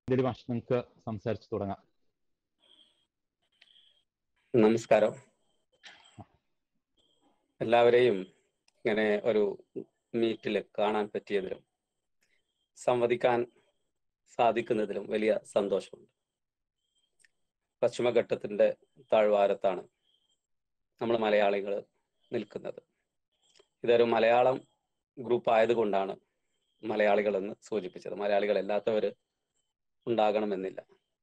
ഇതിൽ മാഷ് നമുക്ക് സംസാരിച്ചു തുടങ്ങാം നമസ്കാരം എല്ലാവരെയും ഇങ്ങനെ ഒരു മീറ്റിൽ കാണാൻ പറ്റിയതിലും സംവദിക്കാൻ സാധിക്കുന്നതിലും വലിയ സന്തോഷമുണ്ട് പശ്ചിമഘട്ടത്തിന്റെ താഴ്വാരത്താണ് നമ്മൾ മലയാളികൾ നിൽക്കുന്നത് ഇതൊരു മലയാളം ഗ്രൂപ്പ് ആയതുകൊണ്ടാണ് മലയാളികൾ എന്ന് സൂചിപ്പിച്ചത് മലയാളികൾ അല്ലാത്തവർ ഉണ്ടാകണമെന്നില്ല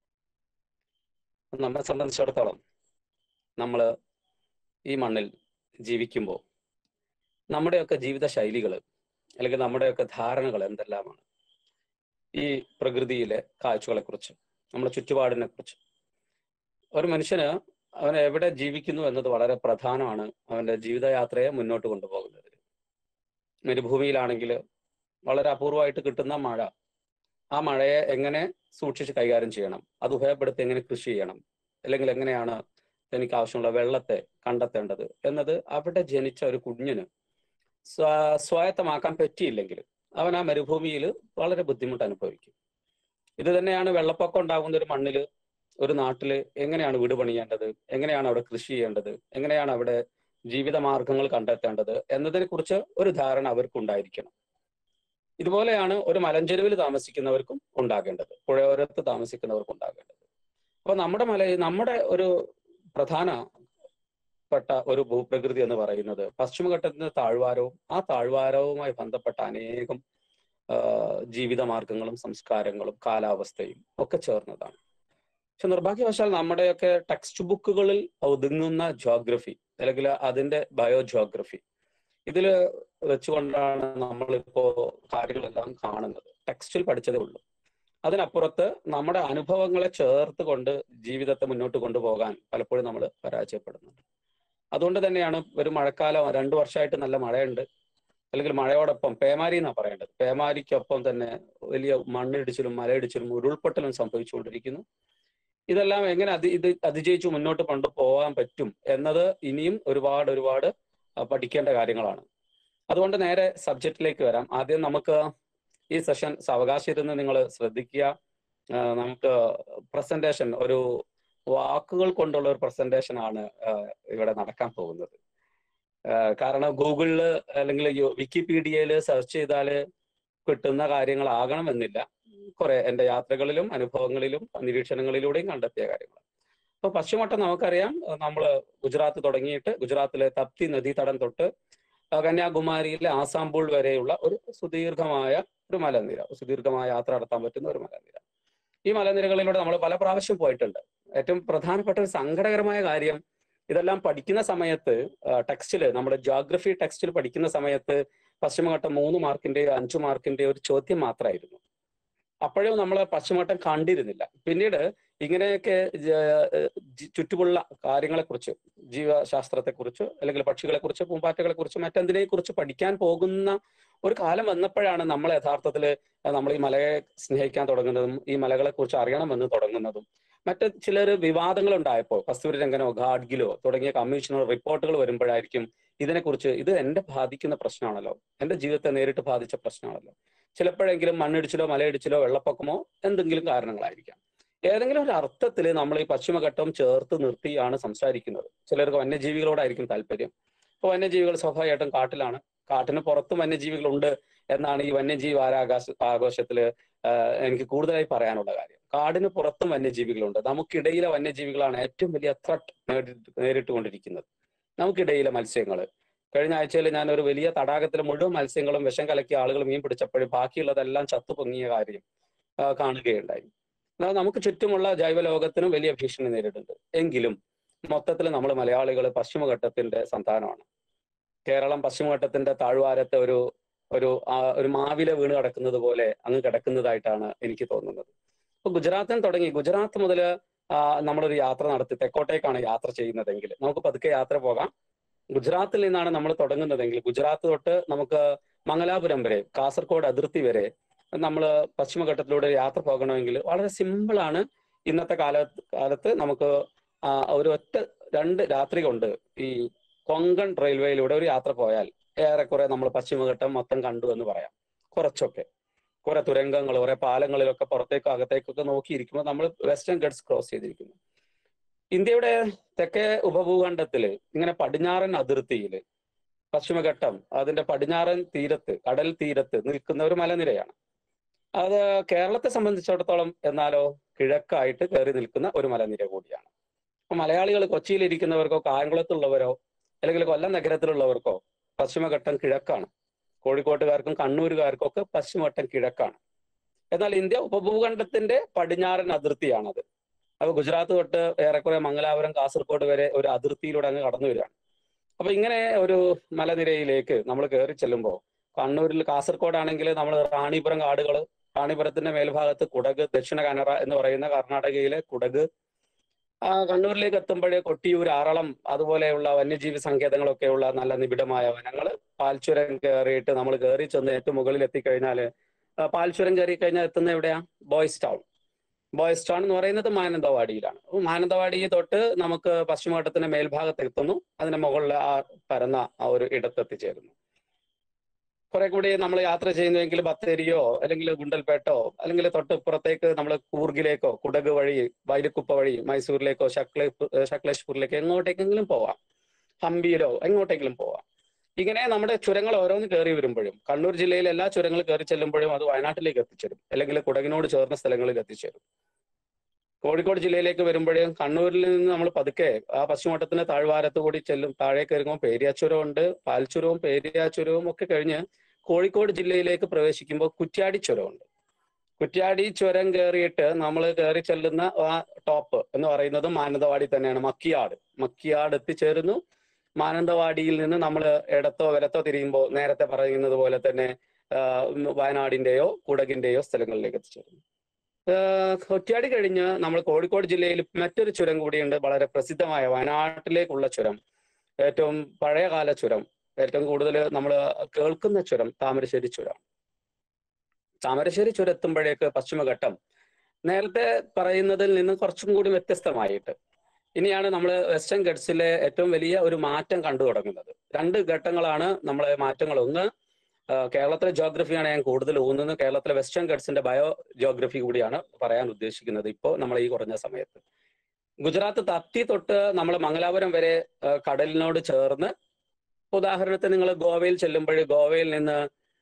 നമ്മെ സംബന്ധിച്ചിടത്തോളം നമ്മൾ ഈ മണ്ണിൽ ജീവിക്കുമ്പോൾ നമ്മുടെയൊക്കെ ജീവിത ശൈലികൾ അല്ലെങ്കിൽ നമ്മുടെയൊക്കെ ധാരണകൾ എന്തെല്ലാമാണ് ഈ പ്രകൃതിയിലെ കാഴ്ചകളെ കുറിച്ച് നമ്മുടെ ചുറ്റുപാടിനെ കുറിച്ച് ഒരു മനുഷ്യന് അവൻ എവിടെ ജീവിക്കുന്നു എന്നത് വളരെ പ്രധാനമാണ് അവന്റെ ജീവിതയാത്രയെ മുന്നോട്ട് കൊണ്ടുപോകുന്നത് മരുഭൂമിയിലാണെങ്കിൽ വളരെ അപൂർവമായിട്ട് കിട്ടുന്ന മഴ ആ മഴയെ എങ്ങനെ സൂക്ഷിച്ച് കൈകാര്യം ചെയ്യണം അത് ഉപയോഗപ്പെടുത്തി എങ്ങനെ കൃഷി ചെയ്യണം അല്ലെങ്കിൽ എങ്ങനെയാണ് എനിക്ക് ആവശ്യമുള്ള വെള്ളത്തെ കണ്ടെത്തേണ്ടത് എന്നത് അവിടെ ജനിച്ച ഒരു കുഞ്ഞിന് സ്വ സ്വായത്തമാക്കാൻ പറ്റിയില്ലെങ്കിൽ അവൻ ആ മരുഭൂമിയിൽ വളരെ ബുദ്ധിമുട്ട് അനുഭവിക്കും ഇത് തന്നെയാണ് വെള്ളപ്പൊക്കം ഉണ്ടാകുന്ന ഒരു മണ്ണില് ഒരു നാട്ടില് എങ്ങനെയാണ് വീട് പണിയേണ്ടത് എങ്ങനെയാണ് അവിടെ കൃഷി ചെയ്യേണ്ടത് എങ്ങനെയാണ് അവിടെ ജീവിത മാർഗങ്ങൾ കണ്ടെത്തേണ്ടത് എന്നതിനെ കുറിച്ച് ഒരു ധാരണ അവർക്ക് ഉണ്ടായിരിക്കണം ഇതുപോലെയാണ് ഒരു മലഞ്ചെരുവിൽ താമസിക്കുന്നവർക്കും ഉണ്ടാകേണ്ടത് പുഴയോരത്ത് താമസിക്കുന്നവർക്കും ഉണ്ടാകേണ്ടത് അപ്പൊ നമ്മുടെ മല നമ്മുടെ ഒരു പ്രധാനപ്പെട്ട ഒരു ഭൂപ്രകൃതി എന്ന് പറയുന്നത് പശ്ചിമഘട്ടത്തിന്റെ താഴ്വാരവും ആ താഴ്വാരവുമായി ബന്ധപ്പെട്ട അനേകം ജീവിത മാർഗങ്ങളും സംസ്കാരങ്ങളും കാലാവസ്ഥയും ഒക്കെ ചേർന്നതാണ് പക്ഷെ നിർഭാഗ്യവശാൽ നമ്മുടെയൊക്കെ ടെക്സ്റ്റ് ബുക്കുകളിൽ ഒതുങ്ങുന്ന ജോഗ്രഫി അല്ലെങ്കിൽ അതിന്റെ ബയോ ജോഗ്രഫി ഇതിൽ വെച്ചുകൊണ്ടാണ് നമ്മളിപ്പോ കാര്യങ്ങളെല്ലാം കാണുന്നത് ടെക്സ്റ്റിൽ പഠിച്ചതേ ഉള്ളൂ അതിനപ്പുറത്ത് നമ്മുടെ അനുഭവങ്ങളെ ചേർത്ത് കൊണ്ട് ജീവിതത്തെ മുന്നോട്ട് കൊണ്ടുപോകാൻ പലപ്പോഴും നമ്മൾ പരാജയപ്പെടുന്നുണ്ട് അതുകൊണ്ട് തന്നെയാണ് ഒരു മഴക്കാലം രണ്ടു വർഷമായിട്ട് നല്ല മഴയുണ്ട് അല്ലെങ്കിൽ മഴയോടൊപ്പം പേമാരി എന്നാണ് പറയേണ്ടത് പേമാരിക്കൊപ്പം തന്നെ വലിയ മണ്ണിടിച്ചിലും മലയിടിച്ചിലും ഉരുൾപൊട്ടലും സംഭവിച്ചുകൊണ്ടിരിക്കുന്നു ഇതെല്ലാം എങ്ങനെ അതി ഇത് അതിജയിച്ച് മുന്നോട്ട് കൊണ്ടുപോകാൻ പറ്റും എന്നത് ഇനിയും ഒരുപാട് ഒരുപാട് പഠിക്കേണ്ട കാര്യങ്ങളാണ് അതുകൊണ്ട് നേരെ സബ്ജക്റ്റിലേക്ക് വരാം ആദ്യം നമുക്ക് ഈ സെഷൻ സാവകാശം ഇരുന്ന് നിങ്ങൾ ശ്രദ്ധിക്കുക നമുക്ക് പ്രസന്റേഷൻ ഒരു വാക്കുകൾ കൊണ്ടുള്ള ഒരു പ്രസന്റേഷൻ ആണ് ഇവിടെ നടക്കാൻ പോകുന്നത് കാരണം ഗൂഗിളില് അല്ലെങ്കിൽ വിക്കിപീഡിയയിൽ സെർച്ച് ചെയ്താൽ കിട്ടുന്ന കാര്യങ്ങളാകണമെന്നില്ല കുറെ എൻ്റെ യാത്രകളിലും അനുഭവങ്ങളിലും നിരീക്ഷണങ്ങളിലൂടെയും കണ്ടെത്തിയ കാര്യങ്ങൾ അപ്പൊ പശ്ചിമഘട്ടം നമുക്കറിയാം നമ്മൾ ഗുജറാത്ത് തുടങ്ങിയിട്ട് ഗുജറാത്തിലെ തപ്തി നദീതടം തൊട്ട് കന്യാകുമാരിയിലെ ആസാംപൂൾ വരെയുള്ള ഒരു സുദീർഘമായ ഒരു മലനിര സുദീർഘമായ യാത്ര നടത്താൻ പറ്റുന്ന ഒരു മലനിര ഈ മലനിരകളിലൂടെ നമ്മൾ പല പ്രാവശ്യം പോയിട്ടുണ്ട് ഏറ്റവും പ്രധാനപ്പെട്ട ഒരു സങ്കടകരമായ കാര്യം ഇതെല്ലാം പഠിക്കുന്ന സമയത്ത് ടെക്സ്റ്റില് നമ്മുടെ ജോഗ്രഫി ടെക്സ്റ്റിൽ പഠിക്കുന്ന സമയത്ത് പശ്ചിമഘട്ടം മൂന്ന് മാർക്കിന്റെ അഞ്ചു മാർക്കിന്റെ ഒരു ചോദ്യം മാത്രമായിരുന്നു അപ്പോഴും നമ്മൾ പശ്ചിമഘട്ടം കണ്ടിരുന്നില്ല പിന്നീട് ഇങ്ങനെയൊക്കെ ചുറ്റുമുള്ള കാര്യങ്ങളെക്കുറിച്ച് ജീവശാസ്ത്രത്തെക്കുറിച്ച് അല്ലെങ്കിൽ പക്ഷികളെക്കുറിച്ച് പൂമ്പാറ്റകളെ കുറിച്ച് മറ്റെന്തിനെ കുറിച്ച് പഠിക്കാൻ പോകുന്ന ഒരു കാലം വന്നപ്പോഴാണ് നമ്മൾ യഥാർത്ഥത്തിൽ നമ്മൾ ഈ മലയെ സ്നേഹിക്കാൻ തുടങ്ങുന്നതും ഈ മലകളെ കുറിച്ച് അറിയണമെന്ന് തുടങ്ങുന്നതും മറ്റ് ചിലർ വിവാദങ്ങൾ ഉണ്ടായപ്പോൾ കസ്തൂരി രംഗനോ ഗാഡ്ഗിലോ തുടങ്ങിയ കമ്മീഷണർ റിപ്പോർട്ടുകൾ വരുമ്പോഴായിരിക്കും ഇതിനെക്കുറിച്ച് ഇത് എന്റെ ബാധിക്കുന്ന പ്രശ്നമാണല്ലോ എന്റെ ജീവിതത്തെ നേരിട്ട് ബാധിച്ച പ്രശ്നമാണല്ലോ ചിലപ്പോഴെങ്കിലും മണ്ണിടിച്ചിലോ മലയിടിച്ചിലോ വെള്ളപ്പൊക്കമോ എന്തെങ്കിലും കാരണങ്ങളായിരിക്കാം ഏതെങ്കിലും ഒരു അർത്ഥത്തിൽ നമ്മൾ ഈ പശ്ചിമഘട്ടം ചേർത്ത് നിർത്തിയാണ് സംസാരിക്കുന്നത് ചിലർക്ക് വന്യജീവികളോടായിരിക്കും താല്പര്യം ഇപ്പൊ വന്യജീവികൾ സ്വാഭാവികമായിട്ടും കാട്ടിലാണ് കാട്ടിന് പുറത്തും വന്യജീവികളുണ്ട് എന്നാണ് ഈ വന്യജീവി വാരാകാശ ആഘോഷത്തില് എനിക്ക് കൂടുതലായി പറയാനുള്ള കാര്യം കാടിന് പുറത്തും വന്യജീവികളുണ്ട് നമുക്കിടയിലെ വന്യജീവികളാണ് ഏറ്റവും വലിയ ത്രട്ട് നേരിട്ടുകൊണ്ടിരിക്കുന്നത് നമുക്കിടയിലെ മത്സ്യങ്ങൾ കഴിഞ്ഞ ആഴ്ചയിൽ ഞാൻ ഒരു വലിയ തടാകത്തിലെ മുഴുവൻ മത്സ്യങ്ങളും വിഷം കലക്കിയ ആളുകൾ മീൻ പിടിച്ചപ്പോഴും ബാക്കിയുള്ളതെല്ലാം ചത്തു പൊങ്ങിയ കാര്യം കാണുകയുണ്ടായി എന്നാൽ നമുക്ക് ചുറ്റുമുള്ള ജൈവലോകത്തിനും വലിയ ഭീഷണി നേരിടുന്നുണ്ട് എങ്കിലും മൊത്തത്തിൽ നമ്മൾ മലയാളികൾ പശ്ചിമഘട്ടത്തിന്റെ സന്താനമാണ് കേരളം പശ്ചിമഘട്ടത്തിന്റെ താഴ്വാരത്തെ ഒരു ഒരു ഒരു മാവില വീണ് കിടക്കുന്നത് പോലെ അങ്ങ് കിടക്കുന്നതായിട്ടാണ് എനിക്ക് തോന്നുന്നത് ഇപ്പൊ ഗുജറാത്തിൽ തുടങ്ങി ഗുജറാത്ത് മുതൽ നമ്മളൊരു യാത്ര നടത്തി തെക്കോട്ടേക്കാണ് യാത്ര ചെയ്യുന്നതെങ്കിൽ നമുക്ക് പതുക്കെ യാത്ര പോകാം ഗുജറാത്തിൽ നിന്നാണ് നമ്മൾ തുടങ്ങുന്നതെങ്കിൽ ഗുജറാത്ത് തൊട്ട് നമുക്ക് മംഗലാപുരം വരെ കാസർഗോഡ് അതിർത്തി വരെ നമ്മൾ പശ്ചിമഘട്ടത്തിലൂടെ യാത്ര പോകണമെങ്കിൽ വളരെ സിമ്പിളാണ് ഇന്നത്തെ കാല കാലത്ത് നമുക്ക് ഒരു ഒറ്റ രണ്ട് രാത്രി കൊണ്ട് ഈ കൊങ്കൺ റെയിൽവേയിലൂടെ ഒരു യാത്ര പോയാൽ ഏറെക്കുറെ നമ്മൾ പശ്ചിമഘട്ടം മൊത്തം കണ്ടു എന്ന് പറയാം കുറച്ചൊക്കെ കുറെ തുരങ്കങ്ങൾ കുറെ പാലങ്ങളിലൊക്കെ പുറത്തേക്ക് അകത്തേക്കൊക്കെ നോക്കിയിരിക്കുമ്പോൾ നമ്മൾ വെസ്റ്റേൺ ഗഡ്സ് ക്രോസ് ചെയ്തിരിക്കുന്നു ഇന്ത്യയുടെ തെക്കേ ഉപഭൂഖണ്ഡത്തില് ഇങ്ങനെ പടിഞ്ഞാറൻ അതിർത്തിയിൽ പശ്ചിമഘട്ടം അതിന്റെ പടിഞ്ഞാറൻ തീരത്ത് കടൽ തീരത്ത് നിൽക്കുന്ന ഒരു മലനിരയാണ് അത് കേരളത്തെ സംബന്ധിച്ചിടത്തോളം എന്നാലോ കിഴക്കായിട്ട് കയറി നിൽക്കുന്ന ഒരു മലനിര കൂടിയാണ് അപ്പൊ മലയാളികൾ കൊച്ചിയിൽ ഇരിക്കുന്നവർക്കോ കായംകുളത്തുള്ളവരോ അല്ലെങ്കിൽ കൊല്ലം നഗരത്തിലുള്ളവർക്കോ പശ്ചിമഘട്ടം കിഴക്കാണ് കോഴിക്കോട്ടുകാർക്കും കണ്ണൂരുകാർക്കും ഒക്കെ പശ്ചിമഘട്ടം കിഴക്കാണ് എന്നാൽ ഇന്ത്യ ഉപഭൂഖണ്ഡത്തിന്റെ പടിഞ്ഞാറൻ അതിർത്തിയാണത് അപ്പൊ ഗുജറാത്ത് തൊട്ട് ഏറെക്കുറെ മംഗലാപുരം കാസർഗോഡ് വരെ ഒരു അതിർത്തിയിലൂടെ അങ്ങ് കടന്നു വരികയാണ് അപ്പൊ ഇങ്ങനെ ഒരു മലനിരയിലേക്ക് നമ്മൾ കയറി ചെല്ലുമ്പോൾ കണ്ണൂരിൽ കാസർഗോഡ് ആണെങ്കിൽ നമ്മൾ റാണിപുരം കാടുകൾ റാണിപുരത്തിന്റെ മേൽഭാഗത്ത് കുടക് ദക്ഷിണ കന്നഡ എന്ന് പറയുന്ന കർണാടകയിലെ കുടക് ആ കണ്ണൂരിലേക്ക് എത്തുമ്പോഴേ കൊട്ടിയൂർ ആറളം അതുപോലെയുള്ള വന്യജീവി സങ്കേതങ്ങളൊക്കെയുള്ള നല്ല നിബിഡമായ വനങ്ങൾ പാൽച്ചുരം കയറിയിട്ട് നമ്മൾ കയറി ചെന്ന് ഏറ്റവും മുകളിൽ എത്തിക്കഴിഞ്ഞാൽ പാൽച്ചുരം കയറി കഴിഞ്ഞാൽ എത്തുന്ന എവിടെയാ ബോയ്സ് ടൗൺ ബോയ്സ് ടൗൺ എന്ന് പറയുന്നത് മാനന്തവാടിയിലാണ് അപ്പൊ മാനന്തവാടി തൊട്ട് നമുക്ക് പശ്ചിമഘട്ടത്തിന്റെ മേൽഭാഗത്ത് എത്തുന്നു അതിന്റെ മുകളിൽ ആ പരന്ന ആ ഒരു ഇടത്തെത്തിച്ചേരുന്നു കുറെ കൂടി നമ്മൾ യാത്ര ചെയ്യുന്നുവെങ്കിൽ ബത്തേരിയോ അല്ലെങ്കിൽ ഗുണ്ടൽപേട്ടോ അല്ലെങ്കിൽ തൊട്ടിപ്പുറത്തേക്ക് നമ്മൾ കൂർഗിലേക്കോ കുടക് വഴി വൈരക്കുപ്പ വഴി മൈസൂരിലേക്കോ ശക്ലേ ശക്ലേഷ്പൂരിലേക്കോ എങ്ങോട്ടേക്കെങ്കിലും പോവാം ഹംപിയിലോ എങ്ങോട്ടെങ്കിലും പോവാം ഇങ്ങനെ നമ്മുടെ ചുരങ്ങൾ ഓരോന്ന് കയറി വരുമ്പോഴും കണ്ണൂർ ജില്ലയിലെ എല്ലാ ചുരങ്ങൾ കയറി ചെല്ലുമ്പോഴും അത് വയനാട്ടിലേക്ക് എത്തിച്ചേരും അല്ലെങ്കിൽ കുടകിനോട് ചേർന്ന സ്ഥലങ്ങളിൽ എത്തിച്ചേരും കോഴിക്കോട് ജില്ലയിലേക്ക് വരുമ്പോഴും കണ്ണൂരിൽ നിന്ന് നമ്മൾ പതുക്കെ ആ പശ്ചിമഘട്ടത്തിന്റെ താഴ്വാരത്ത് കൂടി ചെല്ലും താഴേക്ക് ഇറങ്ങുമ്പോൾ പേരിയാച്ചുരം ഉണ്ട് പാൽച്ചുരവും പേരിയാച്ചുരവും ഒക്കെ കഴിഞ്ഞ് കോഴിക്കോട് ജില്ലയിലേക്ക് പ്രവേശിക്കുമ്പോൾ കുറ്റ്യാടി ചുരമുണ്ട് കുറ്റ്യാടി ചുരം കയറിയിട്ട് നമ്മൾ കയറി ചെല്ലുന്ന ആ ടോപ്പ് എന്ന് പറയുന്നത് മാനന്തവാടി തന്നെയാണ് മക്കിയാട് മക്കിയാട് എത്തിച്ചേരുന്നു മാനന്തവാടിയിൽ നിന്ന് നമ്മൾ ഇടത്തോ വലത്തോ തിരിയുമ്പോൾ നേരത്തെ പറയുന്നത് പോലെ തന്നെ വയനാടിന്റെയോ കുടകിന്റെയോ സ്ഥലങ്ങളിലേക്ക് എത്തിച്ചേരുന്നു കൊറ്റ്യാടി കഴിഞ്ഞ് നമ്മൾ കോഴിക്കോട് ജില്ലയിൽ മറ്റൊരു ചുരം കൂടിയുണ്ട് വളരെ പ്രസിദ്ധമായ വയനാട്ടിലേക്കുള്ള ചുരം ഏറ്റവും പഴയകാല ചുരം ഏറ്റവും കൂടുതൽ നമ്മൾ കേൾക്കുന്ന ചുരം താമരശ്ശേരി ചുരം താമരശ്ശേരി ചുരം എത്തുമ്പോഴേക്ക് പശ്ചിമഘട്ടം നേരത്തെ പറയുന്നതിൽ നിന്ന് കുറച്ചും കൂടി വ്യത്യസ്തമായിട്ട് ഇനിയാണ് നമ്മൾ വെസ്റ്റേൺ ഗഡ്സിലെ ഏറ്റവും വലിയ ഒരു മാറ്റം കണ്ടു തുടങ്ങുന്നത് രണ്ട് ഘട്ടങ്ങളാണ് നമ്മളെ മാറ്റങ്ങൾ ഒന്ന് കേരളത്തിലെ ജോഗ്രഫിയാണ് ഞാൻ കൂടുതൽ ഊന്നുന്നത് കേരളത്തിലെ വെസ്റ്റേൺ ഗഡ്സിന്റെ ബയോ ജോഗ്രഫി കൂടിയാണ് പറയാൻ ഉദ്ദേശിക്കുന്നത് ഇപ്പോൾ നമ്മൾ ഈ കുറഞ്ഞ സമയത്ത് ഗുജറാത്ത് തത്തി തൊട്ട് നമ്മൾ മംഗലാപുരം വരെ കടലിനോട് ചേർന്ന് ഉദാഹരണത്തിന് നിങ്ങൾ ഗോവയിൽ ചെല്ലുമ്പോൾ ഗോവയിൽ നിന്ന്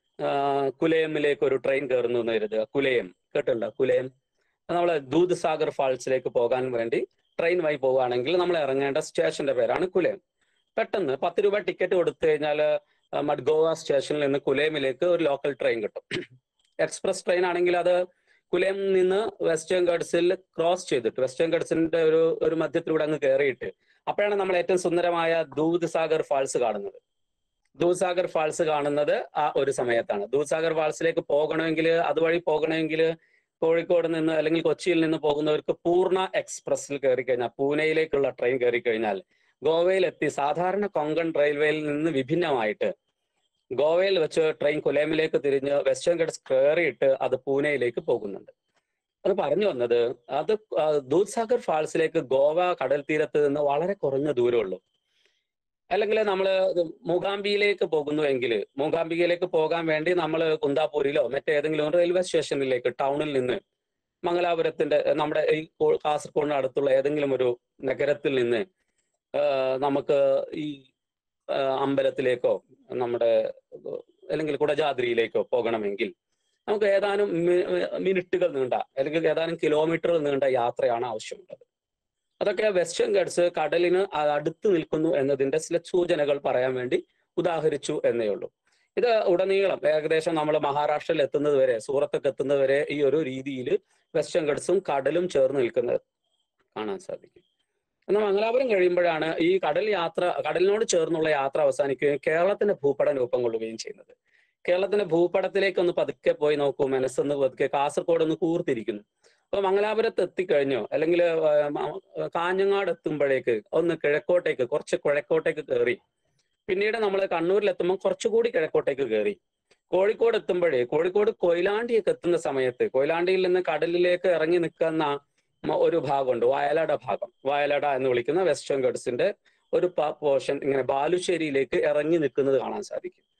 കുലയമിലേക്ക് ഒരു ട്രെയിൻ കയറുന്നു എന്ന് കരുതുക കുലയം കേട്ടുണ്ടോ കുലയം നമ്മൾ ദൂത് സാഗർ ഫാൾസിലേക്ക് പോകാൻ വേണ്ടി ട്രെയിൻ വഴി പോവുകയാണെങ്കിൽ നമ്മൾ ഇറങ്ങേണ്ട സ്റ്റേഷന്റെ പേരാണ് കുലയം പെട്ടെന്ന് പത്ത് രൂപ ടിക്കറ്റ് കൊടുത്തു കഴിഞ്ഞാൽ മഡ്ഗോവ സ്റ്റേഷനിൽ നിന്ന് കുലയമിലേക്ക് ഒരു ലോക്കൽ ട്രെയിൻ കിട്ടും എക്സ്പ്രസ് ട്രെയിൻ ആണെങ്കിൽ അത് കുലയം നിന്ന് വെസ്റ്റേൺ ഗഡ്സിൽ ക്രോസ് ചെയ്തിട്ട് വെസ്റ്റേൺ ഗഡ്സിന്റെ ഒരു ഒരു മധ്യത്തിലൂടെ അങ്ങ് കയറിയിട്ട് അപ്പോഴാണ് നമ്മൾ ഏറ്റവും സുന്ദരമായ ദൂത് സാഗർ ഫാൾസ് കാണുന്നത് ദൂത് സാഗർ ഫാൾസ് കാണുന്നത് ആ ഒരു സമയത്താണ് ദൂത് സാഗർ ഫാൾസിലേക്ക് പോകണമെങ്കിൽ അതുവഴി പോകണമെങ്കിൽ കോഴിക്കോട് നിന്ന് അല്ലെങ്കിൽ കൊച്ചിയിൽ നിന്ന് പോകുന്നവർക്ക് പൂർണ്ണ എക്സ്പ്രസ്സിൽ കയറി കഴിഞ്ഞാൽ പൂനെയിലേക്കുള്ള ട്രെയിൻ കയറി കഴിഞ്ഞാൽ ഗോവയിൽ എത്തി സാധാരണ കൊങ്കൺ റെയിൽവേയിൽ നിന്ന് വിഭിന്നമായിട്ട് ഗോവയിൽ വെച്ച് ട്രെയിൻ കുലേമിലേക്ക് തിരിഞ്ഞ് വെസ്റ്റേൺ ഗഡ്സ് കയറിയിട്ട് അത് പൂനെയിലേക്ക് പോകുന്നുണ്ട് അത് പറഞ്ഞു വന്നത് അത് ദൂത്സാഗർ ഫാൾസിലേക്ക് ഗോവ കടൽ തീരത്ത് നിന്ന് വളരെ കുറഞ്ഞ ദൂരമുള്ളൂ അല്ലെങ്കിൽ നമ്മൾ മൂകാംബിയിലേക്ക് പോകുന്നുവെങ്കിൽ മൂകാംബികയിലേക്ക് പോകാൻ വേണ്ടി നമ്മൾ കുന്താപൂരിലോ മറ്റേതെങ്കിലും റെയിൽവേ സ്റ്റേഷനിലേക്ക് ടൗണിൽ നിന്ന് മംഗലാപുരത്തിന്റെ നമ്മുടെ ഈ കാസർഗോഡിന് അടുത്തുള്ള ഏതെങ്കിലും ഒരു നഗരത്തിൽ നിന്ന് നമുക്ക് ഈ അമ്പലത്തിലേക്കോ നമ്മുടെ അല്ലെങ്കിൽ കുടജാദ്രിയിലേക്കോ പോകണമെങ്കിൽ നമുക്ക് ഏതാനും മിനിറ്റുകൾ നീണ്ട അല്ലെങ്കിൽ ഏതാനും കിലോമീറ്റർ നീണ്ട യാത്രയാണ് ആവശ്യമുള്ളത് അതൊക്കെ വെസ്റ്റേൺ ഗഡ്സ് കടലിന് അടുത്ത് നിൽക്കുന്നു എന്നതിന്റെ ചില സൂചനകൾ പറയാൻ വേണ്ടി ഉദാഹരിച്ചു എന്നേ ഉള്ളൂ ഇത് ഉടനീളം ഏകദേശം നമ്മൾ മഹാരാഷ്ട്രയിൽ എത്തുന്നത് വരെ സൂറത്തൊക്കെ എത്തുന്നത് വരെ ഈ ഒരു രീതിയിൽ വെസ്റ്റേൺ ഗഡ്സും കടലും ചേർന്ന് നിൽക്കുന്നത് കാണാൻ സാധിക്കും എന്നാൽ മംഗലാപുരം കഴിയുമ്പോഴാണ് ഈ കടൽ യാത്ര കടലിനോട് ചേർന്നുള്ള യാത്ര അവസാനിക്കുകയും കേരളത്തിന്റെ ഭൂപടം രൂപം കൊള്ളുകയും ചെയ്യുന്നത് കേരളത്തിന്റെ ഭൂപടത്തിലേക്ക് ഒന്ന് പതുക്കെ പോയി നോക്കൂ മനസ്സൊന്ന് പതുക്കെ കാസർഗോഡ് ഒന്ന് കൂർത്തിരിക്കുന്നു അപ്പൊ മംഗലാപുരത്ത് എത്തിക്കഴിഞ്ഞോ അല്ലെങ്കിൽ കാഞ്ഞങ്ങാട് എത്തുമ്പോഴേക്ക് ഒന്ന് കിഴക്കോട്ടേക്ക് കുറച്ച് കിഴക്കോട്ടേക്ക് കയറി പിന്നീട് നമ്മൾ കണ്ണൂരിലെത്തുമ്പോൾ കുറച്ചുകൂടി കിഴക്കോട്ടേക്ക് കയറി കോഴിക്കോട് എത്തുമ്പോഴേ കോഴിക്കോട് കൊയിലാണ്ടിയൊക്കെ എത്തുന്ന സമയത്ത് കൊയിലാണ്ടിയിൽ നിന്ന് കടലിലേക്ക് ഇറങ്ങി നിൽക്കുന്ന ഒരു ഭാഗമുണ്ട് വയലട ഭാഗം വയലട എന്ന് വിളിക്കുന്ന വെസ്റ്റേൺ ഗഡ്സിന്റെ ഒരു പോർഷൻ ഇങ്ങനെ ബാലുശ്ശേരിയിലേക്ക് ഇറങ്ങി നിൽക്കുന്നത് കാണാൻ സാധിക്കും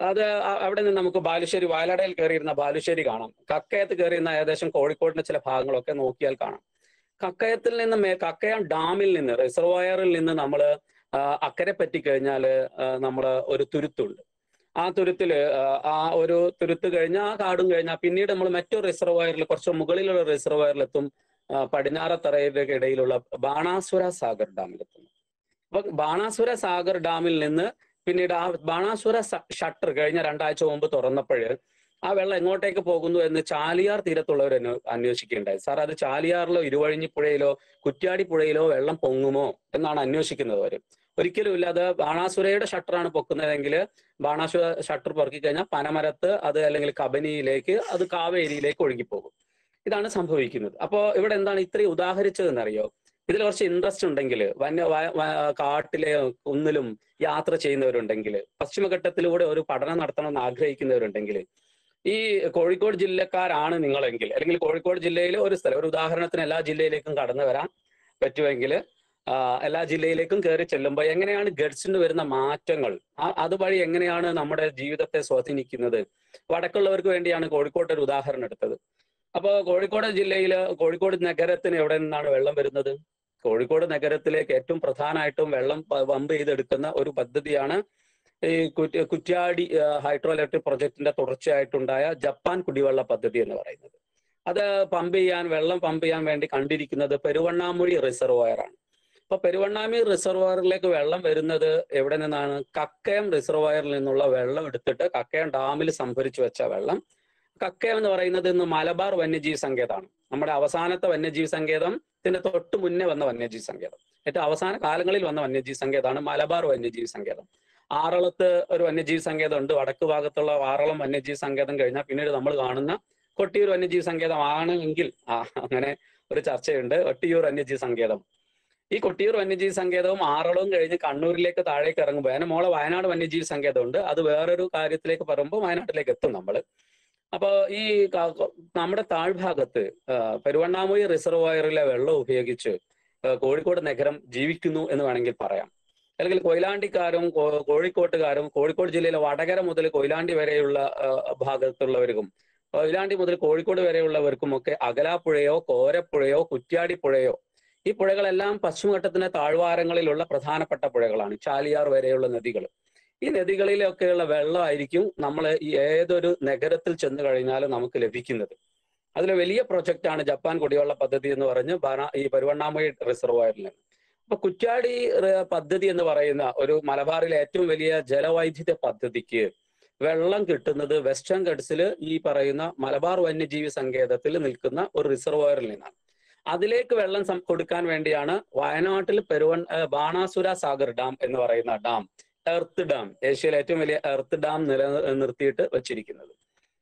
അത് അ- അവിടെ നിന്ന് നമുക്ക് ബാലുശ്ശേരി വയലടയിൽ കയറിയിരുന്ന ബാലുശ്ശേരി കാണാം കക്കയത്ത് കയറിയിരുന്ന ഏകദേശം കോഴിക്കോടിന്റെ ചില ഭാഗങ്ങളൊക്കെ നോക്കിയാൽ കാണാം കക്കയത്തിൽ നിന്ന് മേ കക്കയം ഡാമിൽ നിന്ന് റിസർവയറിൽ നിന്ന് നമ്മൾ അക്കരെ പറ്റി കഴിഞ്ഞാൽ നമ്മൾ ഒരു തുരുത്തുണ്ട് ആ തുരുത്തില് ആ, ആ ഒരു തുരുത്ത് കഴിഞ്ഞ ആ കാടും കഴിഞ്ഞാൽ പിന്നീട് നമ്മൾ മറ്റൊരു റിസർവയറിൽ കുറച്ച് മുകളിലുള്ള റിസർവയറിലെത്തും ആ, പടിഞ്ഞാറത്തറയുടെ ഇടയിലുള്ള ബാണാസുര സാഗർ ഡാമിലെത്തുന്നു അപ്പൊ ബാണാസുര സാഗർ ഡാമിൽ നിന്ന് പിന്നീട് ആ ബാണാസുര ഷട്ടർ കഴിഞ്ഞ രണ്ടാഴ്ച മുമ്പ് തുറന്നപ്പോൾ ആ വെള്ളം എങ്ങോട്ടേക്ക് പോകുന്നു എന്ന് ചാലിയാർ തീരത്തുള്ളവർ അന്വ- അന്വേഷിക്കുകയുണ്ടായി സാർ അത് ചാലിയാറിലോ ഇരുവഴിഞ്ഞി പുഴയിലോ കുറ്റ്യാടി പുഴയിലോ വെള്ളം പൊങ്ങുമോ എന്നാണ് അന്വേഷിക്കുന്നത് അവർ ഒരിക്കലും ഇല്ല അത് ബാണാസുരയുടെ ഷട്ടറാണ് പൊക്കുന്നതെങ്കിൽ ബാണാസുര ഷട്ടർ പൊറുക്കി കഴിഞ്ഞാൽ പനമരത്ത് അത് അല്ലെങ്കിൽ കബനിയിലേക്ക് അത് കാവേരിയിലേക്ക് ഒഴുകിപ്പോകും ഇതാണ് സംഭവിക്കുന്നത് അപ്പോ ഇവിടെ എന്താണ് ഇത്രയും ഉദാഹരിച്ചതെന്നറിയോ ഇതിൽ കുറച്ച് ഇൻട്രസ്റ്റ് ഉണ്ടെങ്കിൽ വന്യ വ- വ- കാട്ടിലെ കുന്നിലും യാത്ര ചെയ്യുന്നവരുണ്ടെങ്കിൽ പശ്ചിമഘട്ടത്തിലൂടെ ഒരു പഠനം നടത്തണമെന്ന് ആഗ്രഹിക്കുന്നവരുണ്ടെങ്കിൽ ഈ കോഴിക്കോട് ജില്ലക്കാരാണ് നിങ്ങളെങ്കിൽ അല്ലെങ്കിൽ കോഴിക്കോട് ജില്ലയിലെ ഒരു സ്ഥലം ഒരു ഉദാഹരണത്തിന് എല്ലാ ജില്ലയിലേക്കും കടന്നു വരാൻ പറ്റുമെങ്കിൽ ആ, എല്ലാ ജില്ലയിലേക്കും കയറി ചെല്ലുമ്പോൾ എങ്ങനെയാണ് ഗഡ്സിന് വരുന്ന മാറ്റങ്ങൾ ആ അതുവഴി എങ്ങനെയാണ് നമ്മുടെ ജീവിതത്തെ സ്വാധീനിക്കുന്നത് വടക്കുള്ളവർക്ക് വേണ്ടിയാണ് കോഴിക്കോട്ട് ഒരു ഉദാഹരണം എടുത്തത് അപ്പോ കോഴിക്കോട് ജില്ലയിൽ കോഴിക്കോട് നഗരത്തിന് എവിടെ നിന്നാണ് വെള്ളം വരുന്നത് കോഴിക്കോട് നഗരത്തിലേക്ക് ഏറ്റവും പ്രധാനമായിട്ടും വെള്ളം പ- പമ്പ് ചെയ്തെടുക്കുന്ന ഒരു പദ്ധതിയാണ് ഈ കുറ്റ്- കുറ്റ്യാടി ഹൈഡ്രോ ഇലക്ട്രിക് പ്രൊജക്ടിന്റെ തുടർച്ചയായിട്ടുണ്ടായ ജപ്പാൻ കുടിവെള്ള പദ്ധതി എന്ന് പറയുന്നത് അത് പമ്പ് ചെയ്യാൻ വെള്ളം പമ്പ് ചെയ്യാൻ വേണ്ടി കണ്ടിരിക്കുന്നത് പെരുവണ്ണാമൊഴി റിസർവോയർ ആണ് അപ്പൊ പെരുവണ്ണാമി റിസർവോയറിലേക്ക് വെള്ളം വരുന്നത് എവിടെ നിന്നാണ് കക്കയം റിസർവോയറിൽ നിന്നുള്ള വെള്ളം എടുത്തിട്ട് കക്കയം ഡാമിൽ സംഭരിച്ചു വെച്ച വെള്ളം കക്കയം എന്ന് പറയുന്നത് ഇന്ന് മലബാർ വന്യജീവി സങ്കേതമാണ് നമ്മുടെ അവസാനത്തെ വന്യജീവി സങ്കേതത്തിന്റെ തൊട്ട് മുന്നേ വന്ന വന്യജീവി സങ്കേതം ഏറ്റവും അവസാന കാലങ്ങളിൽ വന്ന വന്യജീവി സങ്കേതമാണ് മലബാർ വന്യജീവി സങ്കേതം ആറളത്ത് ഒരു വന്യജീവി സങ്കേതം ഉണ്ട് വടക്ക് ഭാഗത്തുള്ള ആറളം വന്യജീവി സങ്കേതം കഴിഞ്ഞാൽ പിന്നീട് നമ്മൾ കാണുന്ന കൊട്ടിയൂർ വന്യജീവി സങ്കേതം ആണെങ്കിൽ ആ അങ്ങനെ ഒരു ചർച്ചയുണ്ട് കൊട്ടിയൂർ വന്യജീവി സങ്കേതം ഈ കൊട്ടിയൂർ വന്യജീവി സങ്കേതവും ആറളവും കഴിഞ്ഞ് കണ്ണൂരിലേക്ക് താഴേക്ക് ഇറങ്ങുമ്പോൾ അതിന് മോളെ വയനാട് വന്യജീവി സങ്കേതമുണ്ട് അത് വേറൊരു കാര്യത്തിലേക്ക് പറയുമ്പോൾ വയനാട്ടിലേക്ക് എത്തും നമ്മൾ അപ്പൊ ഈ ക- നമ്മുടെ താഴ്ഭാഗത്ത് ആ, പെരുവണ്ണാമൊഴി റിസർവോയറിലെ വെള്ളം ഉപയോഗിച്ച് ആ, കോഴിക്കോട് നഗരം ജീവിക്കുന്നു എന്ന് വേണമെങ്കിൽ പറയാം അല്ലെങ്കിൽ കൊയിലാണ്ടിക്കാരും കോ- കോഴിക്കോട്ടുകാരും കോഴിക്കോട് ജില്ലയിലെ വടകര മുതൽ കൊയിലാണ്ടി വരെയുള്ള ആ, ഭാഗത്തുള്ളവർക്കും കൊയിലാണ്ടി മുതൽ കോഴിക്കോട് വരെയുള്ളവർക്കും ഒക്കെ അകലാപ്പുഴയോ കോരപ്പുഴയോ കുറ്റ്യാടിപ്പുഴയോ ഈ പുഴകളെല്ലാം പശ്ചിമഘട്ടത്തിന്റെ താഴ്വാരങ്ങളിലുള്ള പ്രധാനപ്പെട്ട പുഴകളാണ് ചാലിയാർ വരെയുള്ള നദികൾ ഈ നദികളിലൊക്കെയുള്ള വെള്ളമായിരിക്കും നമ്മൾ ഈ ഏതൊരു നഗരത്തിൽ ചെന്ന് കഴിഞ്ഞാലും നമുക്ക് ലഭിക്കുന്നത് അതിൽ വലിയ പ്രൊജക്റ്റാണ് ജപ്പാൻ കുടിവെള്ള പദ്ധതി എന്ന് പറഞ്ഞ് ബാണ- ഈ പെരുവണ്ണാമൊഴി റിസർവോയറിൽ നിന്ന് അപ്പൊ കുറ്റ്യാടി റെ- പദ്ധതി എന്ന് പറയുന്ന ഒരു മലബാറിലെ ഏറ്റവും വലിയ ജലവൈദ്യുത പദ്ധതിക്ക് വെള്ളം കിട്ടുന്നത് വെസ്റ്റേൺ ഗഡ്സിൽ ഈ പറയുന്ന മലബാർ വന്യജീവി സങ്കേതത്തിൽ നിൽക്കുന്ന ഒരു റിസർവോയറിൽ നിന്നാണ് അതിലേക്ക് വെള്ളം സം- കൊടുക്കാൻ വേണ്ടിയാണ് വയനാട്ടിൽ പെരുവൺ ഏഹ് ബാണാസുര സാഗർ ഡാം എന്ന് പറയുന്ന ഡാം എർത്ത് ഡാം ഏഷ്യയിലെ ഏറ്റവും വലിയ എർത്ത് ഡാം നില നിർത്തിയിട്ട് വെച്ചിരിക്കുന്നത്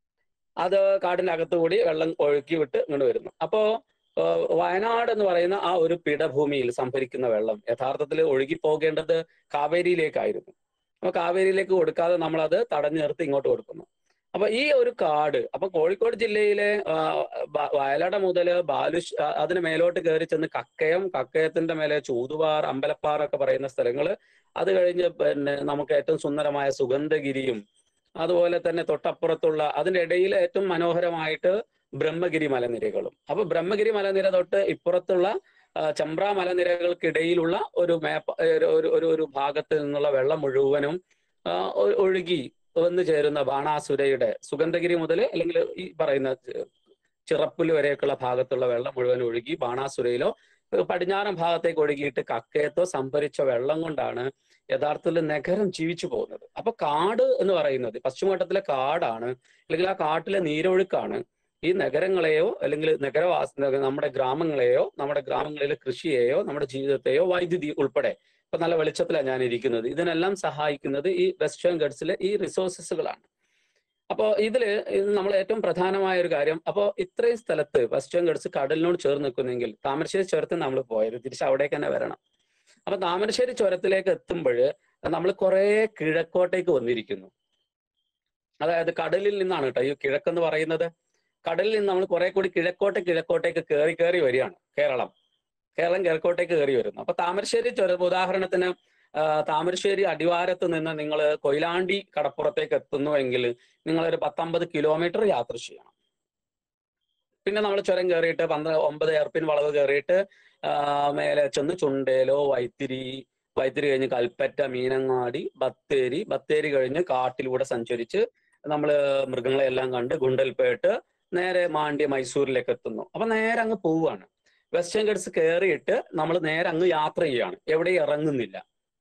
അത് കാടിന്റെ അകത്തുകൂടി വെള്ളം ഒഴുക്കി വിട്ട് ഇങ്ങോട്ട് വരുന്നു അപ്പോ ഏഹ് വയനാട് എന്ന് പറയുന്ന ആ ഒരു പിടഭൂമിയിൽ സംഭരിക്കുന്ന വെള്ളം യഥാർത്ഥത്തിൽ ഒഴുകി പോകേണ്ടത് കാവേരിയിലേക്കായിരുന്നു അപ്പൊ കാവേരിയിലേക്ക് കൊടുക്കാതെ നമ്മൾ അത് തടഞ്ഞു നിർത്തി ഇങ്ങോട്ട് കൊടുക്കുന്നു അപ്പൊ ഈ ഒരു കാട് അപ്പൊ കോഴിക്കോട് ജില്ലയിലെ ആ, ബ- വയലട മുതല് ബാലുഷ് ആ, അതിന് മേലോട്ട് കയറി ചെന്ന് കക്കയം കക്കയത്തിന്റെ മേലെ ചൂതുവാർ അമ്പലപ്പാറ ഒക്കെ പറയുന്ന സ്ഥലങ്ങള് അത് കഴിഞ്ഞ് പിന്നെ നമുക്ക് ഏറ്റവും സുന്ദരമായ സുഗന്ധഗിരിയും അതുപോലെ തന്നെ തൊട്ടപ്പുറത്തുള്ള അതിന്റെ ഇടയിൽ ഏറ്റവും മനോഹരമായിട്ട് ബ്രഹ്മഗിരി മലനിരകളും അപ്പൊ ബ്രഹ്മഗിരി മലനിര തൊട്ട് ഇപ്പുറത്തുള്ള ആ, ചമ്പ്ര മലനിരകൾക്കിടയിലുള്ള ഒരു മേപ്പ ഒരു ഒരു- ഒരു ഒരു ഭാഗത്ത് നിന്നുള്ള വെള്ളം മുഴുവനും ആ, ഒ- ഒഴുകി വന്നു ചേരുന്ന ബാണാസുരയുടെ സുഗന്ധഗിരി മുതൽ അല്ലെങ്കിൽ ഈ പറയുന്ന ചി- ചിറപ്പുല് വരെയൊക്കെയുള്ള ഭാഗത്തുള്ള വെള്ളം മുഴുവൻ ഒഴുകി ബാണാസുരയിലോ ഏഹ് പടിഞ്ഞാറൻ ഭാഗത്തേക്ക് ഒഴുകിയിട്ട് കക്കയത്തോ സംഭരിച്ച വെള്ളം കൊണ്ടാണ് യഥാർത്ഥത്തിൽ നഗരം ജീവിച്ചു പോകുന്നത് അപ്പൊ കാട് എന്ന് പറയുന്നത് പശ്ചിമഘട്ടത്തിലെ കാടാണ് അല്ലെങ്കിൽ ആ കാട്ടിലെ നീരൊഴുക്കാണ് ഈ നഗരങ്ങളെയോ അല്ലെങ്കിൽ നഗരവാസ നമ്മുടെ ഗ്രാമങ്ങളെയോ നമ്മുടെ ഗ്രാമങ്ങളിലെ കൃഷിയെയോ നമ്മുടെ ജീവിതത്തെയോ വൈദ്യുതി ഉൾപ്പെടെ ഇപ്പൊ നല്ല വെളിച്ചത്തിലാണ് ഞാൻ ഇരിക്കുന്നത് ഇതിനെല്ലാം സഹായിക്കുന്നത് ഈ വെസ്റ്റേൺ ഗഡ്സിലെ ഈ റിസോഴ്സസുകളാണ് അപ്പോൾ ഇതില് ഇത് നമ്മൾ ഏറ്റവും പ്രധാനമായ ഒരു കാര്യം അപ്പോൾ ഇത്രയും സ്ഥലത്ത് വെസ്റ്റേൺ ഗഡ്സ് കടലിനോട് ചേർന്ന് നിൽക്കുന്നെങ്കിൽ താമരശ്ശേരി ചുരത്തിൽ നമ്മൾ പോയത് തിരിച്ച് അവിടേക്ക് തന്നെ വരണം അപ്പൊ താമരശ്ശേരി ചുരത്തിലേക്ക് എത്തുമ്പോൾ നമ്മൾ കുറെ കിഴക്കോട്ടേക്ക് വന്നിരിക്കുന്നു അതായത് കടലിൽ നിന്നാണ് കേട്ടോ ഈ കിഴക്കെന്ന് പറയുന്നത് കടലിൽ നിന്ന് നമ്മൾ കുറെ കൂടി കിഴക്കോട്ട് കിഴക്കോട്ടേക്ക് കയറി കയറി വരികയാണ് കേരളം കേരളം കിഴക്കോട്ടേക്ക് കയറി വരുന്നു അപ്പൊ താമരശ്ശേരി ചുരം ഉദാഹരണത്തിന് ആ, താമരശ്ശേരി അടിവാരത്ത് നിന്ന് നിങ്ങൾ കൊയിലാണ്ടി കടപ്പുറത്തേക്ക് എത്തുന്നുവെങ്കിൽ നിങ്ങൾ ഒരു പത്തമ്പത് കിലോമീറ്റർ യാത്ര ചെയ്യണം പിന്നെ നമ്മൾ ചുരം കയറിയിട്ട് പന്ത്ര ഒമ്പത് എയർപിൻ വളവ് കയറിയിട്ട് ആ, മേലെ ചെന്ന് ചുണ്ടേലോ വൈത്തിരി വൈത്തിരി കഴിഞ്ഞ് കൽപ്പറ്റ മീനങ്ങാടി ബത്തേരി ബത്തേരി കഴിഞ്ഞ് കാട്ടിലൂടെ സഞ്ചരിച്ച് നമ്മൾ മൃഗങ്ങളെ എല്ലാം കണ്ട് ഗുണ്ടൽപേട്ട് നേരെ മാണ്ഡ്യ മൈസൂരിലേക്ക് എത്തുന്നു അപ്പൊ നേരെ അങ്ങ് പോവുകയാണ് വെസ്റ്റേൺ ഗഡ്സ് കയറിയിട്ട് നമ്മൾ നേരെ അങ്ങ് യാത്ര ചെയ്യാണ് എവിടെയും ഇറങ്ങുന്നില്ല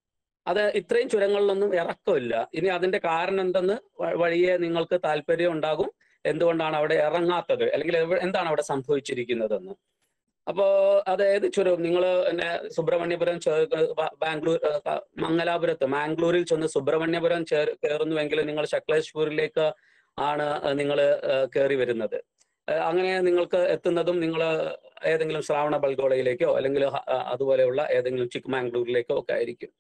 അത് ഇത്രയും ചുരങ്ങളിലൊന്നും ഇറക്കമില്ല ഇനി അതിന്റെ കാരണം എന്തെന്ന് വ- വഴിയെ നിങ്ങൾക്ക് താല്പര്യം ഉണ്ടാകും എന്തുകൊണ്ടാണ് അവിടെ ഇറങ്ങാത്തത് അല്ലെങ്കിൽ എവ- എന്താണ് അവിടെ സംഭവിച്ചിരിക്കുന്നതെന്ന് അപ്പോ അതായത് ചുരം നിങ്ങൾ പിന്നെ സുബ്രഹ്മണ്യപുരം ചേ- ബ- ബാംഗ്ലൂർ ഏ, ക- മംഗലാപുരത്ത് മാംഗ്ലൂരിൽ ചെന്ന് സുബ്രഹ്മണ്യപുരം ചേർ- കയറുന്നുവെങ്കിൽ നിങ്ങൾ ശക്ലേശ്പൂരിലേക്ക് ആണ് നിങ്ങൾ കയറി വരുന്നത് ഏ, അങ്ങനെ നിങ്ങൾക്ക് എത്തുന്നതും നിങ്ങൾ ഏതെങ്കിലും ശ്രാവണ ബൽഗോളയിലേക്കോ അല്ലെങ്കിൽ ഹ- ആ, അതുപോലെയുള്ള ഏതെങ്കിലും ചിക്ക്മാംഗ്ലൂരിലേക്കോ ഒക്കെ ആയിരിക്കും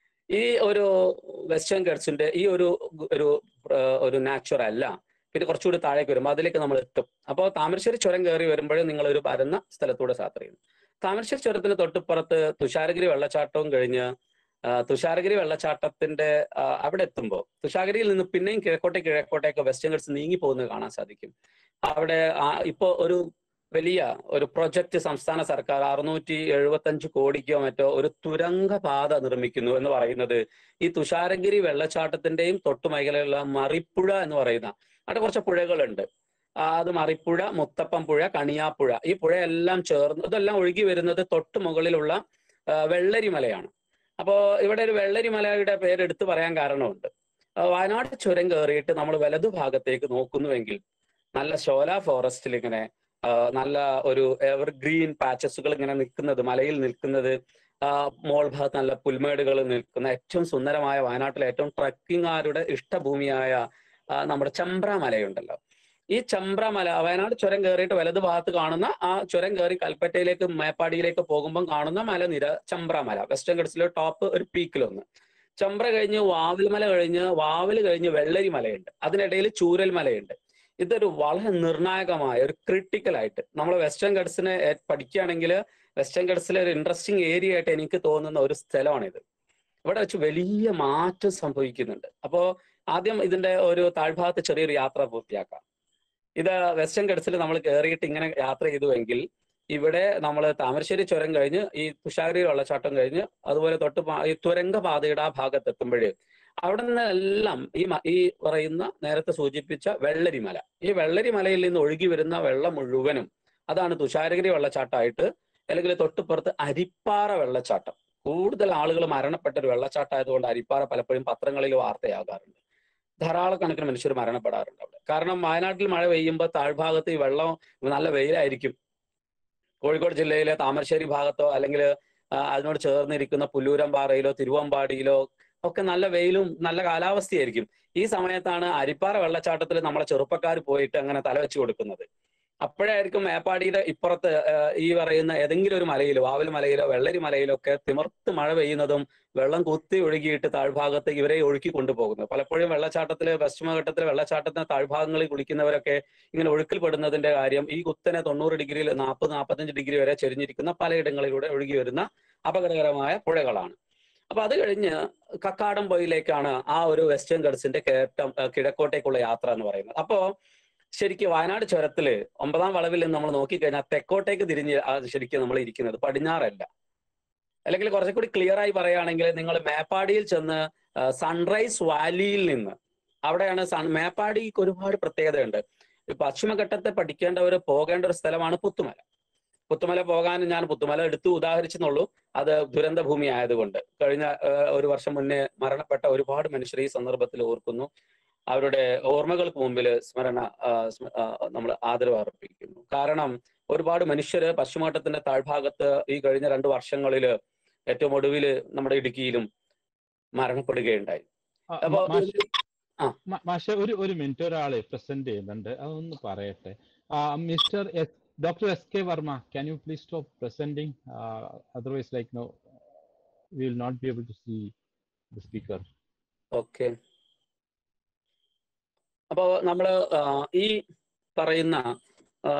ഈ ഒരു വെസ്റ്റേൺ ഗഡ്സിന്റെ ഈ ഒരു ഒരു ആ, ഒരു നാച്ചുറൽ അല്ല പിന്നെ കുറച്ചുകൂടി താഴേക്ക് വരുമ്പോൾ അതിലേക്ക് നമ്മൾ എത്തും അപ്പോൾ താമരശ്ശേരി ചുരം കയറി വരുമ്പോഴും നിങ്ങൾ ഒരു പരന്ന സ്ഥലത്തൂടെ യാത്ര ചെയ്യുന്നു താമരശ്ശേരി ചുരത്തിന് തൊട്ടുപ്പുറത്ത് തുഷാരഗിരി വെള്ളച്ചാട്ടവും കഴിഞ്ഞ് ആ, തുഷാരഗിരി വെള്ളച്ചാട്ടത്തിന്റെ ആ, അവിടെ എത്തുമ്പോൾ തുഷാരഗിരിയിൽ നിന്ന് പിന്നെയും കിഴക്കോട്ടേക്ക് കിഴക്കോട്ടേക്ക് വെസ്റ്റേൺ ഗഡ്സ് നീങ്ങി പോകുന്നത് കാണാൻ സാധിക്കും അവിടെ ആ, ഇപ്പോ ഒരു വലിയ ഒരു പ്രൊജക്ട് സംസ്ഥാന സർക്കാർ അറുന്നൂറ്റി എഴുപത്തഞ്ച് കോടിക്കോ മറ്റോ ഒരു തുരങ്ക പാത നിർമ്മിക്കുന്നു എന്ന് പറയുന്നത് ഈ തുഷാരഗിരി വെള്ളച്ചാട്ടത്തിന്റെയും തൊട്ടുമേഖലയിലുള്ള മറിപ്പുഴ എന്ന് പറയുന്ന അവിടെ കുറച്ച് പുഴകളുണ്ട് ആ, അത് മറിപ്പുഴ മുത്തപ്പം പുഴ കണിയാപ്പുഴ ഈ പുഴയെല്ലാം ചേർന്ന് ഇതെല്ലാം ഒഴുകി വരുന്നത് തൊട്ട് മുകളിലുള്ള ആ, വെള്ളരിമലയാണ് അപ്പോ ഇവിടെ ഒരു വെള്ളരിമലയുടെ പേര് എടുത്തു പറയാൻ കാരണമുണ്ട് ആ, വയനാട് ചുരം കയറിയിട്ട് നമ്മൾ വലതു ഭാഗത്തേക്ക് നോക്കുന്നുവെങ്കിൽ നല്ല ഷോല ഫോറസ്റ്റിൽ ഇങ്ങനെ ആ, നല്ല ഒരു എവർഗ്രീൻ പാച്ചസുകൾ ഇങ്ങനെ നിൽക്കുന്നത് മലയിൽ നിൽക്കുന്നത് ആ, മോൾ ഭാഗത്ത് നല്ല പുൽമേടുകൾ നിൽക്കുന്ന ഏറ്റവും സുന്ദരമായ വയനാട്ടിലെ ഏറ്റവും ട്രക്കിങ്ങാരുടെ ഇഷ്ടഭൂമിയായ ആ, നമ്മുടെ ചമ്പ്ര മലയുണ്ടല്ലോ ഈ ചമ്പ്ര മല വയനാട് ചുരം കയറിയിട്ട് വലത് ഭാഗത്ത് കാണുന്ന ആ ചുരം കയറി കൽപ്പറ്റയിലേക്ക് മേപ്പാടിയിലേക്ക് പോകുമ്പോൾ കാണുന്ന മലനിര ചമ്പ്ര മല വെസ്റ്റേൺ ഗഡ്സിലെ ടോപ്പ് ഒരു പീക്കിലൊന്ന് ചമ്പ്ര കഴിഞ്ഞ് വാവിൽ മല കഴിഞ്ഞ് വാവിൽ കഴിഞ്ഞ് വെള്ളരി മലയുണ്ട് അതിനിടയിൽ ചൂരൽ മലയുണ്ട് ഇതൊരു വളരെ നിർണായകമായ ഒരു ക്രിട്ടിക്കൽ ആയിട്ട് നമ്മൾ വെസ്റ്റേൺ ഗഡ്സിനെ ഏ- പഠിക്കുകയാണെങ്കിൽ വെസ്റ്റേൺ ഗഡ്സിലെ ഒരു ഇൻട്രസ്റ്റിംഗ് ഏരിയ ആയിട്ട് എനിക്ക് തോന്നുന്ന ഒരു സ്ഥലമാണിത് ഇവിടെ വെച്ച് വലിയ മാറ്റം സംഭവിക്കുന്നുണ്ട് അപ്പോ ആദ്യം ഇതിന്റെ ഒരു താഴ്ഭാഗത്ത് ചെറിയൊരു യാത്ര പൂർത്തിയാക്കാം ഇത് വെസ്റ്റേൺ ഗഡ്സിൽ നമ്മൾ കയറിയിട്ട് ഇങ്ങനെ യാത്ര ചെയ്തുവെങ്കിൽ ഇവിടെ നമ്മൾ താമരശ്ശേരി ചുരം കഴിഞ്ഞ് ഈ തുഷാഗിരി വെള്ളച്ചാട്ടം കഴിഞ്ഞ് അതുപോലെ തൊട്ട് പാ- ഈ തുരങ്ക പാതയുടെ ആ ഭാഗത്ത് എത്തുമ്പോഴേ അവിടെ നിന്ന് എല്ലാം ഈ മ- ഈ പറയുന്ന നേരത്തെ സൂചിപ്പിച്ച വെള്ളരിമല ഈ വെള്ളരിമലയിൽ നിന്ന് ഒഴുകി വരുന്ന വെള്ളം മുഴുവനും അതാണ് തുഷാരഗിരി വെള്ളച്ചാട്ടമായിട്ട് അല്ലെങ്കിൽ തൊട്ടുപുറത്ത് അരിപ്പാറ വെള്ളച്ചാട്ടം കൂടുതൽ ആളുകൾ മരണപ്പെട്ട ഒരു വെള്ളച്ചാട്ടം ആയതുകൊണ്ട് അരിപ്പാറ പലപ്പോഴും പത്രങ്ങളിൽ വാർത്തയാകാറുണ്ട് ധാരാളക്കണക്കിന് മനുഷ്യർ മരണപ്പെടാറുണ്ട് അവിടെ കാരണം വയനാട്ടിൽ മഴ പെയ്യുമ്പോൾ താഴ്ഭാഗത്ത് ഈ വെള്ളം നല്ല വെയിലായിരിക്കും കോഴിക്കോട് ജില്ലയിലെ താമരശ്ശേരി ഭാഗത്തോ അല്ലെങ്കിൽ അതിനോട് ചേർന്നിരിക്കുന്ന പുല്ലൂരമ്പാറയിലോ തിരുവമ്പാടിയിലോ ഒക്കെ നല്ല വെയിലും നല്ല കാലാവസ്ഥയായിരിക്കും ഈ സമയത്താണ് അരിപ്പാറ വെള്ളച്ചാട്ടത്തിൽ നമ്മളെ ചെറുപ്പക്കാർ പോയിട്ട് അങ്ങനെ തലവെച്ച് കൊടുക്കുന്നത് അപ്പോഴായിരിക്കും മേപ്പാടിയുടെ ഇപ്പുറത്ത് ആ, ഈ പറയുന്ന ഏതെങ്കിലും ഒരു മലയിലോ വാവൽ മലയിലോ വെള്ളരി മലയിലോ ഒക്കെ തിമിർത്ത് മഴ പെയ്യുന്നതും വെള്ളം കുത്തി ഒഴുകിയിട്ട് താഴ്ഭാഗത്ത് ഇവരെ ഒഴുക്കി കൊണ്ടുപോകുന്നത് പലപ്പോഴും വെള്ളച്ചാട്ടത്തില് പശ്ചിമഘട്ടത്തിലെ വെള്ളച്ചാട്ടത്തിന് താഴ്ഭാഗങ്ങളിൽ കുളിക്കുന്നവരൊക്കെ ഇങ്ങനെ ഒഴുക്കിൽപ്പെടുന്നതിന്റെ കാര്യം ഈ കുത്തനെ തൊണ്ണൂറ് ഡിഗ്രിയിൽ നാൽപ്പത് നാൽപ്പത്തഞ്ച് ഡിഗ്രി വരെ ചെരിഞ്ഞിരിക്കുന്ന പലയിടങ്ങളിലൂടെ ഒഴുകി വരുന്ന അപകടകരമായ പുഴകളാണ് അപ്പൊ അത് കഴിഞ്ഞ് കക്കാടം പൊയിലേക്കാണ് ആ ഒരു വെസ്റ്റേൺ ഗഡ്സിന്റെ കയറ്റം ആ, കിഴക്കോട്ടേക്കുള്ള യാത്ര എന്ന് പറയുന്നത് അപ്പോ ശരിക്കും വയനാട് ചുരത്തില് ഒമ്പതാം വളവിൽ നിന്ന് നമ്മൾ നോക്കിക്കഴിഞ്ഞാൽ തെക്കോട്ടേക്ക് തിരിഞ്ഞ് ആ ശരിക്കും നമ്മൾ ഇരിക്കുന്നത് പടിഞ്ഞാറല്ല അല്ലെങ്കിൽ കുറച്ചുകൂടി ക്ലിയർ ആയി പറയുകയാണെങ്കിൽ നിങ്ങൾ മേപ്പാടിയിൽ ചെന്ന് സൺറൈസ് വാലിയിൽ നിന്ന് അവിടെയാണ് സൺ മേപ്പാടിക്ക് ഒരുപാട് പ്രത്യേകതയുണ്ട് ഈ പശ്ചിമഘട്ടത്തെ പഠിക്കേണ്ടവർ പോകേണ്ട ഒരു സ്ഥലമാണ് പുത്തുമല പുത്തുമല പോകാൻ ഞാൻ പുത്തുമല എടുത്തു ഉദാഹരിച്ചെന്നുള്ളൂ അത് ദുരന്ത ഭൂമി ആയതുകൊണ്ട് കഴിഞ്ഞ ആ, ഒരു വർഷം മുന്നേ മരണപ്പെട്ട ഒരുപാട് മനുഷ്യർ ഈ സന്ദർഭത്തിൽ ഓർക്കുന്നു അവരുടെ ഓർമ്മകൾക്ക് മുമ്പിൽ സ്മരണ നമ്മൾ ആദരവ് അർപ്പിക്കുന്നു കാരണം ഒരുപാട് മനുഷ്യര് പശ്ചിമഘട്ടത്തിന്റെ താഴ്ഭാഗത്ത് ഈ കഴിഞ്ഞ രണ്ട് വർഷങ്ങളിൽ ഏറ്റവും ഒടുവിൽ നമ്മുടെ ഇടുക്കിയിലും മരണപ്പെടുകയുണ്ടായി ആ, അപ്പൊ മ- മാഷെ ആ. മ- മാഷെ ഒരു ഒരു മിനിറ്റ് ഒരാളെ പ്രസന്റ് ചെയ്യുന്നുണ്ട് അതൊന്ന് പറയട്ടെ mister S doctor S K Varma can you please stop presenting otherwise like no we will not be able to see the speaker okay അപ്പോ നമ്മള് ആ, ഈ പറയുന്ന ആ,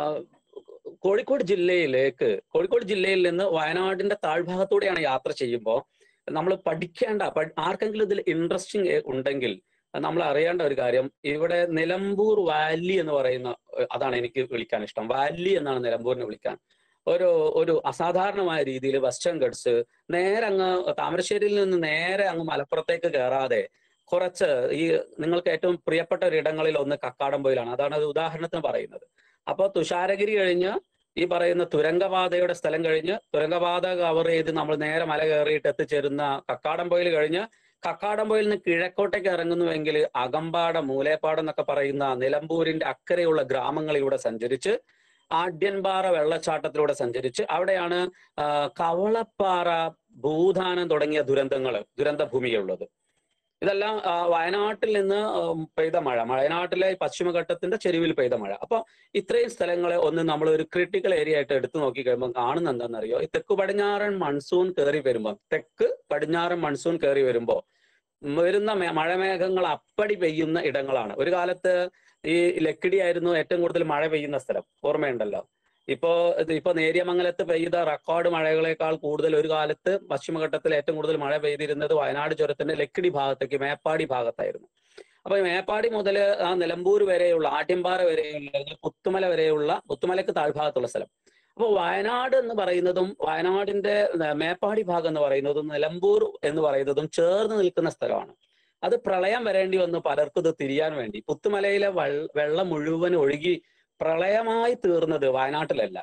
കോഴിക്കോട് ജില്ലയിലേക്ക് കോഴിക്കോട് ജില്ലയിൽ നിന്ന് വയനാടിന്റെ താഴ്ഭാഗത്തൂടെയാണ് യാത്ര ചെയ്യുമ്പോൾ നമ്മൾ പഠിക്കേണ്ട പ- ആർക്കെങ്കിലും ഇതിൽ ഇൻട്രസ്റ്റിംഗ് ഉണ്ടെങ്കിൽ നമ്മൾ അറിയേണ്ട ഒരു കാര്യം ഇവിടെ നിലമ്പൂർ വാലി എന്ന് പറയുന്ന ഏഹ്, അതാണ് എനിക്ക് വിളിക്കാൻ ഇഷ്ടം വാലി എന്നാണ് നിലമ്പൂരിനെ വിളിക്കാൻ ഒരു ഒരു അസാധാരണമായ രീതിയിൽ വെസ്റ്റേൺ ഗഡ്സ് നേരെ അങ്ങ് താമരശ്ശേരിയിൽ നിന്ന് നേരെ അങ്ങ് മലപ്പുറത്തേക്ക് കയറാതെ കുറച്ച് ഈ നിങ്ങൾക്ക് ഏറ്റവും പ്രിയപ്പെട്ട ഒരിടങ്ങളിൽ ഒന്ന് കക്കാടംപൊയിലാണ് അതാണ് അത് ഉദാഹരണത്തിന് പറയുന്നത് അപ്പോൾ തുഷാരഗിരി കഴിഞ്ഞ് ഈ പറയുന്ന തുരങ്കപാതയുടെ സ്ഥലം കഴിഞ്ഞ് തുരങ്കപാത കവർ ചെയ്ത് നമ്മൾ നേരെ മല കയറിയിട്ട് എത്തിച്ചേരുന്ന കക്കാടംപൊയിൽ കഴിഞ്ഞ് കക്കാടംപൊയിൽ നിന്ന് കിഴക്കോട്ടേക്ക് ഇറങ്ങുന്നുവെങ്കിൽ അകമ്പാട മൂലേപ്പാട് എന്നൊക്കെ പറയുന്ന നിലമ്പൂരിന്റെ അക്കരെയുള്ള ഗ്രാമങ്ങളിലൂടെ സഞ്ചരിച്ച് ആഡ്യൻപാറ വെള്ളച്ചാട്ടത്തിലൂടെ സഞ്ചരിച്ച് അവിടെയാണ് ആ, കവളപ്പാറ ഭൂതാനം തുടങ്ങിയ ദുരന്തങ്ങൾ ദുരന്ത ഭൂമിയുള്ളത് ഇതെല്ലാം ആ, വയനാട്ടിൽ നിന്ന് ഉം, പെയ്ത മഴ വയനാട്ടിലെ പശ്ചിമഘട്ടത്തിന്റെ ചെരുവിൽ പെയ്ത മഴ അപ്പൊ ഇത്രയും സ്ഥലങ്ങളെ ഒന്ന് നമ്മൾ ഒരു ക്രിട്ടിക്കൽ ഏരിയ ആയിട്ട് എടുത്തു നോക്കി കഴിയുമ്പോൾ കാണുന്ന എന്താണെന്നറിയോ ഈ തെക്ക് പടിഞ്ഞാറൻ മൺസൂൺ കയറി വരുമ്പോൾ തെക്ക് പടിഞ്ഞാറൻ മൺസൂൺ കയറി വരുമ്പോൾ വരുന്ന മേ- മഴമേഘങ്ങൾ അപ്പടി പെയ്യുന്ന ഇടങ്ങളാണ് ഒരു കാലത്ത് ഈ ലക്കിടി ആയിരുന്നു ഏറ്റവും കൂടുതൽ മഴ പെയ്യുന്ന സ്ഥലം ഓർമ്മയുണ്ടല്ലോ ഇപ്പോ ഇത് ഇപ്പൊ നേര്യമംഗലത്ത് പെയ്ത റെക്കോർഡ് മഴകളെക്കാൾ കൂടുതൽ ഒരു കാലത്ത് പശ്ചിമഘട്ടത്തിൽ ഏറ്റവും കൂടുതൽ മഴ പെയ്തിരുന്നത് വയനാട് ചുരത്തിന്റെ ലക്കിടി ഭാഗത്തേക്ക് മേപ്പാടി ഭാഗത്തായിരുന്നു അപ്പൊ ഈ മേപ്പാടി മുതൽ ആ നിലമ്പൂർ വരെയുള്ള ആട്യമ്പാറ വരെയുള്ള അല്ലെങ്കിൽ പുത്തുമല വരെയുള്ള പുത്തുമലക്ക് താഴ്ഭാഗത്തുള്ള സ്ഥലം അപ്പൊ വയനാട് എന്ന് പറയുന്നതും വയനാടിന്റെ ഏർ മേപ്പാടി ഭാഗം എന്ന് പറയുന്നതും നിലമ്പൂർ എന്ന് പറയുന്നതും ചേർന്ന് നിൽക്കുന്ന സ്ഥലമാണ് അത് പ്രളയം വരേണ്ടി വന്നു പലർക്കും ഇത് തിരിയാൻ വേണ്ടി പുത്തുമലയിലെ വെള്ള- വെള്ളം മുഴുവൻ ഒഴുകി പ്രളയമായി തീർന്നത് വയനാട്ടിലല്ല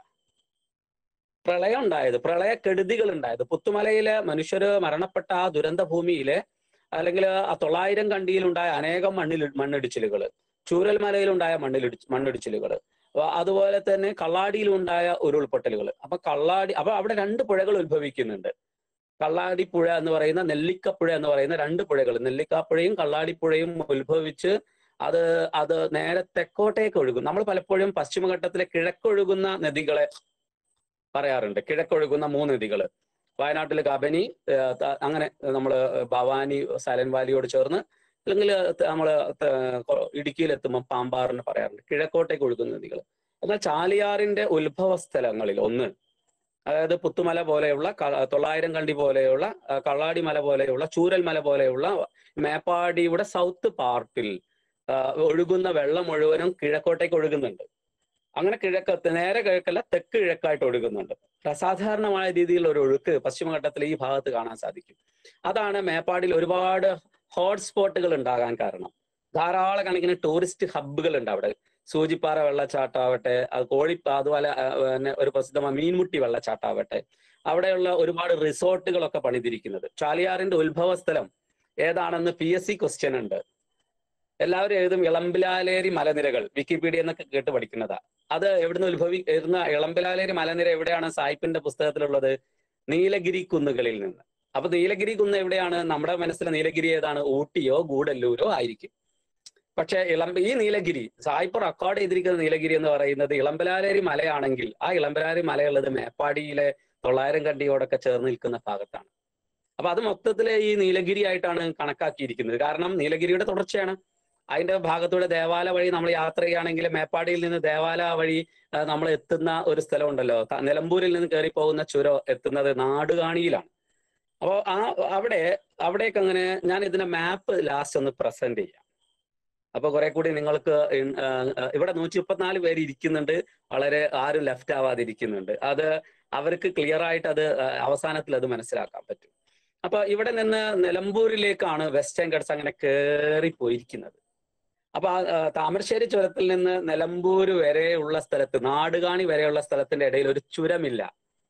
പ്രളയം ഉണ്ടായത് പ്രളയക്കെടുതികൾ ഉണ്ടായത് പുത്തുമലയിലെ മനുഷ്യര് മരണപ്പെട്ട ആ ദുരന്ത ഭൂമിയിലെ അല്ലെങ്കിൽ ആ തൊള്ളായിരം കണ്ടിയിലുണ്ടായ അനേകം മണ്ണിൽ മണ്ണിടിച്ചിലുകൾ ചൂരൽമലയിലുണ്ടായ മണ്ണിലിടി മണ്ണിടിച്ചിലുകൾ അതുപോലെ തന്നെ കള്ളാടിയിലുണ്ടായ ഉരുൾപൊട്ടലുകൾ അപ്പൊ കള്ളാടി അപ്പൊ അവിടെ രണ്ട് പുഴകൾ ഉത്ഭവിക്കുന്നുണ്ട് കള്ളാടിപ്പുഴ എന്ന് പറയുന്ന നെല്ലിക്കപ്പുഴ എന്ന് പറയുന്ന രണ്ട് പുഴകൾ നെല്ലിക്കാപ്പുഴയും കള്ളാടിപ്പുഴയും ഉത്ഭവിച്ച് അത് അത് നേരെ തെക്കോട്ടേക്ക് ഒഴുകും നമ്മൾ പലപ്പോഴും പശ്ചിമഘട്ടത്തിലെ കിഴക്കൊഴുകുന്ന നദികളെ പറയാറുണ്ട് കിഴക്കൊഴുകുന്ന മൂന്ന് നദികൾ വയനാട്ടിൽ കബനി ഏഹ് ത- അങ്ങനെ നമ്മൾ ഭവാനി സൈലന്റ് വാലിയോട് ചേർന്ന് അല്ലെങ്കിൽ നമ്മൾ ഇടുക്കിയിലെത്തുമ്പോൾ പാമ്പാറിന് പറയാറുണ്ട് കിഴക്കോട്ടേക്ക് ഒഴുകുന്ന നദികൾ എന്നാൽ ചാലിയാറിന്റെ ഉത്ഭവ സ്ഥലങ്ങളിൽ ഒന്ന് അതായത് പുത്തുമല പോലെയുള്ള ക- തൊള്ളായിരം കണ്ടി പോലെയുള്ള ആ, കള്ളാടി മല പോലെയുള്ള ചൂരൽ മല പോലെയുള്ള മേപ്പാടിയുടെ സൗത്ത് പാർട്ടിൽ ആ, ഒഴുകുന്ന വെള്ളം മുഴുവനും കിഴക്കോട്ടേക്ക് ഒഴുകുന്നുണ്ട് അങ്ങനെ കിഴക്കത്ത് നേരെ കിഴക്കല്ല തെക്ക് കിഴക്കായിട്ട് ഒഴുകുന്നുണ്ട് അസാധാരണമായ രീതിയിലുള്ള ഒരു ഒഴുക്ക് പശ്ചിമഘട്ടത്തിലെ ഈ ഭാഗത്ത് കാണാൻ സാധിക്കും അതാണ് മേപ്പാടിയിൽ ഒരുപാട് ഹോട്ട്സ്പോട്ടുകൾ ഉണ്ടാകാൻ കാരണം ധാരാളം കണക്കിന് ടൂറിസ്റ്റ് ഹബ്ബുകൾ ഉണ്ട് അവിടെ സൂചിപ്പാറ വെള്ളച്ചാട്ടമാവട്ടെ അത് കോഴി അതുപോലെ ആ, പിന്നെ ഒരു പ്രസിദ്ധമായ മീൻമുട്ടി വെള്ളച്ചാട്ടമാവട്ടെ അവിടെയുള്ള ഒരുപാട് റിസോർട്ടുകളൊക്കെ പണിതിരിക്കുന്നത് ചാലിയാറിന്റെ ഉത്ഭവ സ്ഥലം ഏതാണെന്ന് പി എസ് സി ക്വസ്റ്റ്യൻ ഉണ്ട് എല്ലാവരും എഴുതും ഇളമ്പിലാലേരി മലനിരകൾ വിക്കിപീഡിയ എന്നൊക്കെ കേട്ട് പഠിക്കുന്നതാ അത് എവിടുന്ന് ഉത്ഭവി എഴുതുന്ന ഇളമ്പിലാലേരി മലനിര എവിടെയാണ് സായിപ്പിന്റെ പുസ്തകത്തിലുള്ളത് നീലഗിരി കുന്നുകളിൽ നിന്ന് അപ്പൊ നീലഗിരി കുന്ന് എവിടെയാണ് നമ്മുടെ മനസ്സിലെ നീലഗിരി ഏതാണ് ഊട്ടിയോ ഗൂഡല്ലൂരോ ആയിരിക്കും പക്ഷെ ഇളമ്പ ഈ നീലഗിരി സായിപ്പ് റെക്കോർഡ് ചെയ്തിരിക്കുന്ന നീലഗിരി എന്ന് പറയുന്നത് ഇളമ്പലാലേരി മലയാണെങ്കിൽ ആ ഇളമ്പലാലേരി മലയുള്ളത് മേപ്പാടിയിലെ തൊള്ളായിരം കണ്ടിയോടൊക്കെ ചേർന്ന് നിൽക്കുന്ന ഭാഗത്താണ് അപ്പൊ അത് മൊത്തത്തില് ഈ നീലഗിരി ആയിട്ടാണ് കണക്കാക്കിയിരിക്കുന്നത് കാരണം നീലഗിരിയുടെ തുടർച്ചയാണ് അതിന്റെ ഭാഗത്തൂടെ ദേവാല വഴി നമ്മൾ യാത്ര ചെയ്യുകയാണെങ്കിൽ മേപ്പാടിയിൽ നിന്ന് ദേവാല വഴി ആ, നമ്മൾ എത്തുന്ന ഒരു സ്ഥലമുണ്ടല്ലോ ത- നിലമ്പൂരിൽ നിന്ന് കയറി പോകുന്ന ചുരം എത്തുന്നത് നാടുകാണിയിലാണ് അപ്പോൾ ആ അവിടെ അവിടേക്ക് അങ്ങനെ ഞാൻ ഇതിന്റെ മാപ്പ് ലാസ്റ്റ് ഒന്ന് പ്രസന്റ് ചെയ്യാം അപ്പൊ കുറെ കൂടി നിങ്ങൾക്ക് ഇൻ- ആ, ആ, ഇവിടെ നൂറ്റി മുപ്പത്തിനാല് പേര് ഇരിക്കുന്നുണ്ട് വളരെ ആരും ലെഫ്റ്റ് ആവാതെ ഇരിക്കുന്നുണ്ട് അത് അവർക്ക് ക്ലിയർ ആയിട്ട് അത് ആ, അവസാനത്തിൽ അത് മനസ്സിലാക്കാൻ പറ്റും അപ്പൊ ഇവിടെ നിന്ന് നിലമ്പൂരിലേക്കാണ് വെസ്റ്റേൺ ഗഡ്സ് അങ്ങനെ കയറി പോയിരിക്കുന്നത് അപ്പൊ ആ, ആ, താമരശ്ശേരി ചുരത്തിൽ നിന്ന് നിലമ്പൂർ വരെയുള്ള സ്ഥലത്ത് നാടുകാണി വരെയുള്ള സ്ഥലത്തിന്റെ ഇടയിൽ ഒരു ചുരമില്ല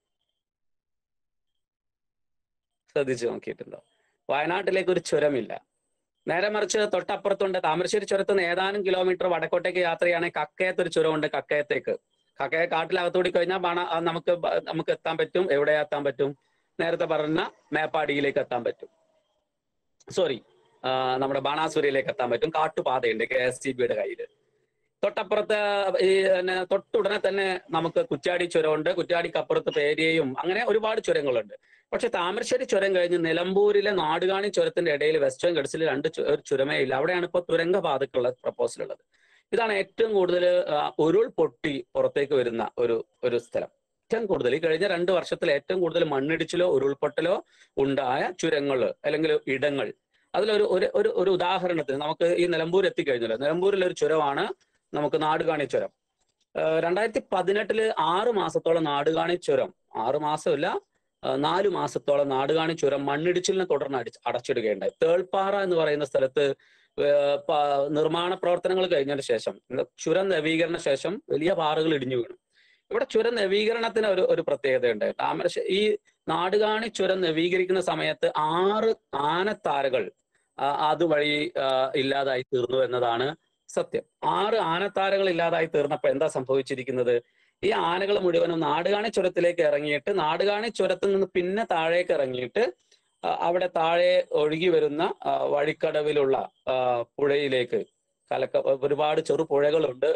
ശ്രദ്ധിച്ചു നോക്കിയിട്ടുണ്ടോ വയനാട്ടിലേക്ക് ഒരു ചുരമില്ല നേരെ മറിച്ച് തൊട്ടപ്പുറത്തുണ്ട് താമരശ്ശേരി ചുരത്ത് നിന്ന് ഏതാനും കിലോമീറ്റർ വടക്കോട്ടേക്ക് യാത്ര ചെയ്യുകയാണെങ്കിൽ കക്കയത്ത് ഒരു ചുരമുണ്ട് കക്കയത്തേക്ക് കക്കയെ കാട്ടിലകത്തൂടി കഴിഞ്ഞാൽ ബാണ ആ നമുക്ക് ബ- നമുക്ക് എത്താൻ പറ്റും എവിടെ എത്താൻ പറ്റും നേരത്തെ പറഞ്ഞ മേപ്പാടിയിലേക്ക് എത്താൻ പറ്റും സോറി നമ്മുടെ ബാണാസുരയിലേക്ക് എത്താൻ പറ്റും കാട്ടുപാതയുണ്ട് കെ എസ് സി ബിയുടെ കയ്യിൽ തൊട്ടപ്പുറത്ത് ഈ പിന്നെ തൊട്ടുടനെ തന്നെ നമുക്ക് കുറ്റാടി ചുരമുണ്ട് കുറ്റാടിക്കപ്പുറത്ത് പേരിയയും അങ്ങനെ ഒരുപാട് ചുരങ്ങളുണ്ട് പക്ഷെ താമരശ്ശേരി ചുരം കഴിഞ്ഞ് നിലമ്പൂരിലെ നാടുകാണി ചുരത്തിന്റെ ഇടയിൽ വെസ്റ്റേൺ ഗഡ്സിൽ രണ്ട് ചു- ഒരു ചുരമേ ഇല്ല അവിടെയാണ് ഇപ്പോൾ തുരങ്കപാതക്കുള്ള പ്രപ്പോസൽ ഉള്ളത് ഇതാണ് ഏറ്റവും കൂടുതൽ ഉരുൾ പൊട്ടി പുറത്തേക്ക് വരുന്ന ഒരു ഒരു സ്ഥലം ഏറ്റവും കൂടുതൽ ഈ കഴിഞ്ഞ രണ്ട് വർഷത്തിൽ ഏറ്റവും കൂടുതൽ മണ്ണിടിച്ചിലോ ഉരുൾപൊട്ടലോ ഉണ്ടായ ചുരങ്ങൾ അല്ലെങ്കിൽ ഇടങ്ങൾ അതിലൊരു ഒരു ഒരു ഒരു ഉദാഹരണത്തിന് നമുക്ക് ഈ നിലമ്പൂർ എത്തിക്കഴിഞ്ഞല്ലോ നിലമ്പൂരിലെ ഒരു ചുരമാണ് നമുക്ക് നാടുകാണി ചുരം ഏഹ് രണ്ടായിരത്തി പതിനെട്ടില് ആറ് മാസത്തോളം നാടുകാണി ചുരം ആറ് മാസമില്ല ഏഹ് നാല് മാസത്തോളം നാടുകാണി ചുരം മണ്ണിടിച്ചിലിനെ തുടർന്ന് അടിച്ച് അടച്ചിടുകയുണ്ടായി തേൾപ്പാറ എന്ന് പറയുന്ന സ്ഥലത്ത് ഏഹ് പ- നിർമ്മാണ പ്രവർത്തനങ്ങൾ കഴിഞ്ഞതിന് ശേഷം ചുരം നവീകരണ ശേഷം വലിയ പാറകൾ ഇടിഞ്ഞു വീണു ഇവിടെ ചുരം നവീകരണത്തിന് ഒരു ഒരു പ്രത്യേകതയുണ്ട് താമരശ്ശേരി ഈ നാടുകാണി ചുരം നവീകരിക്കുന്ന സമയത്ത് ആറ് ആനത്താരകൾ ആ, അതുവഴി ആ, ഇല്ലാതായി തീർന്നു എന്നതാണ് സത്യം ആറ് ആനത്താരകൾ ഇല്ലാതായി തീർന്നപ്പോൾ എന്താ സംഭവിച്ചിരിക്കുന്നത് ഈ ആനകൾ മുഴുവനും നാടുകാണി ചുരത്തിലേക്ക് ഇറങ്ങിയിട്ട് നാടുകാണി ചുരത്തിൽ നിന്ന് പിന്നെ താഴേക്ക് ഇറങ്ങിയിട്ട് ആ, അവിടെ താഴെ ഒഴുകി വരുന്ന ആ, വഴിക്കടവിലുള്ള ആ, പുഴയിലേക്ക് കലക്ക ഒരുപാട് ചെറു പുഴകളുണ്ട്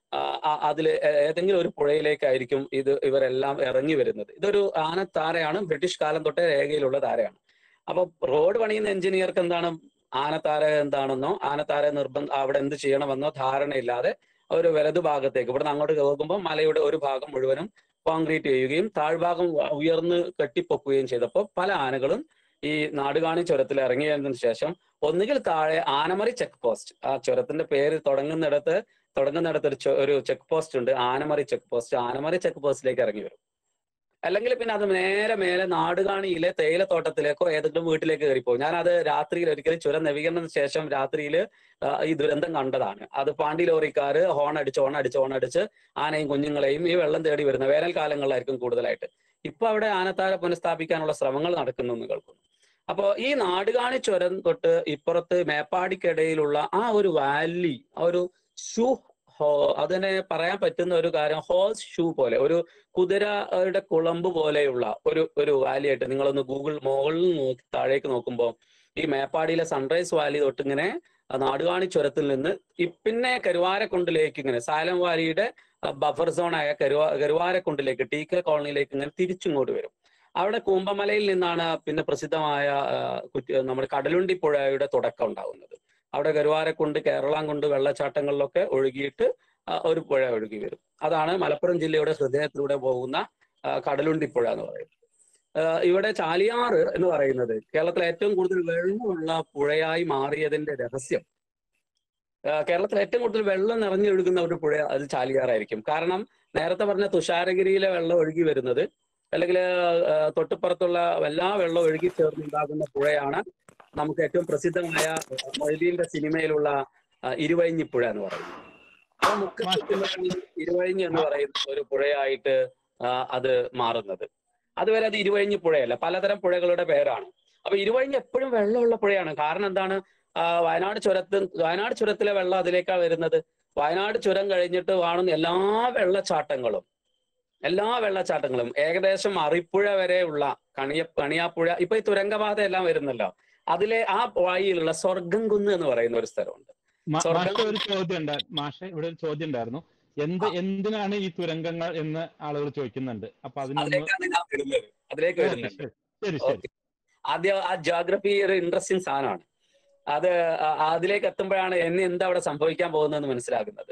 അതിൽ ഏതെങ്കിലും ഒരു പുഴയിലേക്കായിരിക്കും ഇത് ഇവരെല്ലാം ഇറങ്ങി വരുന്നത് ഇതൊരു ആനത്താരയാണ് ബ്രിട്ടീഷ് കാലം തൊട്ടേ രേഖയിലുള്ള താരയാണ് അപ്പൊ റോഡ് പണിയുന്ന എഞ്ചിനീയർക്ക് എന്താണ് ആനത്താര എന്താണെന്നോ ആനത്താര നിർബന്ധം അവിടെ എന്ത് ചെയ്യണമെന്നോ ധാരണയില്ലാതെ ഒരു വലതു ഭാഗത്തേക്ക് ഇവിടെ അങ്ങോട്ട് പോകുമ്പോൾ മലയുടെ ഒരു ഭാഗം മുഴുവനും കോൺക്രീറ്റ് ചെയ്യുകയും താഴ്ഭാഗം ഉയർന്ന് കെട്ടിപ്പൊക്കുകയും ചെയ്തപ്പോൾ പല ആനകളും ഈ നാടുകാണി ചുരത്തിൽ ഇറങ്ങിയതിനു ശേഷം ഒന്നുകിൽ താഴെ ആനമറി ചെക്ക് പോസ്റ്റ് ആ ചുരത്തിന്റെ പേര് തുടങ്ങുന്നിടത്ത് തുടങ്ങുന്നിടത്ത് ഒരു ചെ- ഒരു ചെക്ക് പോസ്റ്റ് ഉണ്ട് Anamari check post Anamari check പോസ്റ്റിലേക്ക് ഇറങ്ങി വരും അല്ലെങ്കിൽ പിന്നെ അത് നേരെ മേലെ നാടുകാണിയിലെ തേയിലത്തോട്ടത്തിലേക്കോ ഏതെങ്കിലും വീട്ടിലേക്ക് കയറിപ്പോകും ഞാൻ അത് രാത്രിയിൽ ഒരിക്കലും ചുരം നവീകരണത്തിന് ശേഷം രാത്രിയിൽ ഈ ദുരന്തം കണ്ടതാണ് അത് പാണ്ടി ലോറിക്കാര് ഹോൺ അടിച്ച് ഹോൺ അടിച്ച് ഹോൺ അടിച്ച് ആനയും കുഞ്ഞുങ്ങളെയും ഈ വെള്ളം തേടി വരുന്ന വേനൽക്കാലങ്ങളിലായിരിക്കും കൂടുതലായിട്ട് ഇപ്പൊ അവിടെ ആനത്താര പുനഃസ്ഥാപിക്കാനുള്ള ശ്രമങ്ങൾ നടക്കുന്നു എന്ന് കേൾക്കുന്നു അപ്പോ ഈ നാടുകാണി ചുരം തൊട്ട് ഇപ്പുറത്ത് മേപ്പാടിക്കിടയിലുള്ള ആ ഒരു വാലി ആ ഒരു ഷൂ ഹോ അതിനെ പറയാൻ പറ്റുന്ന ഒരു കാര്യം ഹോൾസ് ഷൂ പോലെ ഒരു കുതിരയുടെ കുളമ്പ് പോലെയുള്ള ഒരു ഒരു വാലിയായിട്ട് നിങ്ങളൊന്ന് ഗൂഗിൾ മുകളിൽ നോക്കി താഴേക്ക് നോക്കുമ്പോൾ ഈ മേപ്പാടിയിലെ സൺറൈസ് വാലി തൊട്ട് ഇങ്ങനെ ആ നാടുകാണി ചുരത്തിൽ നിന്ന് ഈ പിന്നെ കരുവാരക്കുണ്ടിലേക്ക് ഇങ്ങനെ സാലം വാലിയുടെ ബഫർ സോൺ ആയ കരുവാ കരുവാരക്കുണ്ടിലേക്ക് ടി കെ കോളനിയിലേക്ക് ഇങ്ങനെ തിരിച്ചിങ്ങോട്ട് വരും അവിടെ കൂമ്പമലയിൽ നിന്നാണ് പിന്നെ പ്രസിദ്ധമായ ആ, കുറ്റി- നമ്മുടെ കടലുണ്ടി പുഴയുടെ തുടക്കം ഉണ്ടാകുന്നത് അവിടെ കരുവാരക്കുണ്ട് കേരളാംകുണ്ട് വെള്ളച്ചാട്ടങ്ങളിലൊക്കെ ഒഴുകിയിട്ട് ആ, ഒരു പുഴ ഒഴുകി വരും അതാണ് മലപ്പുറം ജില്ലയുടെ ഹൃദയത്തിലൂടെ പോകുന്ന ആ, കടലുണ്ടിപ്പുഴ എന്ന് പറയുന്നത് ആ, ഇവിടെ ചാലിയാറ് എന്ന് പറയുന്നത് കേരളത്തിലെ ഏറ്റവും കൂടുതൽ വെള്ളമുള്ള പുഴയായി മാറിയതിന്റെ രഹസ്യം ആ, കേരളത്തിൽ ഏറ്റവും കൂടുതൽ വെള്ളം നിറഞ്ഞൊഴുകുന്ന ഒരു പുഴ അത് ചാലിയാറായിരിക്കും കാരണം നേരത്തെ പറഞ്ഞ തുഷാരഗിരിയിലെ വെള്ളം ഒഴുകി വരുന്നത് അല്ലെങ്കിൽ തൊട്ടുപ്പുറത്തുള്ള എല്ലാ വെള്ളം ഒഴുകി ചേർന്നുണ്ടാകുന്ന പുഴയാണ് നമുക്ക് ഏറ്റവും പ്രസിദ്ധമായ മൊയ്തീന്റെ സിനിമയിലുള്ള ആ, ഇരുവഴിഞ്ഞിപ്പുഴ എന്ന് പറയുന്നത് അപ്പൊ മുഖ്യ ഇരുവഴിഞ്ഞ് എന്ന് പറയുന്ന ഒരു പുഴയായിട്ട് ആ, അത് മാറുന്നത് അതുവരെ അത് ഇരുവഴിഞ്ഞി പുഴയല്ല പലതരം പുഴകളുടെ പേരാണ് അപ്പൊ ഇരുവഴിഞ്ഞ് എപ്പോഴും വെള്ളമുള്ള പുഴയാണ് കാരണം എന്താണ് ആ, വയനാട് ചുരത്ത് വയനാട് ചുരത്തിലെ വെള്ളം അതിലേക്കാണ് വരുന്നത് വയനാട് ചുരം കഴിഞ്ഞിട്ട് കാണുന്ന എല്ലാ വെള്ളച്ചാട്ടങ്ങളും എല്ലാ വെള്ളച്ചാട്ടങ്ങളും ഏകദേശം അറിപ്പുഴ വരെയുള്ള കണിയ കണിയാപ്പുഴ ഇപ്പൊ ഈ തുരങ്കപാത എല്ലാം വരുന്നല്ലോ അതിലെ ആ വഴിയിലുള്ള സ്വർഗം കുന്ന് എന്ന് പറയുന്ന ഒരു സ്ഥലമുണ്ട് മാ- സ്വർഗ്ഗം- മാഷെ ഒരു ചോദ്യം ഉണ്ട് മാഷെ ഇവിടെ ഒരു ചോദ്യം ഉണ്ടായിരുന്നു എന്ത് എന്തിനാണ് ഈ തുരങ്കങ്ങൾ എന്ന് ആളുകൾ ചോദിക്കുന്നുണ്ട് അപ്പൊ അതിനൊന്ന് അതിലേക്കാണ് ഞാൻ വരുന്നത് അതിലേക്ക് ഓക്കേ, വരുന്നുണ്ട് ശരി ശരി ശരി ഓക്കെ ആദ്യം ആ ജോഗ്രഫി ഒരു ഇൻട്രസ്റ്റിംഗ് സാധനമാണ് അത് ആ- അതിലേക്ക് എത്തുമ്പോഴാണ് എന്നെ എന്താ അവിടെ സംഭവിക്കാൻ പോകുന്നതെന്ന് മനസ്സിലാകുന്നത്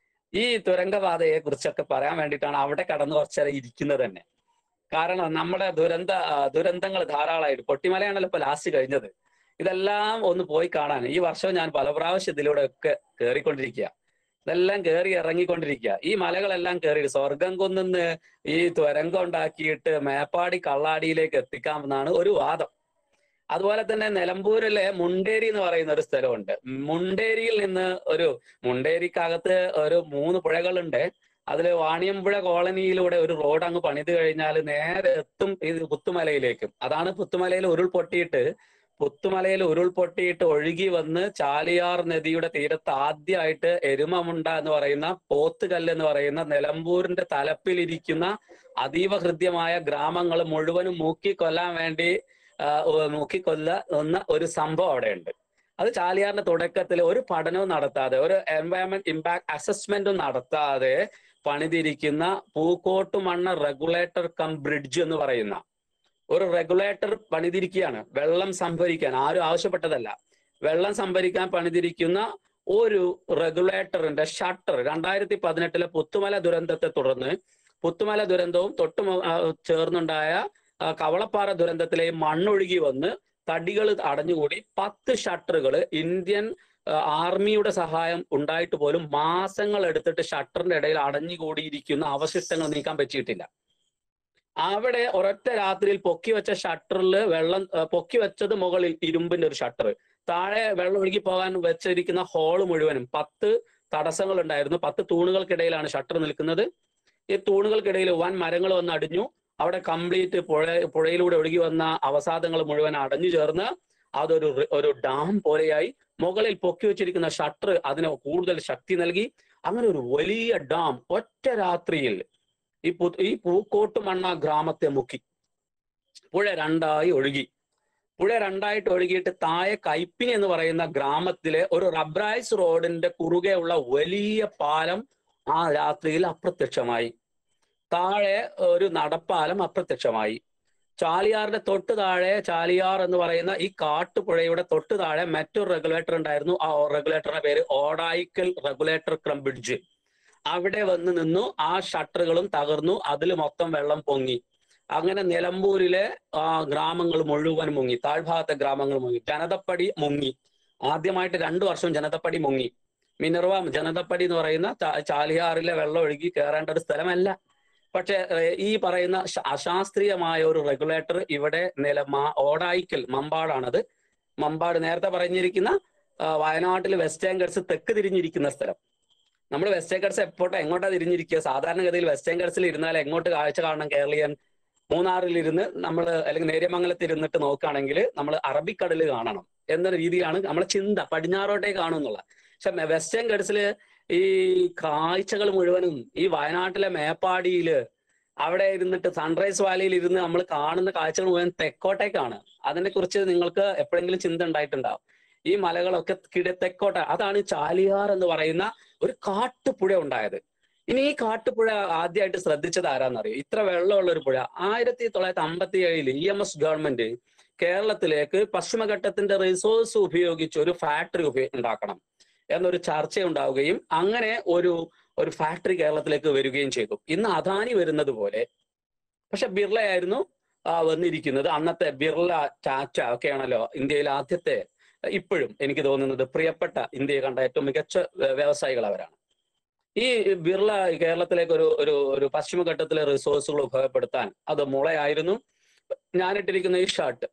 ഈ തുരങ്കപാതയെ കുറിച്ചൊക്കെ പറയാൻ വേണ്ടിയിട്ടാണ് അവിടെ കടന്ന് കുറച്ചേരം ഇരിക്കുന്നത് തന്നെ കാരണം നമ്മുടെ ദുരന്ത ആ, ദുരന്തങ്ങൾ ധാരാളമായിട്ട് പൊട്ടിമലയാണല്ലോ ഇപ്പൊ ലാസ്റ്റ് കഴിഞ്ഞത് ഇതെല്ലാം ഒന്ന് പോയി കാണാൻ ഈ വർഷം ഞാൻ പല പ്രാവശ്യം ഇതിലൂടെ ഒക്കെ കയറിക്കൊണ്ടിരിക്കുക ഇതെല്ലാം കയറി ഇറങ്ങിക്കൊണ്ടിരിക്കുക ഈ മലകളെല്ലാം കയറി സ്വർഗം കുന്നിന്ന് ഈ തുരങ്കം ഉണ്ടാക്കിയിട്ട് മേപ്പാടി കള്ളാടിയിലേക്ക് എത്തിക്കാമെന്നാണ് ഒരു വാദം അതുപോലെ തന്നെ നിലമ്പൂരിലെ മുണ്ടേരി എന്ന് പറയുന്ന ഒരു സ്ഥലമുണ്ട് മുണ്ടേരിയിൽ നിന്ന് ഒരു മുണ്ടേരിക്കകത്ത് ഒരു മൂന്ന് പുഴകളുണ്ട് അതിൽ വാണിയമ്പുഴ കോളനിയിലൂടെ ഒരു റോഡ് അങ്ങ് പണിത് കഴിഞ്ഞാൽ നേരെ എത്തും ഇത് പുത്തുമലയിലേക്കും അതാണ് പുത്തുമലയിൽ ഉരുൾപൊട്ടിയിട്ട് പുത്തുമലയിൽ ഉരുൾപൊട്ടിയിട്ട് ഒഴുകി വന്ന് ചാലിയാർ നദിയുടെ തീരത്ത് ആദ്യമായിട്ട് എരുമമുണ്ട എന്ന് പറയുന്ന പോത്തുകല്ല് എന്ന് പറയുന്ന നിലമ്പൂരിന്റെ തലപ്പിലിരിക്കുന്ന അതീവ ഹൃദ്യമായ ഗ്രാമങ്ങൾ മുഴുവനും മൂക്കിക്കൊല്ലാൻ വേണ്ടി ആ, ഉ- മൂക്കിക്കൊല്ല എന്ന ഒരു സംഭവം അവിടെയുണ്ട് അത് ചാലിയാറിന്റെ തുടക്കത്തിൽ ഒരു പഠനവും നടത്താതെ ഒരു എൻവയറമെന്റ് ഇമ്പാക്ട് അസസ്മെന്റും നടത്താതെ പണിതിരിക്കുന്ന പൂക്കോട്ടുമണ്ണ റെഗുലേറ്റർ കം ബ്രിഡ്ജ് എന്ന് പറയുന്ന ഒരു റെഗുലേറ്റർ പണിതിരിക്കുകയാണ് വെള്ളം സംഭരിക്കാൻ ആരും ആവശ്യപ്പെട്ടതല്ല വെള്ളം സംഭരിക്കാൻ പണിതിരിക്കുന്ന ഒരു റെഗുലേറ്ററിന്റെ ഷട്ടർ രണ്ടായിരത്തി പതിനെട്ടിലെ പുത്തുമല ദുരന്തത്തെ തുടർന്ന് പുത്തുമല ദുരന്തവും തൊട്ട് മു- ആ, ചേർന്നുണ്ടായ ആ, കവളപ്പാറ ദുരന്തത്തിലെ മണ്ണൊഴുകി വന്ന് തടികൾ അടഞ്ഞുകൂടി പത്ത് ഷട്ടറുകൾ ഇന്ത്യൻ ആ, ആർമിയുടെ സഹായം ഉണ്ടായിട്ട് പോലും മാസങ്ങൾ എടുത്തിട്ട് ഷട്ടറിന്റെ ഇടയിൽ അടഞ്ഞുകൂടിയിരിക്കുന്ന അവശിഷ്ടങ്ങൾ നീക്കാൻ പറ്റിയിട്ടില്ല അവിടെ ഒരൊറ്റ രാത്രിയിൽ പൊക്കി വെച്ച ഷട്ടറിൽ വെള്ളം ആ, പൊക്കി വെച്ചത് മുകളിൽ ഇരുമ്പിന്റെ ഒരു ഷട്ടർ താഴെ വെള്ളം ഒഴുകി പോകാൻ വെച്ചിരിക്കുന്ന ഹോള് മുഴുവനും പത്ത് തടസ്സങ്ങൾ ഉണ്ടായിരുന്നു പത്ത് തൂണുകൾക്കിടയിലാണ് ഷട്ടർ നിൽക്കുന്നത് ഈ തൂണുകൾക്കിടയിൽ വൻ മരങ്ങൾ വന്ന് അടിഞ്ഞു അവിടെ കംപ്ലീറ്റ് പുഴ പുഴയിലൂടെ ഒഴുകി വന്ന അവസാദങ്ങൾ മുഴുവൻ അടഞ്ഞു ചേർന്ന് അതൊരു റി- ഒരു ഡാം പോലെയായി മുകളിൽ പൊക്കി വെച്ചിരിക്കുന്ന ഷട്ടർ അതിന് കൂടുതൽ ശക്തി നൽകി അങ്ങനെ ഒരു വലിയ ഡാം ഒറ്റ രാത്രിയിൽ ഈ പു ഈ പൂക്കോട്ടുമണ്ണ ഗ്രാമത്തെ മുക്കി പുഴ രണ്ടായി ഒഴുകി പുഴ രണ്ടായിട്ട് ഒഴുകിയിട്ട് താഴെ കൈപ്പിനി എന്ന് പറയുന്ന ഗ്രാമത്തിലെ ഒരു റബ്രൈസ് റോഡിന്റെ കുറുകെയുള്ള വലിയ പാലം ആ രാത്രിയിൽ അപ്രത്യക്ഷമായി താഴെ ഒരു നടപ്പാലം അപ്രത്യക്ഷമായി ചാലിയാറിന്റെ തൊട്ട് താഴെ ചാലിയാർ എന്ന് പറയുന്ന ഈ കാട്ടുപുഴയുടെ തൊട്ട് താഴെ മറ്റൊരു റെഗുലേറ്റർ ഉണ്ടായിരുന്നു ആ റെഗുലേറ്ററിന്റെ പേര് ഓടായിക്കൽ റെഗുലേറ്റർ ക്രം ബ്രിഡ്ജ് അവിടെ വന്ന് നിന്നു ആ ഷട്ടറുകളും തകർന്നു അതിൽ മൊത്തം വെള്ളം പൊങ്ങി അങ്ങനെ നിലമ്പൂരിലെ ആ ഗ്രാമങ്ങൾ മുഴുവൻ മുങ്ങി താഴ്ഭാഗത്തെ ഗ്രാമങ്ങൾ മുങ്ങി ജനതപ്പടി മുങ്ങി ആദ്യമായിട്ട് രണ്ടു വർഷം ജനതപ്പടി മുങ്ങി മിനർവ ജനതപ്പടി എന്ന് പറയുന്ന ചാ- ചാലിയാറിലെ വെള്ളം ഒഴുകി കയറേണ്ട ഒരു സ്ഥലമല്ല പക്ഷെ ഏഹ്, ഈ പറയുന്ന ശ- അശാസ്ത്രീയമായ ഒരു റെഗുലേറ്റർ ഇവിടെ നില മാ- ഓടായിക്കൽ മമ്പാടാണത് മമ്പാട് നേരത്തെ പറഞ്ഞിരിക്കുന്ന ആ, വയനാട്ടിൽ വെസ്റ്റേൺ ഗഡ്സ് തെക്ക് തിരിഞ്ഞിരിക്കുന്ന സ്ഥലം നമ്മൾ വെസ്റ്റേൺ ഗഡ്സ് എപ്പോഴാ എങ്ങോട്ടാ തിരിഞ്ഞിരിക്കുക സാധാരണഗതിയിൽ വെസ്റ്റേൺ ഗഡ്സിൽ ഇരുന്നാൽ എങ്ങോട്ട് കാഴ്ച കാണണം കേരളീയൻ മൂന്നാറിൽ ഇരുന്ന് നമ്മൾ അല്ലെങ്കിൽ നേര്യമംഗലത്ത് ഇരുന്നിട്ട് നോക്കുകയാണെങ്കിൽ നമ്മൾ അറബിക്കടൽ കാണണം എന്ന രീതിയിലാണ് നമ്മളെ ചിന്ത പടിഞ്ഞാറോട്ടേക്ക് കാണുന്നുള്ള പക്ഷെ മെ- വെസ്റ്റേൺ ഗഡ്സില് ഈ കാഴ്ചകൾ മുഴുവനും ഈ വയനാട്ടിലെ മേപ്പാടിയില് അവിടെ ഇരുന്നിട്ട് സൺറൈസ് വാലിയിൽ ഇരുന്ന് നമ്മൾ കാണുന്ന കാഴ്ചകൾ മുഴുവൻ തെക്കോട്ടേക്കാണ് അതിനെ കുറിച്ച് നിങ്ങൾക്ക് എപ്പോഴെങ്കിലും ചിന്ത ഉണ്ടായിട്ടുണ്ടാവും ഈ മലകളൊക്കെ കിഴ തെക്കോട്ട അതാണ് ചാലിയാർ എന്ന് പറയുന്ന ഒരു കാട്ടുപുഴ ഉണ്ടായത് ഇനി ഈ കാട്ടുപുഴ ആദ്യമായിട്ട് ശ്രദ്ധിച്ചത് ആരാന്നറിയോ ഇത്ര വെള്ളമുള്ള ഒരു പുഴ ആയിരത്തി തൊള്ളായിരത്തി അമ്പത്തി ഏഴിൽ ഇ എം എസ് ഗവൺമെന്റ് കേരളത്തിലേക്ക് പശ്ചിമഘട്ടത്തിന്റെ റിസോഴ്സ് ഉപയോഗിച്ച് ഒരു ഫാക്ടറി ഉപയോ ഉണ്ടാക്കണം എന്നൊരു ചർച്ച ഉണ്ടാവുകയും അങ്ങനെ ഒരു ഒരു ഫാക്ടറി കേരളത്തിലേക്ക് വരികയും ചെയ്തു ഇന്ന് അദാനി വരുന്നത് പോലെ പക്ഷെ ബിർളയായിരുന്നു ആ, വന്നിരിക്കുന്നത് അന്നത്തെ ബിർള ടാറ്റ ഒക്കെയാണല്ലോ ഇന്ത്യയിലെ ആദ്യത്തെ ഇപ്പോഴും എനിക്ക് തോന്നുന്നത് പ്രിയപ്പെട്ട ഇന്ത്യയെ കണ്ട ഏറ്റവും മികച്ച വ്യ- വ്യവസായികൾ അവരാണ് ഈ ബിർള കേരളത്തിലേക്ക് ഒരു ഒരു ഒരു പശ്ചിമഘട്ടത്തിലെ റിസോഴ്സുകൾ ഉപയോഗപ്പെടുത്താൻ അത് മുളയായിരുന്നു ഞാനിട്ടിരിക്കുന്ന ഈ ഷർട്ട്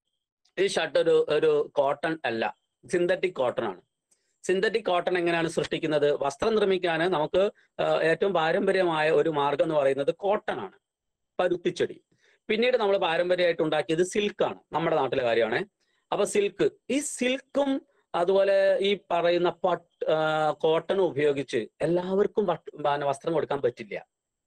ഈ ഷർട്ട് ഒരു ഒരു കോട്ടൺ അല്ല സിന്തറ്റിക് കോട്ടൺ ആണ് സിന്തറ്റിക് കോട്ടൺ എങ്ങനെയാണ് സൃഷ്ടിക്കുന്നത് വസ്ത്രം നിർമ്മിക്കാൻ നമുക്ക് ആ, ഏറ്റവും പാരമ്പര്യമായ ഒരു മാർഗം എന്ന് പറയുന്നത് കോട്ടൺ ആണ് പരുത്തിച്ചെടി പിന്നീട് നമ്മൾ പാരമ്പര്യമായിട്ട് ഉണ്ടാക്കിയത് സിൽക്കാണ് നമ്മുടെ നാട്ടിലെ കാര്യമാണ് അപ്പൊ സിൽക്ക് ഈ സിൽക്കും അതുപോലെ ഈ പറയുന്ന പട്ട് കോട്ടൺ ഉപയോഗിച്ച് എല്ലാവർക്കും വട്ട്- പിന്നെ വസ്ത്രം കൊടുക്കാൻ പറ്റില്ല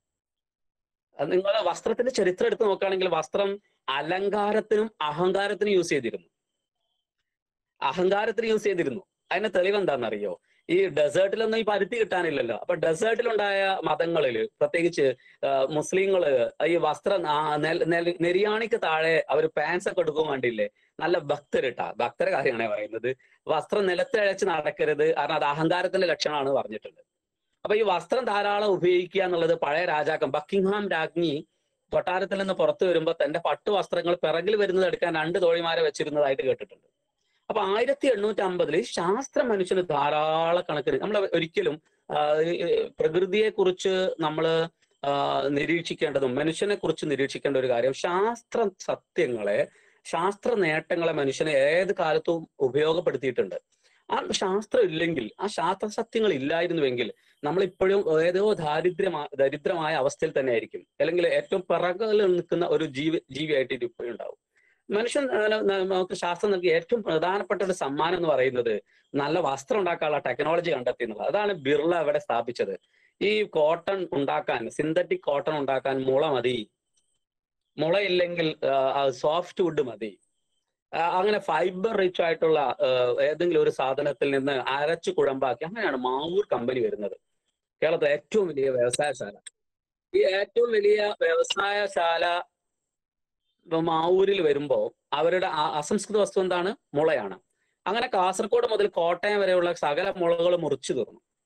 നിങ്ങൾ വസ്ത്രത്തിന്റെ ചരിത്രം എടുത്ത് നോക്കുകയാണെങ്കിൽ വസ്ത്രം അലങ്കാരത്തിനും അഹങ്കാരത്തിനും യൂസ് ചെയ്തിരുന്നു അഹങ്കാരത്തിന് യൂസ് ചെയ്തിരുന്നു അതിന് തെളിവ് എന്താണെന്നറിയോ ഈ ഡെസേർട്ടിലൊന്നും ഈ പരുത്തി കിട്ടാനില്ലല്ലോ അപ്പൊ ഡെസേർട്ടിലുണ്ടായ മതങ്ങളില് പ്രത്യേകിച്ച് ആ, മുസ്ലിങ്ങള് ഈ വസ്ത്രം ആ, നെൽ- നെൽ- നെരിയാണിക്ക് താഴെ അവർ പാൻസ് ഒക്കെ എടുക്കും കണ്ടില്ലേ നല്ല ഭക്തരിട്ടാ ഭക്തരെ കാര്യമാണ് പറയുന്നത് വസ്ത്രം നിലത്തഴച്ച് നടക്കരുത് കാരണം അത് അഹങ്കാരത്തിന്റെ ലക്ഷണമാണ് പറഞ്ഞിട്ടുണ്ട് അപ്പൊ ഈ വസ്ത്രം ധാരാളം ഉപയോഗിക്കുക എന്നുള്ളത് പഴയ രാജാക്കം ബക്കിംഗ്ഹാം രാജ്ഞി കൊട്ടാരത്തിൽ നിന്ന് പുറത്തു വരുമ്പോൾ തന്റെ പട്ടു വസ്ത്രങ്ങൾ പിറകിൽ വരുന്നത് എടുക്കാൻ രണ്ട് തോഴിമാരെ വെച്ചിരുന്നതായിട്ട് കേട്ടിട്ടുണ്ട് അപ്പൊ ആയിരത്തി എണ്ണൂറ്റി അമ്പതിൽ ശാസ്ത്ര മനുഷ്യന് ധാരാളം കണക്കിന് നമ്മൾ ഒരിക്കലും പ്രകൃതിയെ കുറിച്ച് നമ്മൾ നിരീക്ഷിക്കേണ്ടതും മനുഷ്യനെ കുറിച്ച് നിരീക്ഷിക്കേണ്ട ഒരു കാര്യം ശാസ്ത്ര സത്യങ്ങളെ ശാസ്ത്ര നേട്ടങ്ങളെ മനുഷ്യനെ ഏത് കാലത്തും ഉപയോഗപ്പെടുത്തിയിട്ടുണ്ട് ആ ശാസ്ത്രം ഇല്ലെങ്കിൽ ആ ശാസ്ത്ര സത്യങ്ങൾ ഇല്ലായിരുന്നുവെങ്കിൽ നമ്മൾ ഇപ്പോഴും ഏതോ ദാരിദ്ര്യമായ ദരിദ്രമായ അവസ്ഥയിൽ തന്നെ ആയിരിക്കും അല്ലെങ്കിൽ ഏറ്റവും പിറകിൽ നിൽക്കുന്ന ഒരു ജീവി ജീവിയായിട്ട് ഇത് ഇപ്പോഴും ഉണ്ടാവും മനുഷ്യൻ ആ, ന- നമുക്ക് ശാസ്ത്രം നൽകിയ ഏറ്റവും പ്രധാനപ്പെട്ട ഒരു സമ്മാനം എന്ന് പറയുന്നത് നല്ല വസ്ത്രം ഉണ്ടാക്കാനുള്ള ടെക്നോളജി കണ്ടെത്തി എന്നുള്ളത് അതാണ് ബിർള അവിടെ സ്ഥാപിച്ചത് ഈ കോട്ടൺ ഉണ്ടാക്കാൻ സിന്തറ്റിക് കോട്ടൺ ഉണ്ടാക്കാൻ മുള മതി മുളയില്ലെങ്കിൽ സോഫ്റ്റ് വുഡ് മതി ആ, അങ്ങനെ ഫൈബർ റിച്ച് ആയിട്ടുള്ള ആ, ഏതെങ്കിലും ഒരു സാധനത്തിൽ നിന്ന് അരച്ച് കുഴമ്പാക്കി അങ്ങനെയാണ് മാവൂർ കമ്പനി വരുന്നത് കേരളത്തിലെ ഏറ്റവും വലിയ വ്യവസായശാല ഈ ഏറ്റവും വലിയ വ്യവസായശാല ഇപ്പൊ മാവൂരിൽ വരുമ്പോ അവരുടെ ആ- അസംസ്കൃത വസ്തു എന്താണ് മുളയാണ് അങ്ങനെ കാസർഗോഡ് മുതൽ കോട്ടയം വരെയുള്ള സകല മുളകൾ മുറിച്ചു തീർന്നു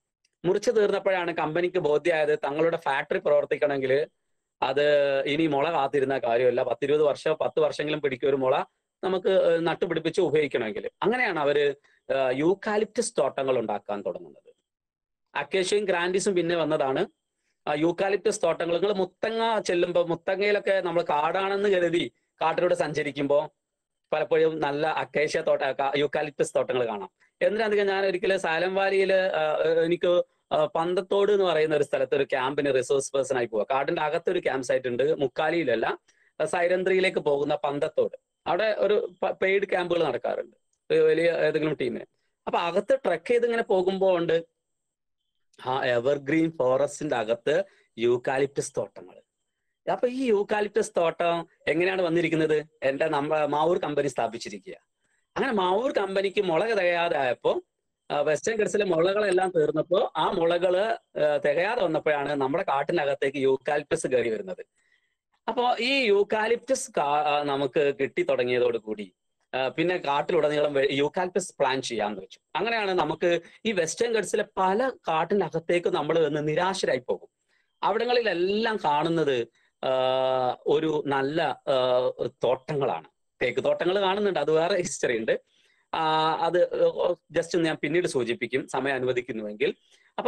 മുറിച്ചു തീർന്നപ്പോഴാണ് കമ്പനിക്ക് ബോധ്യമായത് തങ്ങളുടെ ഫാക്ടറി പ്രവർത്തിക്കണമെങ്കിൽ അത് ഇനി മുള കാത്തിരുന്ന കാര്യമല്ല പത്തിരുപത് വർഷം പത്ത് വർഷമെങ്കിലും പിടിക്കും ഒരു മുള നമുക്ക് ഏഹ് നട്ടുപിടിപ്പിച്ച് ഉപയോഗിക്കണമെങ്കിൽ അങ്ങനെയാണ് അവര് ഏഹ് യൂക്കാലിപ്റ്റസ് തോട്ടങ്ങൾ ഉണ്ടാക്കാൻ തുടങ്ങുന്നത് അക്കേഷ്യയും ഗ്രാൻഡിസും പിന്നെ വന്നതാണ് ആ യൂക്കാലിപ്റ്റസ് തോട്ടങ്ങൾ നിങ്ങൾ മുത്തങ്ങ ചെല്ലുമ്പോൾ മുത്തങ്ങയിലൊക്കെ നമ്മൾ കാടാണെന്ന് കരുതി കാട്ടിലൂടെ സഞ്ചരിക്കുമ്പോൾ പലപ്പോഴും നല്ല അക്കേഷ്യ തോട്ട ക- യൂക്കാലിപ്റ്റസ് തോട്ടങ്ങൾ കാണാം എന്തിനാ ഞാൻ ഒരിക്കലും സാലം വാലിയില് എനിക്ക് ആ, പന്തത്തോട് എന്ന് പറയുന്ന ഒരു സ്ഥലത്ത് ഒരു ക്യാമ്പിന് റിസോഴ്സ് പേഴ്സൺ ആയി പോവുക കാടിന്റെ അകത്തൊരു ക്യാമ്പ് സൈറ്റ് ഉണ്ട് മുക്കാലിയിലല്ല ആ, സൈരന്ത്രിയിലേക്ക് പോകുന്ന പന്തത്തോട് അവിടെ ഒരു പെയ്ഡ് ക്യാമ്പുകൾ നടക്കാറുണ്ട് ഒരു വലിയ ഏതെങ്കിലും ടീമിന് അപ്പൊ അകത്ത് ട്രക്ക് ചെയ്ത് ഇങ്ങനെ പോകുമ്പോ ഉണ്ട് ആ എവർഗ്രീൻ ഫോറസ്റ്റിന്റെ അകത്ത് യൂക്കാലിപ്റ്റസ് തോട്ടങ്ങൾ അപ്പൊ ഈ യൂക്കാലിപ്റ്റസ് തോട്ടം എങ്ങനെയാണ് വന്നിരിക്കുന്നത് എന്റെ നമ്മ മാവൂർ കമ്പനി സ്ഥാപിച്ചിരിക്കുക അങ്ങനെ മാവൂർ കമ്പനിക്ക് മുളക് തികയാതെ ആയപ്പോ ആ, വെസ്റ്റേൺ ഗഡ്സിലെ മുളകളെല്ലാം തീർന്നപ്പോ ആ മുളകള് ആ, തികയാതെ വന്നപ്പോഴാണ് നമ്മുടെ കാട്ടിനകത്തേക്ക് യൂക്കാലിപ്റ്റസ് കയറി വരുന്നത് അപ്പോ ഈ യൂക്കാലിപ്റ്റസ് കാ- ആ, നമുക്ക് കിട്ടി തുടങ്ങിയതോട് കൂടി ആ, പിന്നെ കാട്ടിലുടനീളം വെ- യൂക്കാലിപ്റ്റസ് പ്ലാൻ ചെയ്യാന്ന് വെച്ചു അങ്ങനെയാണ് നമുക്ക് ഈ വെസ്റ്റേൺ ഗഡ്സിലെ പല കാട്ടിന്റെ അകത്തേക്ക് നമ്മൾ നിന്ന് നിരാശരായി പോകും അവിടങ്ങളിലെല്ലാം കാണുന്നത് ആ, ഒരു നല്ല ആ, തോട്ടങ്ങളാണ് തേക്ക് തോട്ടങ്ങൾ കാണുന്നുണ്ട് അത് വേറെ ഹിസ്റ്ററി ഉണ്ട് ആ, അത് ജസ്റ്റ് ഞാൻ പിന്നീട് സൂചിപ്പിക്കും സമയം അനുവദിക്കുന്നുവെങ്കിൽ അപ്പൊ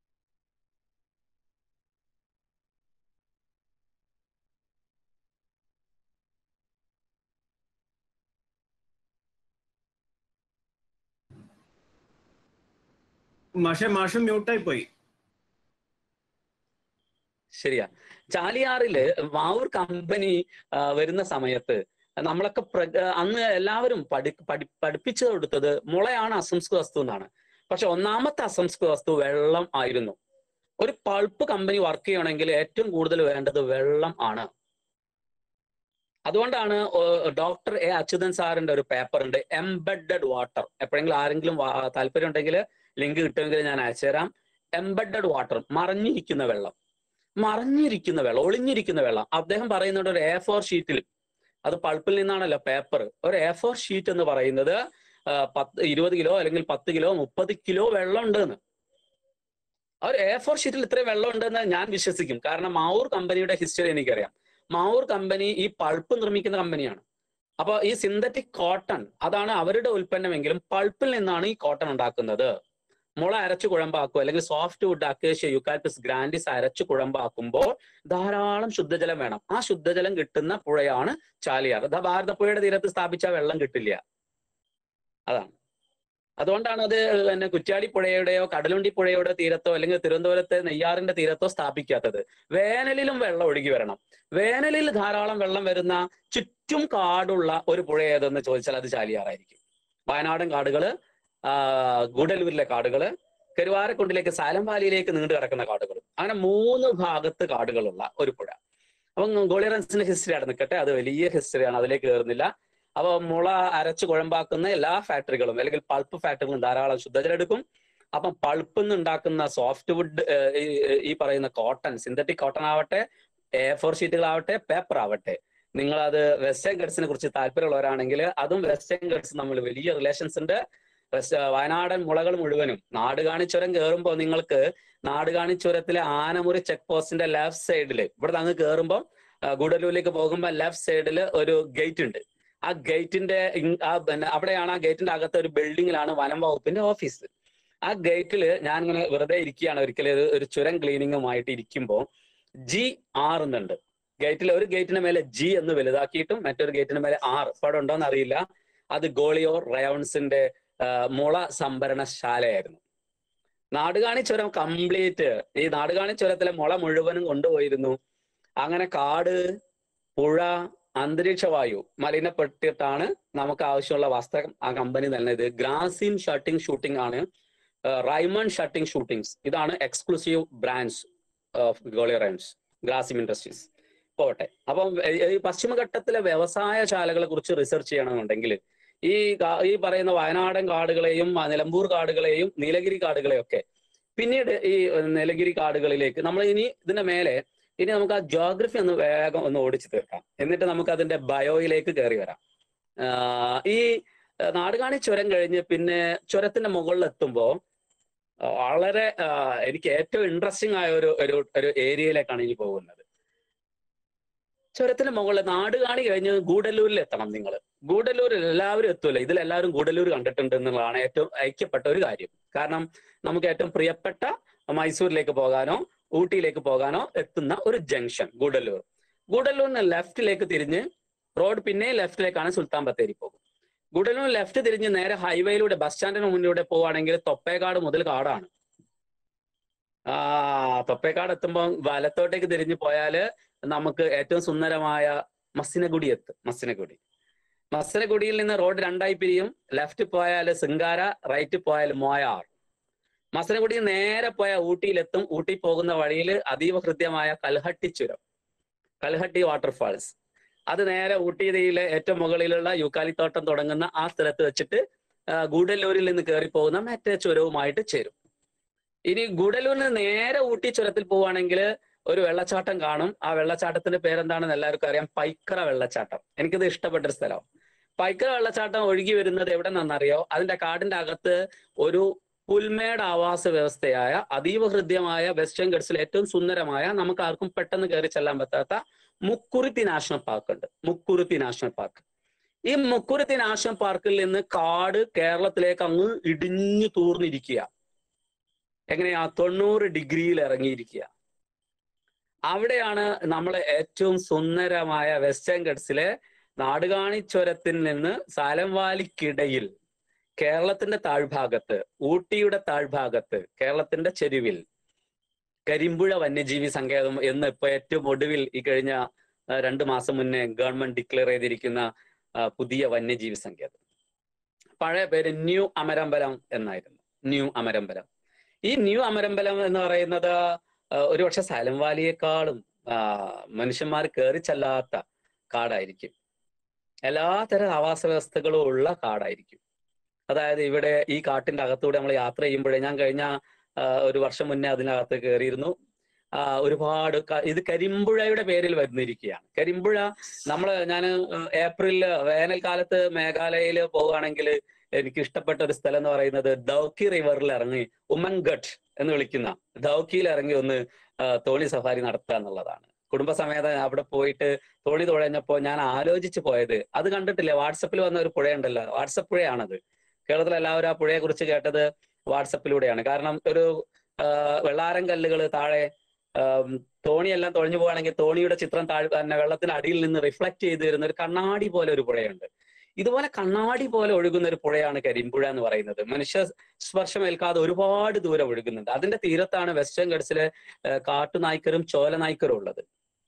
മാഷെ മാഷ് മ്യൂട്ടായി പോയി ശരിയാ ചാലിയാറില് വാവൂർ കമ്പനി ആ, വരുന്ന സമയത്ത് നമ്മളൊക്കെ പ്ര- അന്ന് എല്ലാവരും പഠി പഠി പഠിപ്പിച്ചു കൊടുത്തത് മുളയാണ് അസംസ്കൃത വസ്തു എന്നാണ് പക്ഷെ ഒന്നാമത്തെ അസംസ്കൃത വസ്തു വെള്ളം ആയിരുന്നു ഒരു പൾപ്പ് കമ്പനി വർക്ക് ചെയ്യണമെങ്കിൽ ഏറ്റവും കൂടുതൽ വേണ്ടത് വെള്ളം ആണ് അതുകൊണ്ടാണ് ഡോക്ടർ എ അച്യുതൻ സാറിന്റെ ഒരു പേപ്പർ ഉണ്ട് എംബഡഡ് വാട്ടർ എപ്പോഴെങ്കിലും ആരെങ്കിലും വാ- താല്പര്യം ഉണ്ടെങ്കിൽ ലിങ്ക് കിട്ടുമെങ്കിൽ ഞാൻ അയച്ചുതരാം എംബഡഡ് വാട്ടർ മറഞ്ഞിരിക്കുന്ന വെള്ളം മറഞ്ഞിരിക്കുന്ന വെള്ളം ഒളിഞ്ഞിരിക്കുന്ന വെള്ളം അദ്ദേഹം പറയുന്നുണ്ട് ഒരു എ ഫോർ ഷീറ്റിൽ അത് പൾപ്പിൽ നിന്നാണല്ലോ പേപ്പർ ഒരു എ ഫോർ ഷീറ്റ് എന്ന് പറയുന്നത് ആ, പത്ത് ഇരുപത് കിലോ അല്ലെങ്കിൽ പത്ത് കിലോ മുപ്പത് കിലോ വെള്ളം ഉണ്ട് എന്ന് ആ ഒരു എ ഫോർ ഷീറ്റിൽ ഇത്രയും വെള്ളം ഉണ്ടെന്ന് ഞാൻ വിശ്വസിക്കും കാരണം മാവൂർ കമ്പനിയുടെ ഹിസ്റ്ററി എനിക്കറിയാം മാവൂർ കമ്പനി ഈ പൾപ്പ് നിർമ്മിക്കുന്ന കമ്പനിയാണ് അപ്പൊ ഈ സിന്തറ്റിക് കോട്ടൺ അതാണ് അവരുടെ ഉൽപ്പന്നമെങ്കിലും പൾപ്പിൽ നിന്നാണ് ഈ കോട്ടൺ ഉണ്ടാക്കുന്നത് മുള അരച്ചു കുഴമ്പാക്കുക അല്ലെങ്കിൽ soft wood acacia eucalyptus grandis അരച്ചു കുഴമ്പാക്കുമ്പോൾ ധാരാളം ശുദ്ധജലം വേണം ആ ശുദ്ധജലം കിട്ടുന്ന പുഴയാണ് ചാലിയാർ ദാ ഭാരതപ്പുഴയുടെ തീരത്ത് സ്ഥാപിച്ച വെള്ളം കിട്ടില്ല അതാണ് അതുകൊണ്ടാണ് അത് പിന്നെ കുറ്റ്യാടി പുഴയുടെയോ കടലുണ്ടി പുഴയുടെ തീരത്തോ അല്ലെങ്കിൽ തിരുവനന്തപുരത്തെ നെയ്യാറിന്റെ തീരത്തോ സ്ഥാപിക്കാത്തത് വേനലിലും വെള്ളം ഒഴുകി വരണം വേനലിൽ ധാരാളം വെള്ളം വരുന്ന ചുറ്റും കാടുള്ള ഒരു പുഴ ഏതെന്ന് ചോദിച്ചാൽ അത് ചാലിയാറായിരിക്കും വയനാടൻ കാടുകള് ആ, ഗൂഡല്ലൂരിലെ കാടുകള് കരുവാരക്കുണ്ടിലേക്ക് സാലം വാലിയിലേക്ക് നീണ്ടു കിടക്കുന്ന കാടുകൾ അങ്ങനെ മൂന്ന് ഭാഗത്ത് കാടുകളുള്ള ഒരു പുഴ അപ്പം ഗോളിയറൻസിന്റെ ഹിസ്റ്ററി അവിടെ നിൽക്കട്ടെ അത് വലിയ ഹിസ്റ്ററിയാണ് അതിലേക്ക് കയറുന്നില്ല അപ്പൊ മുള അരച്ച് കുഴമ്പാക്കുന്ന എല്ലാ ഫാക്ടറികളും അല്ലെങ്കിൽ പൾപ്പ് ഫാക്ടറികളും ധാരാളം ശുദ്ധജലം എടുക്കും അപ്പം പൾപ്പിൽ നിന്ന് ഉണ്ടാക്കുന്ന സോഫ്റ്റ് വുഡ് ഈ പറയുന്ന കോട്ടൺ സിന്തറ്റിക് കോട്ടൺ ആവട്ടെ എ ഫോർ ഷീറ്റുകളാവട്ടെ പേപ്പർ ആവട്ടെ നിങ്ങൾ അത് വെസ്റ്റേൺ ഗഡ്സിനെ കുറിച്ച് താല്പര്യമുള്ളവരാണെങ്കിൽ അതും വെസ്റ്റേൺ ഗഡ്സ് നമ്മൾ വലിയ റിലേഷൻസ് ഉണ്ട് വെസ്റ്റ് വയനാടൻ മുളകൾ മുഴുവനും നാടുകാണി ചുരം കയറുമ്പോൾ നിങ്ങൾക്ക് നാടുകാണി ചുരത്തിലെ ആനമുറി ചെക്ക് പോസ്റ്റിന്റെ ലെഫ്റ്റ് സൈഡിൽ ഇവിടെ അങ്ങ് കയറുമ്പോൾ ഗൂഡല്ലൂരിലേക്ക് പോകുമ്പോൾ ലെഫ്റ്റ് സൈഡിൽ ഒരു ഗേറ്റ് ഉണ്ട് ആ ഗേറ്റിന്റെ ഇങ്- ആ പിന്നെ അവിടെയാണ് ആ ഗേറ്റിന്റെ അകത്ത് ഒരു ബിൽഡിങ്ങിലാണ് വനം വകുപ്പിന്റെ ഓഫീസ് ആ ഗേറ്റിൽ ഞാൻ ഇങ്ങനെ വെറുതെ ഇരിക്കുകയാണ് ഒരിക്കലും ഒരു- ഒരു ചുരം ക്ലീനിങ്ങുമായിട്ട് ഇരിക്കുമ്പോൾ ജി ആർ എന്നുണ്ട് ഗേറ്റിൽ ഒരു ഗേറ്റിന് മേലെ ജി എന്ന് വലുതാക്കിയിട്ടും മറ്റൊരു ഗേറ്റിന് മേലെ ആർ ഇപ്പൊ അവിടെ ഉണ്ടോന്ന് അറിയില്ല അത് ഗോളിയോർ റയോൺസിന്റെ ആ, മുള സംഭരണശാലയായിരുന്നു നാടുകാണി ചുരം കംപ്ലീറ്റ് ഈ നാടുകാണി ചുരത്തിലെ മുള മുഴുവനും കൊണ്ടുപോയിരുന്നു അങ്ങനെ കാട് പുഴ അന്തരീക്ഷ വായു മലിനപ്പെട്ടിട്ടാണ് നമുക്ക് ആവശ്യമുള്ള വസ്ത്രം ആ കമ്പനി നൽകുന്നത് ഗ്രാസിൻ ഷട്ടിംഗ് ഷൂട്ടിംഗ് ആണ് റൈമൺ ഷട്ടിംഗ് ഷൂട്ടിങ്സ് ഇതാണ് എക്സ്ക്ലൂസീവ് ബ്രാൻഡ്സ് ഓഫ് ഗോളിയറൻസ് ഗ്രാസിം ഇൻഡസ്ട്രീസ് പോട്ടെ അപ്പം ഈ- ഈ പശ്ചിമഘട്ടത്തിലെ വ്യവസായശാലകളെ കുറിച്ച് റിസർച്ച് ചെയ്യണമെന്നുണ്ടെങ്കിൽ ഈ കാ- ഈ പറയുന്ന വയനാടൻ കാടുകളെയും ആ നിലമ്പൂർ കാടുകളെയും നീലഗിരി കാടുകളെയും ഒക്കെ പിന്നീട് ഈ നീലഗിരി കാടുകളിലേക്ക് നമ്മൾ ഇനി ഇതിന്റെ മേലെ ഇനി നമുക്ക് ആ ജോഗ്രഫി ഒന്ന് വേഗം ഒന്ന് ഓടിച്ചു തീർക്കാം എന്നിട്ട് നമുക്ക് അതിന്റെ ബയോയിലേക്ക് കയറി വരാം ആഹ് ഈ നാടുകാണി ചുരം കഴിഞ്ഞ് പിന്നെ ചുരത്തിന്റെ മുകളിൽ എത്തുമ്പോൾ വളരെ ആ, എനിക്ക് ഏറ്റവും ഇൻട്രസ്റ്റിംഗ് ആയ ഒരു ഒരു ഒരു ഏരിയയിലേക്കാണ് ഇനി പോകുന്നത് ചുരത്തിന് മുകളിൽ നാട് കാണി കഴിഞ്ഞ് ഗൂഡല്ലൂരിൽ എത്തണം നിങ്ങൾ ഗൂഡല്ലൂരിൽ എല്ലാവരും എത്തൂല ഇതിൽ എല്ലാവരും ഗൂഡല്ലൂർ കണ്ടിട്ടുണ്ട് എന്നുള്ളതാണ് ഏറ്റവും ഐക്യപ്പെട്ട ഒരു കാര്യം കാരണം നമുക്ക് ഏറ്റവും പ്രിയപ്പെട്ട മൈസൂരിലേക്ക് പോകാനോ ഊട്ടിയിലേക്ക് പോകാനോ എത്തുന്ന ഒരു ജംഗ്ഷൻ ഗൂഡല്ലൂർ ഗൂഡല്ലൂരിന് ലെഫ്റ്റിലേക്ക് തിരിഞ്ഞ് റോഡ് പിന്നെ ലെഫ്റ്റിലേക്കാണ് സുൽത്താൻ ബത്തേരി പോകും ഗൂഡല്ലൂർ ലെഫ്റ്റ് തിരിഞ്ഞ് നേരെ ഹൈവേയിലൂടെ ബസ് സ്റ്റാൻഡിന് മുന്നിലൂടെ പോവുകയാണെങ്കിൽ തൊപ്പേക്കാട് മുതൽ കാടാണ് ആ തൊപ്പേക്കാട് എത്തുമ്പോൾ വലത്തോട്ടേക്ക് തിരിഞ്ഞു പോയാല് നമുക്ക് ഏറ്റവും സുന്ദരമായ മസിനഗുഡി എത്തും മസിനഗുഡി മസിനഗുഡിയിൽ നിന്ന് റോഡ് രണ്ടായി പിരിയും ലെഫ്റ്റ് പോയാൽ സിംഗാര റൈറ്റ് പോയാൽ മോയാർ മസനഗുഡി നേരെ പോയ ഊട്ടിയിലെത്തും ഊട്ടി പോകുന്ന വഴിയിൽ അതീവ ഹൃദ്യമായ കൽഹട്ടി ചുരം കൽഹട്ടി വാട്ടർഫാൾസ് അത് നേരെ ഊട്ടിയിലെ ഏറ്റവും മുകളിലുള്ള യൂക്കാലിത്തോട്ടം തുടങ്ങുന്ന ആ സ്ഥലത്ത് വെച്ചിട്ട് ആ, ഗൂഡല്ലൂരിൽ നിന്ന് കയറി പോകുന്ന മറ്റേ ചുരവുമായിട്ട് ചേരും ഇനി ഗൂഡല്ലൂരിൽ നിന്ന് നേരെ ഊട്ടി ചുരത്തിൽ പോവുകയാണെങ്കിൽ ഒരു വെള്ളച്ചാട്ടം കാണും ആ വെള്ളച്ചാട്ടത്തിന്റെ പേരെന്താണെന്ന് എല്ലാവർക്കും അറിയാം പൈക്കറ വെള്ളച്ചാട്ടം എനിക്കിത് ഇഷ്ടപ്പെട്ട ഒരു സ്ഥലം പൈക്കറ വെള്ളച്ചാട്ടം ഒഴുകി വരുന്നത് എവിടെ നിന്നറിയോ അതിന്റെ കാടിന്റെ അകത്ത് ഒരു പുൽമേട് ആവാസ വ്യവസ്ഥയായ അതീവ ഹൃദ്യമായ വെസ്റ്റേൺ ഗഡ്സിലെ ഏറ്റവും സുന്ദരമായ നമുക്ക് ആർക്കും പെട്ടെന്ന് കയറി ചെല്ലാൻ പറ്റാത്ത മുക്കുരുത്തി നാഷണൽ പാർക്ക് ഉണ്ട് മുക്കുരുത്തി നാഷണൽ പാർക്ക് ഈ മുക്കുരുത്തി നാഷണൽ പാർക്കിൽ നിന്ന് കാട് കേരളത്തിലേക്ക് അങ്ങ് ഇടിഞ്ഞു തൂർന്നിരിക്കുക എങ്ങനെയാ തൊണ്ണൂറ് ഡിഗ്രിയിൽ ഇറങ്ങിയിരിക്കുക അവിടെയാണ് നമ്മളെ ഏറ്റവും സുന്ദരമായ വെസ്റ്റേൺ ഗഡ്സിലെ നാടുകാണി ചുരത്തിൽ നിന്ന് സാലം വാലിക്കിടയിൽ കേരളത്തിന്റെ താഴ്ഭാഗത്ത് ഊട്ടിയുടെ താഴ്ഭാഗത്ത് കേരളത്തിന്റെ ചെരുവിൽ കരിമ്പുഴ വന്യജീവി സങ്കേതം എന്ന് ഇപ്പൊ ഏറ്റവും ഒടുവിൽ ഈ കഴിഞ്ഞ ആ, രണ്ട് മാസം മുന്നേ ഗവൺമെന്റ് ഡിക്ലെയർ ചെയ്തിരിക്കുന്ന ആ, പുതിയ വന്യജീവി സങ്കേതം പഴയ പേര് ന്യൂ അമരമ്പലം എന്നായിരുന്നു ന്യൂ അമരമ്പലം ഈ ന്യൂ അമരമ്പലം എന്ന് പറയുന്നത് ആ, ഒരുപക്ഷെ സലം വാലിയേക്കാളും ആ, മനുഷ്യന്മാർ കയറി ചെല്ലാത്ത കാടായിരിക്കും എല്ലാത്തരം ആവാസ വ്യവസ്ഥകളും ഉള്ള കാടായിരിക്കും അതായത് ഇവിടെ ഈ കാട്ടിന്റെ അകത്തൂടെ നമ്മൾ യാത്ര ചെയ്യുമ്പോഴേ ഞാൻ കഴിഞ്ഞ ആ, ഒരു വർഷം മുന്നേ അതിനകത്ത് കയറിയിരുന്നു ആ, ഒരുപാട് ക- ഇത് കരിമ്പുഴയുടെ പേരിൽ വരുന്നിരിക്കുകയാണ് കരിമ്പുഴ നമ്മൾ ഞാൻ ഏപ്രിലില് വേനൽക്കാലത്ത് മേഘാലയയിൽ പോവുകയാണെങ്കിൽ എനിക്ക് ഇഷ്ടപ്പെട്ട ഒരു സ്ഥലം എന്ന് പറയുന്നത് ദൗക്കി റിവറിൽ ഇറങ്ങി ഉമ്മൻഗഡ് എന്ന് വിളിക്കുന്ന ദൗക്കിയിൽ ഇറങ്ങി ഒന്ന് ആ, തോണി സഫാരി നടത്തുക എന്നുള്ളതാണ് കുടുംബസമേതം അവിടെ പോയിട്ട് തോണി തുഴഞ്ഞപ്പോ ഞാൻ ആലോചിച്ച് പോയത് അത് കണ്ടിട്ടില്ലേ വാട്സപ്പിൽ വന്ന ഒരു പുഴയുണ്ടല്ലോ വാട്സപ്പ് പുഴയാണത് കേരളത്തിൽ എല്ലാവരും ആ പുഴയെ കുറിച്ച് കേട്ടത് വാട്സപ്പിലൂടെയാണ് കാരണം ഒരു ആ, വെള്ളാരം കല്ലുകൾ താഴെ ആം, തോണിയെല്ലാം തുഴഞ്ഞു പോവുകയാണെങ്കിൽ തോണിയുടെ ചിത്രം താഴെ തന്നെ വെള്ളത്തിന് അടിയിൽ നിന്ന് റിഫ്ലക്ട് ചെയ്ത് വരുന്ന ഒരു കണ്ണാടി പോലെ ഒരു പുഴയുണ്ട് ഇതുപോലെ കണ്ണാടി പോലെ ഒഴുകുന്ന ഒരു പുഴയാണ് കരിമ്പുഴ എന്ന് പറയുന്നത് മനുഷ്യ സ്പർശം ഏൽക്കാതെ ഒരുപാട് ദൂരം ഒഴുകുന്നുണ്ട് അതിന്റെ തീരത്താണ് വെസ്റ്റേൺ ഗഡ്സിലെ ആ, കാട്ടുനായ്ക്കരും ചോലനായ്ക്കരും ഉള്ളത്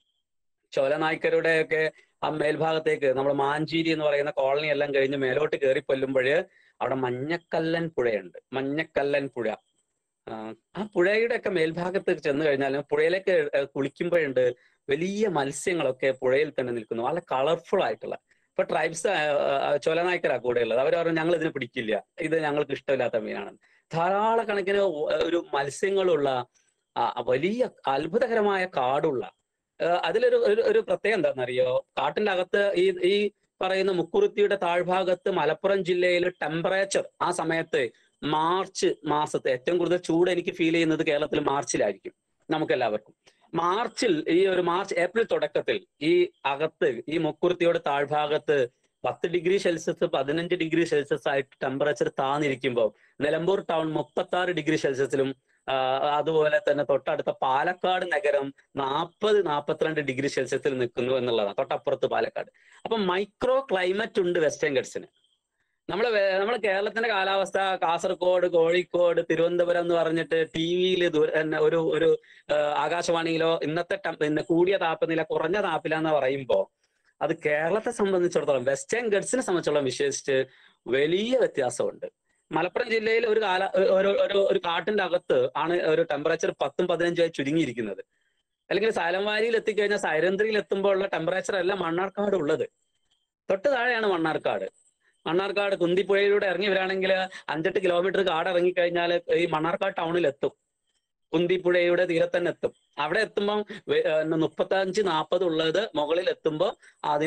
ചോലനായ്ക്കരുടെ ഒക്കെ ആ മേൽഭാഗത്തേക്ക് നമ്മൾ മാഞ്ചീരി എന്ന് പറയുന്ന കോളനി എല്ലാം കഴിഞ്ഞ് മേലോട്ട് കയറി കൊല്ലുമ്പോൾ അവിടെ മഞ്ഞക്കല്ലൻ പുഴയുണ്ട് മഞ്ഞക്കല്ലൻ പുഴ ആ, ആ പുഴയുടെ ഒക്കെ മേൽഭാഗത്ത് ചെന്ന് കഴിഞ്ഞാൽ പുഴയിലേക്ക് ഏഹ് കുളിക്കുമ്പോഴുണ്ട് വലിയ മത്സ്യങ്ങളൊക്കെ പുഴയിൽ തന്നെ നിൽക്കുന്നു വളരെ കളർഫുൾ ആയിട്ടുള്ള ഇപ്പൊ ട്രൈബ്സ് ചോലനായ്ക്കരാ കൂടെ ഉള്ളത് അവർ പറഞ്ഞു ഞങ്ങൾ ഇതിനെ പിടിക്കില്ല ഇത് ഞങ്ങൾക്ക് ഇഷ്ടമില്ലാത്ത മീനാണ് ധാരാളക്കണക്കിന് ഒ- ഒരു മത്സ്യങ്ങളുള്ള ആ, വലിയ അത്ഭുതകരമായ കാടുള്ള ഏഹ് അതിലൊരു ഒരു ഒരു പ്രത്യേകത എന്താണെന്നറിയോ കാട്ടിന്റെ അകത്ത് ഈ ഈ പറയുന്ന മുക്കുറുത്തിയുടെ താഴ്ഭാഗത്ത് മലപ്പുറം ജില്ലയിൽ ടെമ്പറേച്ചർ ആ സമയത്ത് മാർച്ച് മാസത്തെ ഏറ്റവും കൂടുതൽ ചൂട് എനിക്ക് ഫീൽ ചെയ്യുന്നത് കേരളത്തിൽ മാർച്ചിലായിരിക്കും നമുക്ക് എല്ലാവർക്കും മാർച്ചിൽ ഈ ഒരു മാർച്ച് ഏപ്രിൽ തുടക്കത്തിൽ ഈ അകത്ത് ഈ മുക്കുറുത്തിയുടെ താഴ്ഭാഗത്ത് പത്ത് ഡിഗ്രി സെൽഷ്യസ് പതിനഞ്ച് ഡിഗ്രി സെൽഷ്യസ് ആയിട്ട് ടെമ്പറേച്ചർ താന്നിരിക്കുമ്പോൾ നിലമ്പൂർ ടൗൺ മുപ്പത്തി ആറ് ഡിഗ്രി സെൽഷ്യസിലും ആ, അതുപോലെ തന്നെ തൊട്ടടുത്ത പാലക്കാട് നഗരം നാൽപ്പത് നാൽപ്പത്തിരണ്ട് ഡിഗ്രി സെൽഷ്യസിൽ നിൽക്കുന്നു എന്നുള്ളതാണ് തൊട്ടപ്പുറത്ത് പാലക്കാട് അപ്പൊ മൈക്രോ ക്ലൈമറ്റ് ഉണ്ട് വെസ്റ്റേൺ ഗഡ്സിന് നമ്മള് വേ- നമ്മള് കേരളത്തിന്റെ കാലാവസ്ഥ കാസർഗോഡ് കോഴിക്കോട് തിരുവനന്തപുരം എന്ന് പറഞ്ഞിട്ട് ടി വിയിൽ ഒരു ഒരു ആ, ആകാശവാണിയിലോ ഇന്നത്തെ ടെം- പിന്നെ കൂടിയ താപനില കുറഞ്ഞ താപനില എന്ന് പറയുമ്പോ അത് കേരളത്തെ സംബന്ധിച്ചിടത്തോളം വെസ്റ്റേൺ ഗഡ്സിനെ സംബന്ധിച്ചിടത്തോളം വിശേഷിച്ച് വലിയ വ്യത്യാസമുണ്ട് മലപ്പുറം ജില്ലയിൽ ഒരു കാല ഒരു ഒരു ഒരു കാട്ടിന്റെ അകത്ത് ആണ് ഒരു ടെമ്പറേച്ചർ പത്തും പതിനഞ്ചുമായി ചുരുങ്ങിയിരിക്കുന്നത് അല്ലെങ്കിൽ സൈലംവാരിയിൽ എത്തിക്കഴിഞ്ഞാൽ സൈരന്ത്രിയിൽ എത്തുമ്പോൾ ഉള്ള ടെമ്പറേച്ചർ അല്ല മണ്ണാർക്കാട് ഉള്ളത് തൊട്ട് താഴെയാണ് മണ്ണാർക്കാട് മണ്ണാർക്കാട് കുന്തിപ്പുഴയിലൂടെ ഇറങ്ങി വരികയാണെങ്കിൽ അഞ്ചെട്ട് കിലോമീറ്റർ കാട് ഇറങ്ങിക്കഴിഞ്ഞാൽ ഈ മണ്ണാർക്കാട് ടൗണിൽ എത്തും കുന്തിപ്പുഴയുടെ തീരത്ത് തന്നെ എത്തും അവിടെ എത്തുമ്പോൾ മുപ്പത്തഞ്ച് നാൽപ്പത് ഉള്ളത് മുകളിൽ എത്തുമ്പോൾ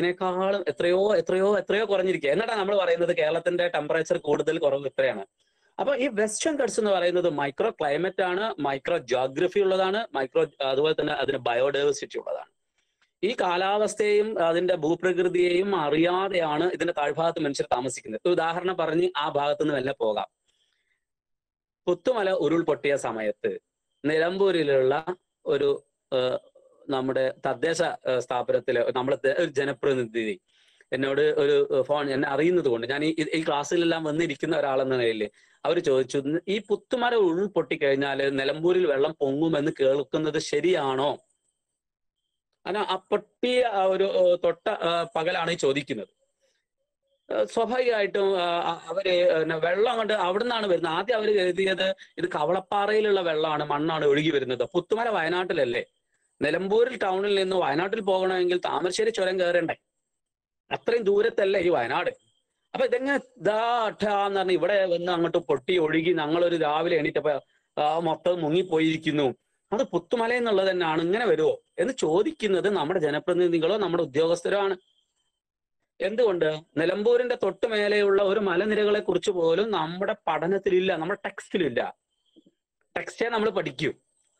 അതിനേക്കാളും എത്രയോ എത്രയോ എത്രയോ കുറഞ്ഞിരിക്കുക എന്നിട്ടാണ് നമ്മൾ പറയുന്നത് കേരളത്തിന്റെ ടെമ്പറേച്ചർ കൂടുതൽ കുറവ് ഇത്രയാണ് അപ്പൊ ഈ വെസ്റ്റേൺ ഗഡ്സ് എന്ന് പറയുന്നത് മൈക്രോ ക്ലൈമറ്റ് ആണ് മൈക്രോ ജോഗ്രഫി ഉള്ളതാണ് മൈക്രോ അതുപോലെ തന്നെ അതിന് ബയോഡൈവേഴ്സിറ്റി ഉള്ളതാണ് ഈ കാലാവസ്ഥയെയും അതിന്റെ ഭൂപ്രകൃതിയെയും അറിയാതെയാണ് ഇതിന്റെ താഴ്ഭാഗത്ത് മനുഷ്യർ താമസിക്കുന്നത് ഒരു ഉദാഹരണം പറഞ്ഞ് ആ ഭാഗത്ത് നിന്ന് വല്ല പോകാം പുത്തുമല ഉരുൾപൊട്ടിയ സമയത്ത് നിലമ്പൂരിലുള്ള ഒരു ഏഹ്, നമ്മുടെ തദ്ദേശ ഏഹ്, സ്ഥാപനത്തിലെ നമ്മുടെ ദ- ഒരു ജനപ്രതിനിധി എന്നോട് ഒരു ഏഹ്, ഫോൺ എന്നെ അറിയുന്നത് കൊണ്ട് ഞാൻ ഈ ഈ ക്ലാസ്സിലെല്ലാം വന്നിരിക്കുന്ന ഒരാളെന്ന നിലയിൽ അവർ ചോദിച്ചു ഈ പുത്തുമല ഉരുൾപൊട്ടി കഴിഞ്ഞാൽ നിലമ്പൂരിൽ വെള്ളം പൊങ്ങുമെന്ന് കേൾക്കുന്നത് ശരിയാണോ അങ്ങനെ ആ പൊട്ടിയ ആ ഒരു ഏഹ്, തൊട്ട ഏഹ്, പകലാണ് ഈ ചോദിക്കുന്നത് ഏഹ്, സ്വാഭാവികമായിട്ടും ആ, ആ, അവര് പിന്നെ വെള്ളം കൊണ്ട് അവിടെ നിന്നാണ് വരുന്നത് ആദ്യം അവർ കരുതിയത് ഇത് കവളപ്പാറയിലുള്ള വെള്ളമാണ് മണ്ണാണ് ഒഴുകി വരുന്നത് പുത്തുമല വയനാട്ടിലല്ലേ നിലമ്പൂരിൽ ടൗണിൽ നിന്ന് വയനാട്ടിൽ പോകണമെങ്കിൽ താമരശ്ശേരി ചുരം കയറണ്ടേ അത്രയും ദൂരത്തല്ലേ ഈ വയനാട് അപ്പൊ ഇതെങ്ങനെ ദാ ഠാന്ന് പറഞ്ഞ് ഇവിടെ വന്ന് അങ്ങോട്ട് പൊട്ടി ഒഴുകി ഞങ്ങളൊരു രാവിലെ എണീറ്റപ്പോ ആ മൊത്തം മുങ്ങിപ്പോയിരിക്കുന്നു അത് പുത്തുമല എന്നുള്ളത് തന്നെയാണ് ഇങ്ങനെ വരുമോ എന്ന് ചോദിക്കുന്നത് നമ്മുടെ ജനപ്രതിനിധികളോ നമ്മുടെ ഉദ്യോഗസ്ഥരോ ആണ് എന്തുകൊണ്ട് നിലമ്പൂരിന്റെ തൊട്ട് മേലെയുള്ള ഒരു മലനിരകളെ കുറിച്ച് പോലും നമ്മുടെ പഠനത്തിലില്ല നമ്മുടെ ടെക്സ്റ്റിലില്ല ടെക്സ്റ്റേ നമ്മൾ പഠിക്കൂ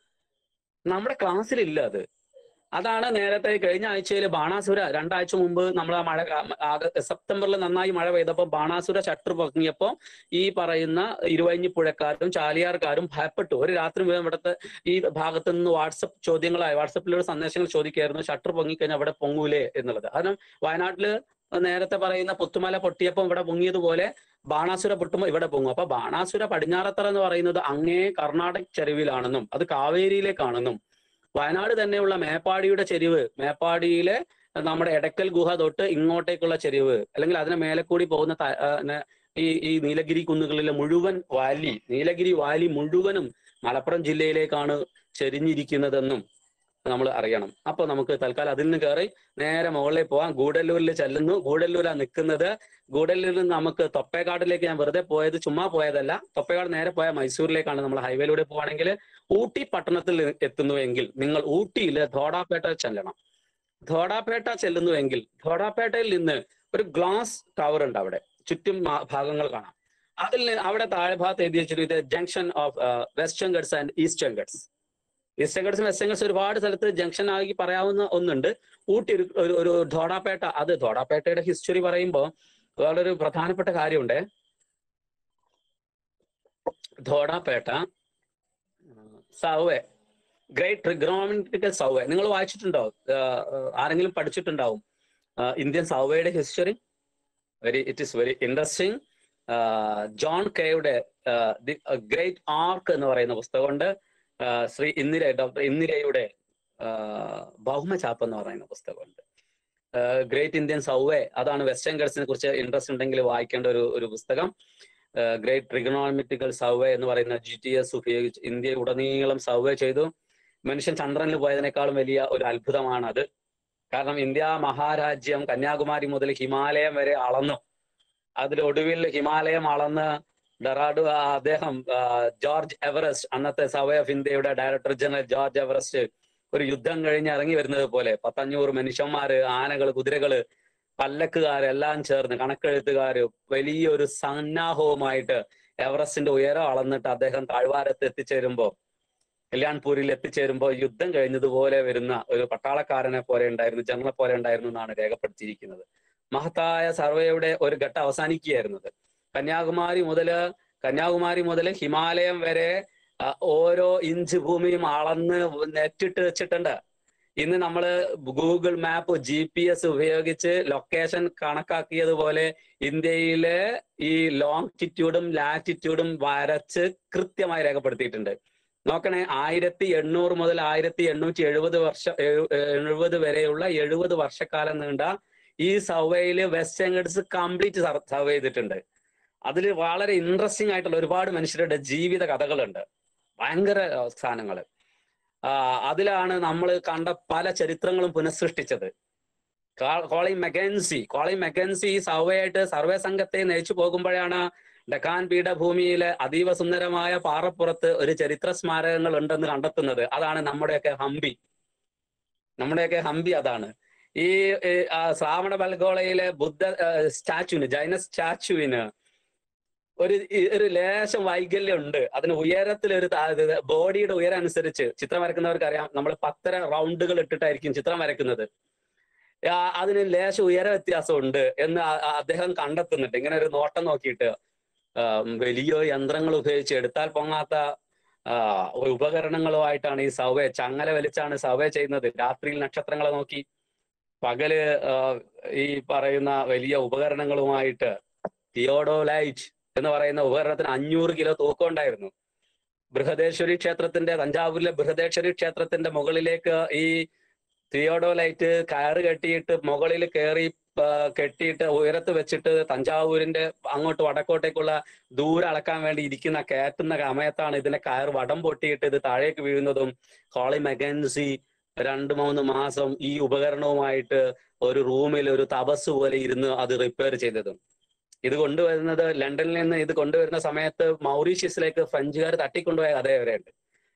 നമ്മുടെ ക്ലാസ്സിലില്ല അത് അതാണ് നേരത്തെ കഴിഞ്ഞ ആഴ്ചയിൽ ബാണാസുര രണ്ടാഴ്ച മുമ്പ് നമ്മൾ ആ മഴ ആഗ- സെപ്റ്റംബറിൽ നന്നായി മഴ പെയ്തപ്പോൾ ബാണാസുര ഷട്ടർ പൊങ്ങിയപ്പോൾ ഈ പറയുന്ന ഇരുവഴിഞ്ഞിപ്പുഴക്കാരും ചാലിയാർക്കാരും ഭയപ്പെട്ടു ഒരു രാത്രി മുഴുവൻ ഇവിടുത്തെ ഈ ഭാഗത്ത് നിന്ന് വാട്സപ്പ് ചോദ്യങ്ങളായി വാട്സപ്പിലൂടെ സന്ദേശങ്ങൾ ചോദിക്കായിരുന്നു ഷട്ടർ പൊങ്ങിക്കഴിഞ്ഞാൽ അവിടെ പൊങ്ങൂലേ എന്നുള്ളത് കാരണം വയനാട്ടില് നേരത്തെ പറയുന്ന പുത്തുമല പൊട്ടിയപ്പോൾ ഇവിടെ പൊങ്ങിയതുപോലെ ബാണാസുര പൊട്ടുമ്പോൾ ഇവിടെ പൊങ്ങും അപ്പൊ ബാണാസുര പടിഞ്ഞാറത്തറ എന്ന് പറയുന്നത് അങ്ങേ കർണാടക ചെരുവിലാണെന്നും അത് കാവേരിയിലേക്കാണെന്നും വയനാട് തന്നെയുള്ള മേപ്പാടിയുടെ ചെരിവ് മേപ്പാടിയിലെ നമ്മുടെ എടക്കൽ ഗുഹ തൊട്ട് ഇങ്ങോട്ടേക്കുള്ള ചെരിവ് അല്ലെങ്കിൽ അതിന് മേലെ കൂടി പോകുന്ന ത- ആ, ന- ഈ ഈ നീലഗിരി കുന്നുകളിലെ മുഴുവൻ വാലി നീലഗിരി വാലി മുഴുവനും മലപ്പുറം ജില്ലയിലേക്കാണ് ചെരിഞ്ഞിരിക്കുന്നതെന്നും നമ്മൾ അറിയണം അപ്പൊ നമുക്ക് തൽക്കാലം അതിൽ നിന്ന് കയറി നേരെ മുകളിലേക്ക് പോവാം ഗൂഡല്ലൂരിൽ ചെല്ലുന്നു ഗൂഡല്ലൂരാണ് നിൽക്കുന്നത് ഗൂഡല്ലൂരിൽ നിന്ന് നമുക്ക് തൊപ്പേക്കാടിലേക്ക് ഞാൻ വെറുതെ പോയത് ചുമ്മാ പോയതല്ല തൊപ്പേക്കാട് നേരെ പോയ മൈസൂരിലേക്കാണ് നമ്മൾ ഹൈവേയിലൂടെ പോവാണെങ്കിൽ ഊട്ടി പട്ടണത്തിൽ എത്തുന്നുവെങ്കിൽ നിങ്ങൾ ഊട്ടിയിൽ ധോഡാപേട്ട ചെല്ലണം ധോഡാപേട്ട ചെല്ലുന്നുവെങ്കിൽ ധോഡാപേട്ടയിൽ നിന്ന് ഒരു ഗ്ലാസ് ടവർ ഉണ്ട് അവിടെ ചുറ്റും മാ- ഭാഗങ്ങൾ കാണാം അതിൽ നിന്ന് അവിടെ താഴെ ഭാഗത്ത് എഴുതി വെച്ചിട്ട് ഇത് junction of Western Ghats and Eastern Ghats Eastern ഗഡ്സും വെസ്റ്റേൺ ഗഡ്സ് ഒരുപാട് സ്ഥലത്ത് ജംഗ്ഷൻ ആക്കി പറയാവുന്ന ഒന്നുണ്ട് ഊട്ടി ഒരു ഒരു- ഒരു ധോഡാപേട്ട അത് ധോഡാപേട്ടയുടെ ഹിസ്റ്ററി പറയുമ്പോൾ വളരെ പ്രധാനപ്പെട്ട കാര്യമുണ്ട് ധോഡാപേട്ട സൗവെ ഗ്രേറ്റ് ട്രിഗ്രോമെട്രിക്കൽ സൗവെ നിങ്ങൾ വായിച്ചിട്ടുണ്ടോ ആഹ് ആരെങ്കിലും പഠിച്ചിട്ടുണ്ടാവും ആഹ് ഇന്ത്യൻ സൗവയുടെ history very it is very interesting John കെയുടെ ദി ഗ്രേറ്റ് ആർക്ക് എന്ന് പറയുന്ന പുസ്തകമുണ്ട് ആഹ് ശ്രീ ഇന്ദിര ഡോക്ടർ ഇന്ദിരയുടെ ആഹ് ഭൗമചാപ്പ് എന്ന് പറയുന്ന പുസ്തകമുണ്ട് ഗ്രേറ്റ് ഇന്ത്യൻ സൗവേ അതാണ് വെസ്റ്റേൺ ഗഡ്സിനെ കുറിച്ച് ഇൻട്രസ്റ്റ് ഉണ്ടെങ്കിൽ വായിക്കേണ്ട ഒരു ഒരു പുസ്തകം ഗ്രേറ്റ് ട്രിഗണോമെട്രിക്കൽ സർവേ എന്ന് പറയുന്ന ജി ടി എസ് ഉപയോഗിച്ച് ഇന്ത്യയിൽ ഉടനീളം സർവേ ചെയ്തു മനുഷ്യൻ ചന്ദ്രനിൽ പോയതിനേക്കാളും വലിയ ഒരു അത്ഭുതമാണ് അത് കാരണം ഇന്ത്യ മഹാരാജ്യം കന്യാകുമാരി മുതൽ ഹിമാലയം വരെ അളന്നു അതിലൊടുവിൽ ഹിമാലയം അളന്ന് ഡെറാഡു ആ, അദ്ദേഹം ആ, ജോർജ് എവറസ്റ്റ് അന്നത്തെ സർവേ ഓഫ് ഇന്ത്യയുടെ ഡയറക്ടർ ജനറൽ ജോർജ് എവറസ്റ്റ് ഒരു യുദ്ധം കഴിഞ്ഞ് ഇറങ്ങി വരുന്നത് പോലെ പത്തഞ്ഞൂറ് മനുഷ്യന്മാര് ആനകള് കുതിരകള് പല്ലക്കുകാര് എല്ലാം ചേർന്ന് കണക്കെഴുത്തുകാര് വലിയൊരു സന്നാഹവുമായിട്ട് എവറസ്റ്റിന്റെ ഉയരം അളന്നിട്ട് അദ്ദേഹം താഴ്വാരത്ത് എത്തിച്ചേരുമ്പോ കല്യാൺപൂരിൽ എത്തിച്ചേരുമ്പോൾ യുദ്ധം കഴിഞ്ഞതുപോലെ വരുന്ന ഒരു പട്ടാളക്കാരനെ പോലെ ഉണ്ടായിരുന്നു ജനറലെ പോലെ ഉണ്ടായിരുന്നു എന്നാണ് രേഖപ്പെടുത്തിയിരിക്കുന്നത് മഹത്തായ സർവേയുടെ ഒരു ഘട്ടം അവസാനിക്കുകയായിരുന്നത് കന്യാകുമാരി മുതല് കന്യാകുമാരി മുതൽ ഹിമാലയം വരെ ആ, ഓരോ ഇഞ്ച് ഭൂമിയും അളന്ന് നെറ്റിട്ട് വെച്ചിട്ടുണ്ട് ഇന്ന് നമ്മൾ Google map G P S ഉപയോഗിച്ച് ലൊക്കേഷൻ കണക്കാക്കിയതുപോലെ ഇന്ത്യയിലെ ഈ ലോങ്റ്റിറ്റ്യൂഡും ലാറ്റിറ്റ്യൂഡും വരച്ച് കൃത്യമായി രേഖപ്പെടുത്തിയിട്ടുണ്ട് നോക്കണേ ആയിരത്തി എണ്ണൂറ് മുതൽ ആയിരത്തി എണ്ണൂറ്റി എഴുപത് വർഷം എഴു- എഴുപത് വരെയുള്ള എഴുപത് വർഷക്കാലം നീണ്ട ഈ സർവേയില് വെസ്റ്റേൺ ഗഡ്സ് കംപ്ലീറ്റ് സർവേ ചെയ്തിട്ടുണ്ട് അതിൽ വളരെ ഇൻട്രസ്റ്റിംഗ് ആയിട്ടുള്ള ഒരുപാട് മനുഷ്യരുടെ ജീവിത കഥകളുണ്ട് ഭയങ്കര സ്ഥാനങ്ങൾ അതിലാണ് നമ്മൾ കണ്ട പല ചരിത്രങ്ങളും പുനഃസൃഷ്ടിച്ചത് കാ- കോളിൻ മെക്കൻസി കോളിൻ മെക്കൻസി ഈ സർവേ ആയിട്ട് സർവേ സംഘത്തെ നയിച്ചു പോകുമ്പോഴാണ് ഡക്കാൻ പീഠഭൂമിയിലെ അതീവ സുന്ദരമായ പാറപ്പുറത്ത് ഒരു ചരിത്ര സ്മാരകങ്ങൾ ഉണ്ടെന്ന് കണ്ടെത്തുന്നത് അതാണ് നമ്മുടെയൊക്കെ ഹംപി നമ്മുടെയൊക്കെ ഹംപി അതാണ് ഈ ഈ, ആ, ശ്രാവണ ബൽഗോളയിലെ ബുദ്ധ സ്റ്റാച്ചുവിന് ജൈന സ്റ്റാച്ചുവിന് ഒരു ഈ- ഒരു ലേശം വൈകല്യം ഉണ്ട് അതിന് ഉയരത്തിൽ ഒരു ബോഡിയുടെ ഉയരം അനുസരിച്ച് ചിത്രം വരക്കുന്നവർക്ക് അറിയാം നമ്മൾ പത്തര റൗണ്ടുകൾ ഇട്ടിട്ടായിരിക്കും ചിത്രം വരക്കുന്നത് ആ, അതിന് ലേശം ഉയര വ്യത്യാസം ഉണ്ട് എന്ന് ആ- ആ അദ്ദേഹം കണ്ടെത്തുന്നുണ്ട് ഇങ്ങനെ ഒരു നോട്ടം നോക്കിയിട്ട് ആ, വലിയ യന്ത്രങ്ങൾ ഉപയോഗിച്ച് എടുത്താൽ പൊങ്ങാത്ത ആ, ഒരു ഉപകരണങ്ങളുമായിട്ടാണ് ഈ സൗവേ ചങ്ങല വലിച്ചാണ് സൗവേ ചെയ്യുന്നത് രാത്രിയിൽ നക്ഷത്രങ്ങളെ നോക്കി പകല് ആ, ഈ പറയുന്ന വലിയ ഉപകരണങ്ങളുമായിട്ട് തിയോഡോലൈറ്റ് എന്ന് പറയുന്ന ഉപകരണത്തിന് അഞ്ഞൂറ് കിലോ തൂക്കം ഉണ്ടായിരുന്നു ബൃഹദേശ്വരി ക്ഷേത്രത്തിന്റെ തഞ്ചാവൂരിലെ ബൃഹദേശ്വരി ക്ഷേത്രത്തിന്റെ മുകളിലേക്ക് ഈ തിയോഡോലൈറ്റ് കയറ് കെട്ടിയിട്ട് മുകളിൽ കയറി ആ, കെട്ടിയിട്ട് ഉയരത്ത് വെച്ചിട്ട് തഞ്ചാവൂരിന്റെ അങ്ങോട്ട് വടക്കോട്ടേക്കുള്ള ദൂരം അളക്കാൻ വേണ്ടി ഇരിക്കുന്ന കയറ്റുന്ന സമയത്താണ് ഇതിന്റെ കയർ വടം പൊട്ടിയിട്ട് ഇത് താഴേക്ക് വീഴുന്നതും ഹോളി മെഗൻസി രണ്ട് മൂന്ന് മാസം ഈ ഉപകരണവുമായിട്ട് ഒരു റൂമിൽ ഒരു തപസ് പോലെ ഇരുന്ന് അത് റിപ്പയർ ചെയ്തതും ഇത് കൊണ്ടുവരുന്നത് ലണ്ടനിൽ നിന്ന് ഇത് കൊണ്ടുവരുന്ന സമയത്ത് മൗറീഷ്യസിലേക്ക് ഫ്രഞ്ചുകാർ തട്ടിക്കൊണ്ടുപോയ കഥ വരെയുണ്ട്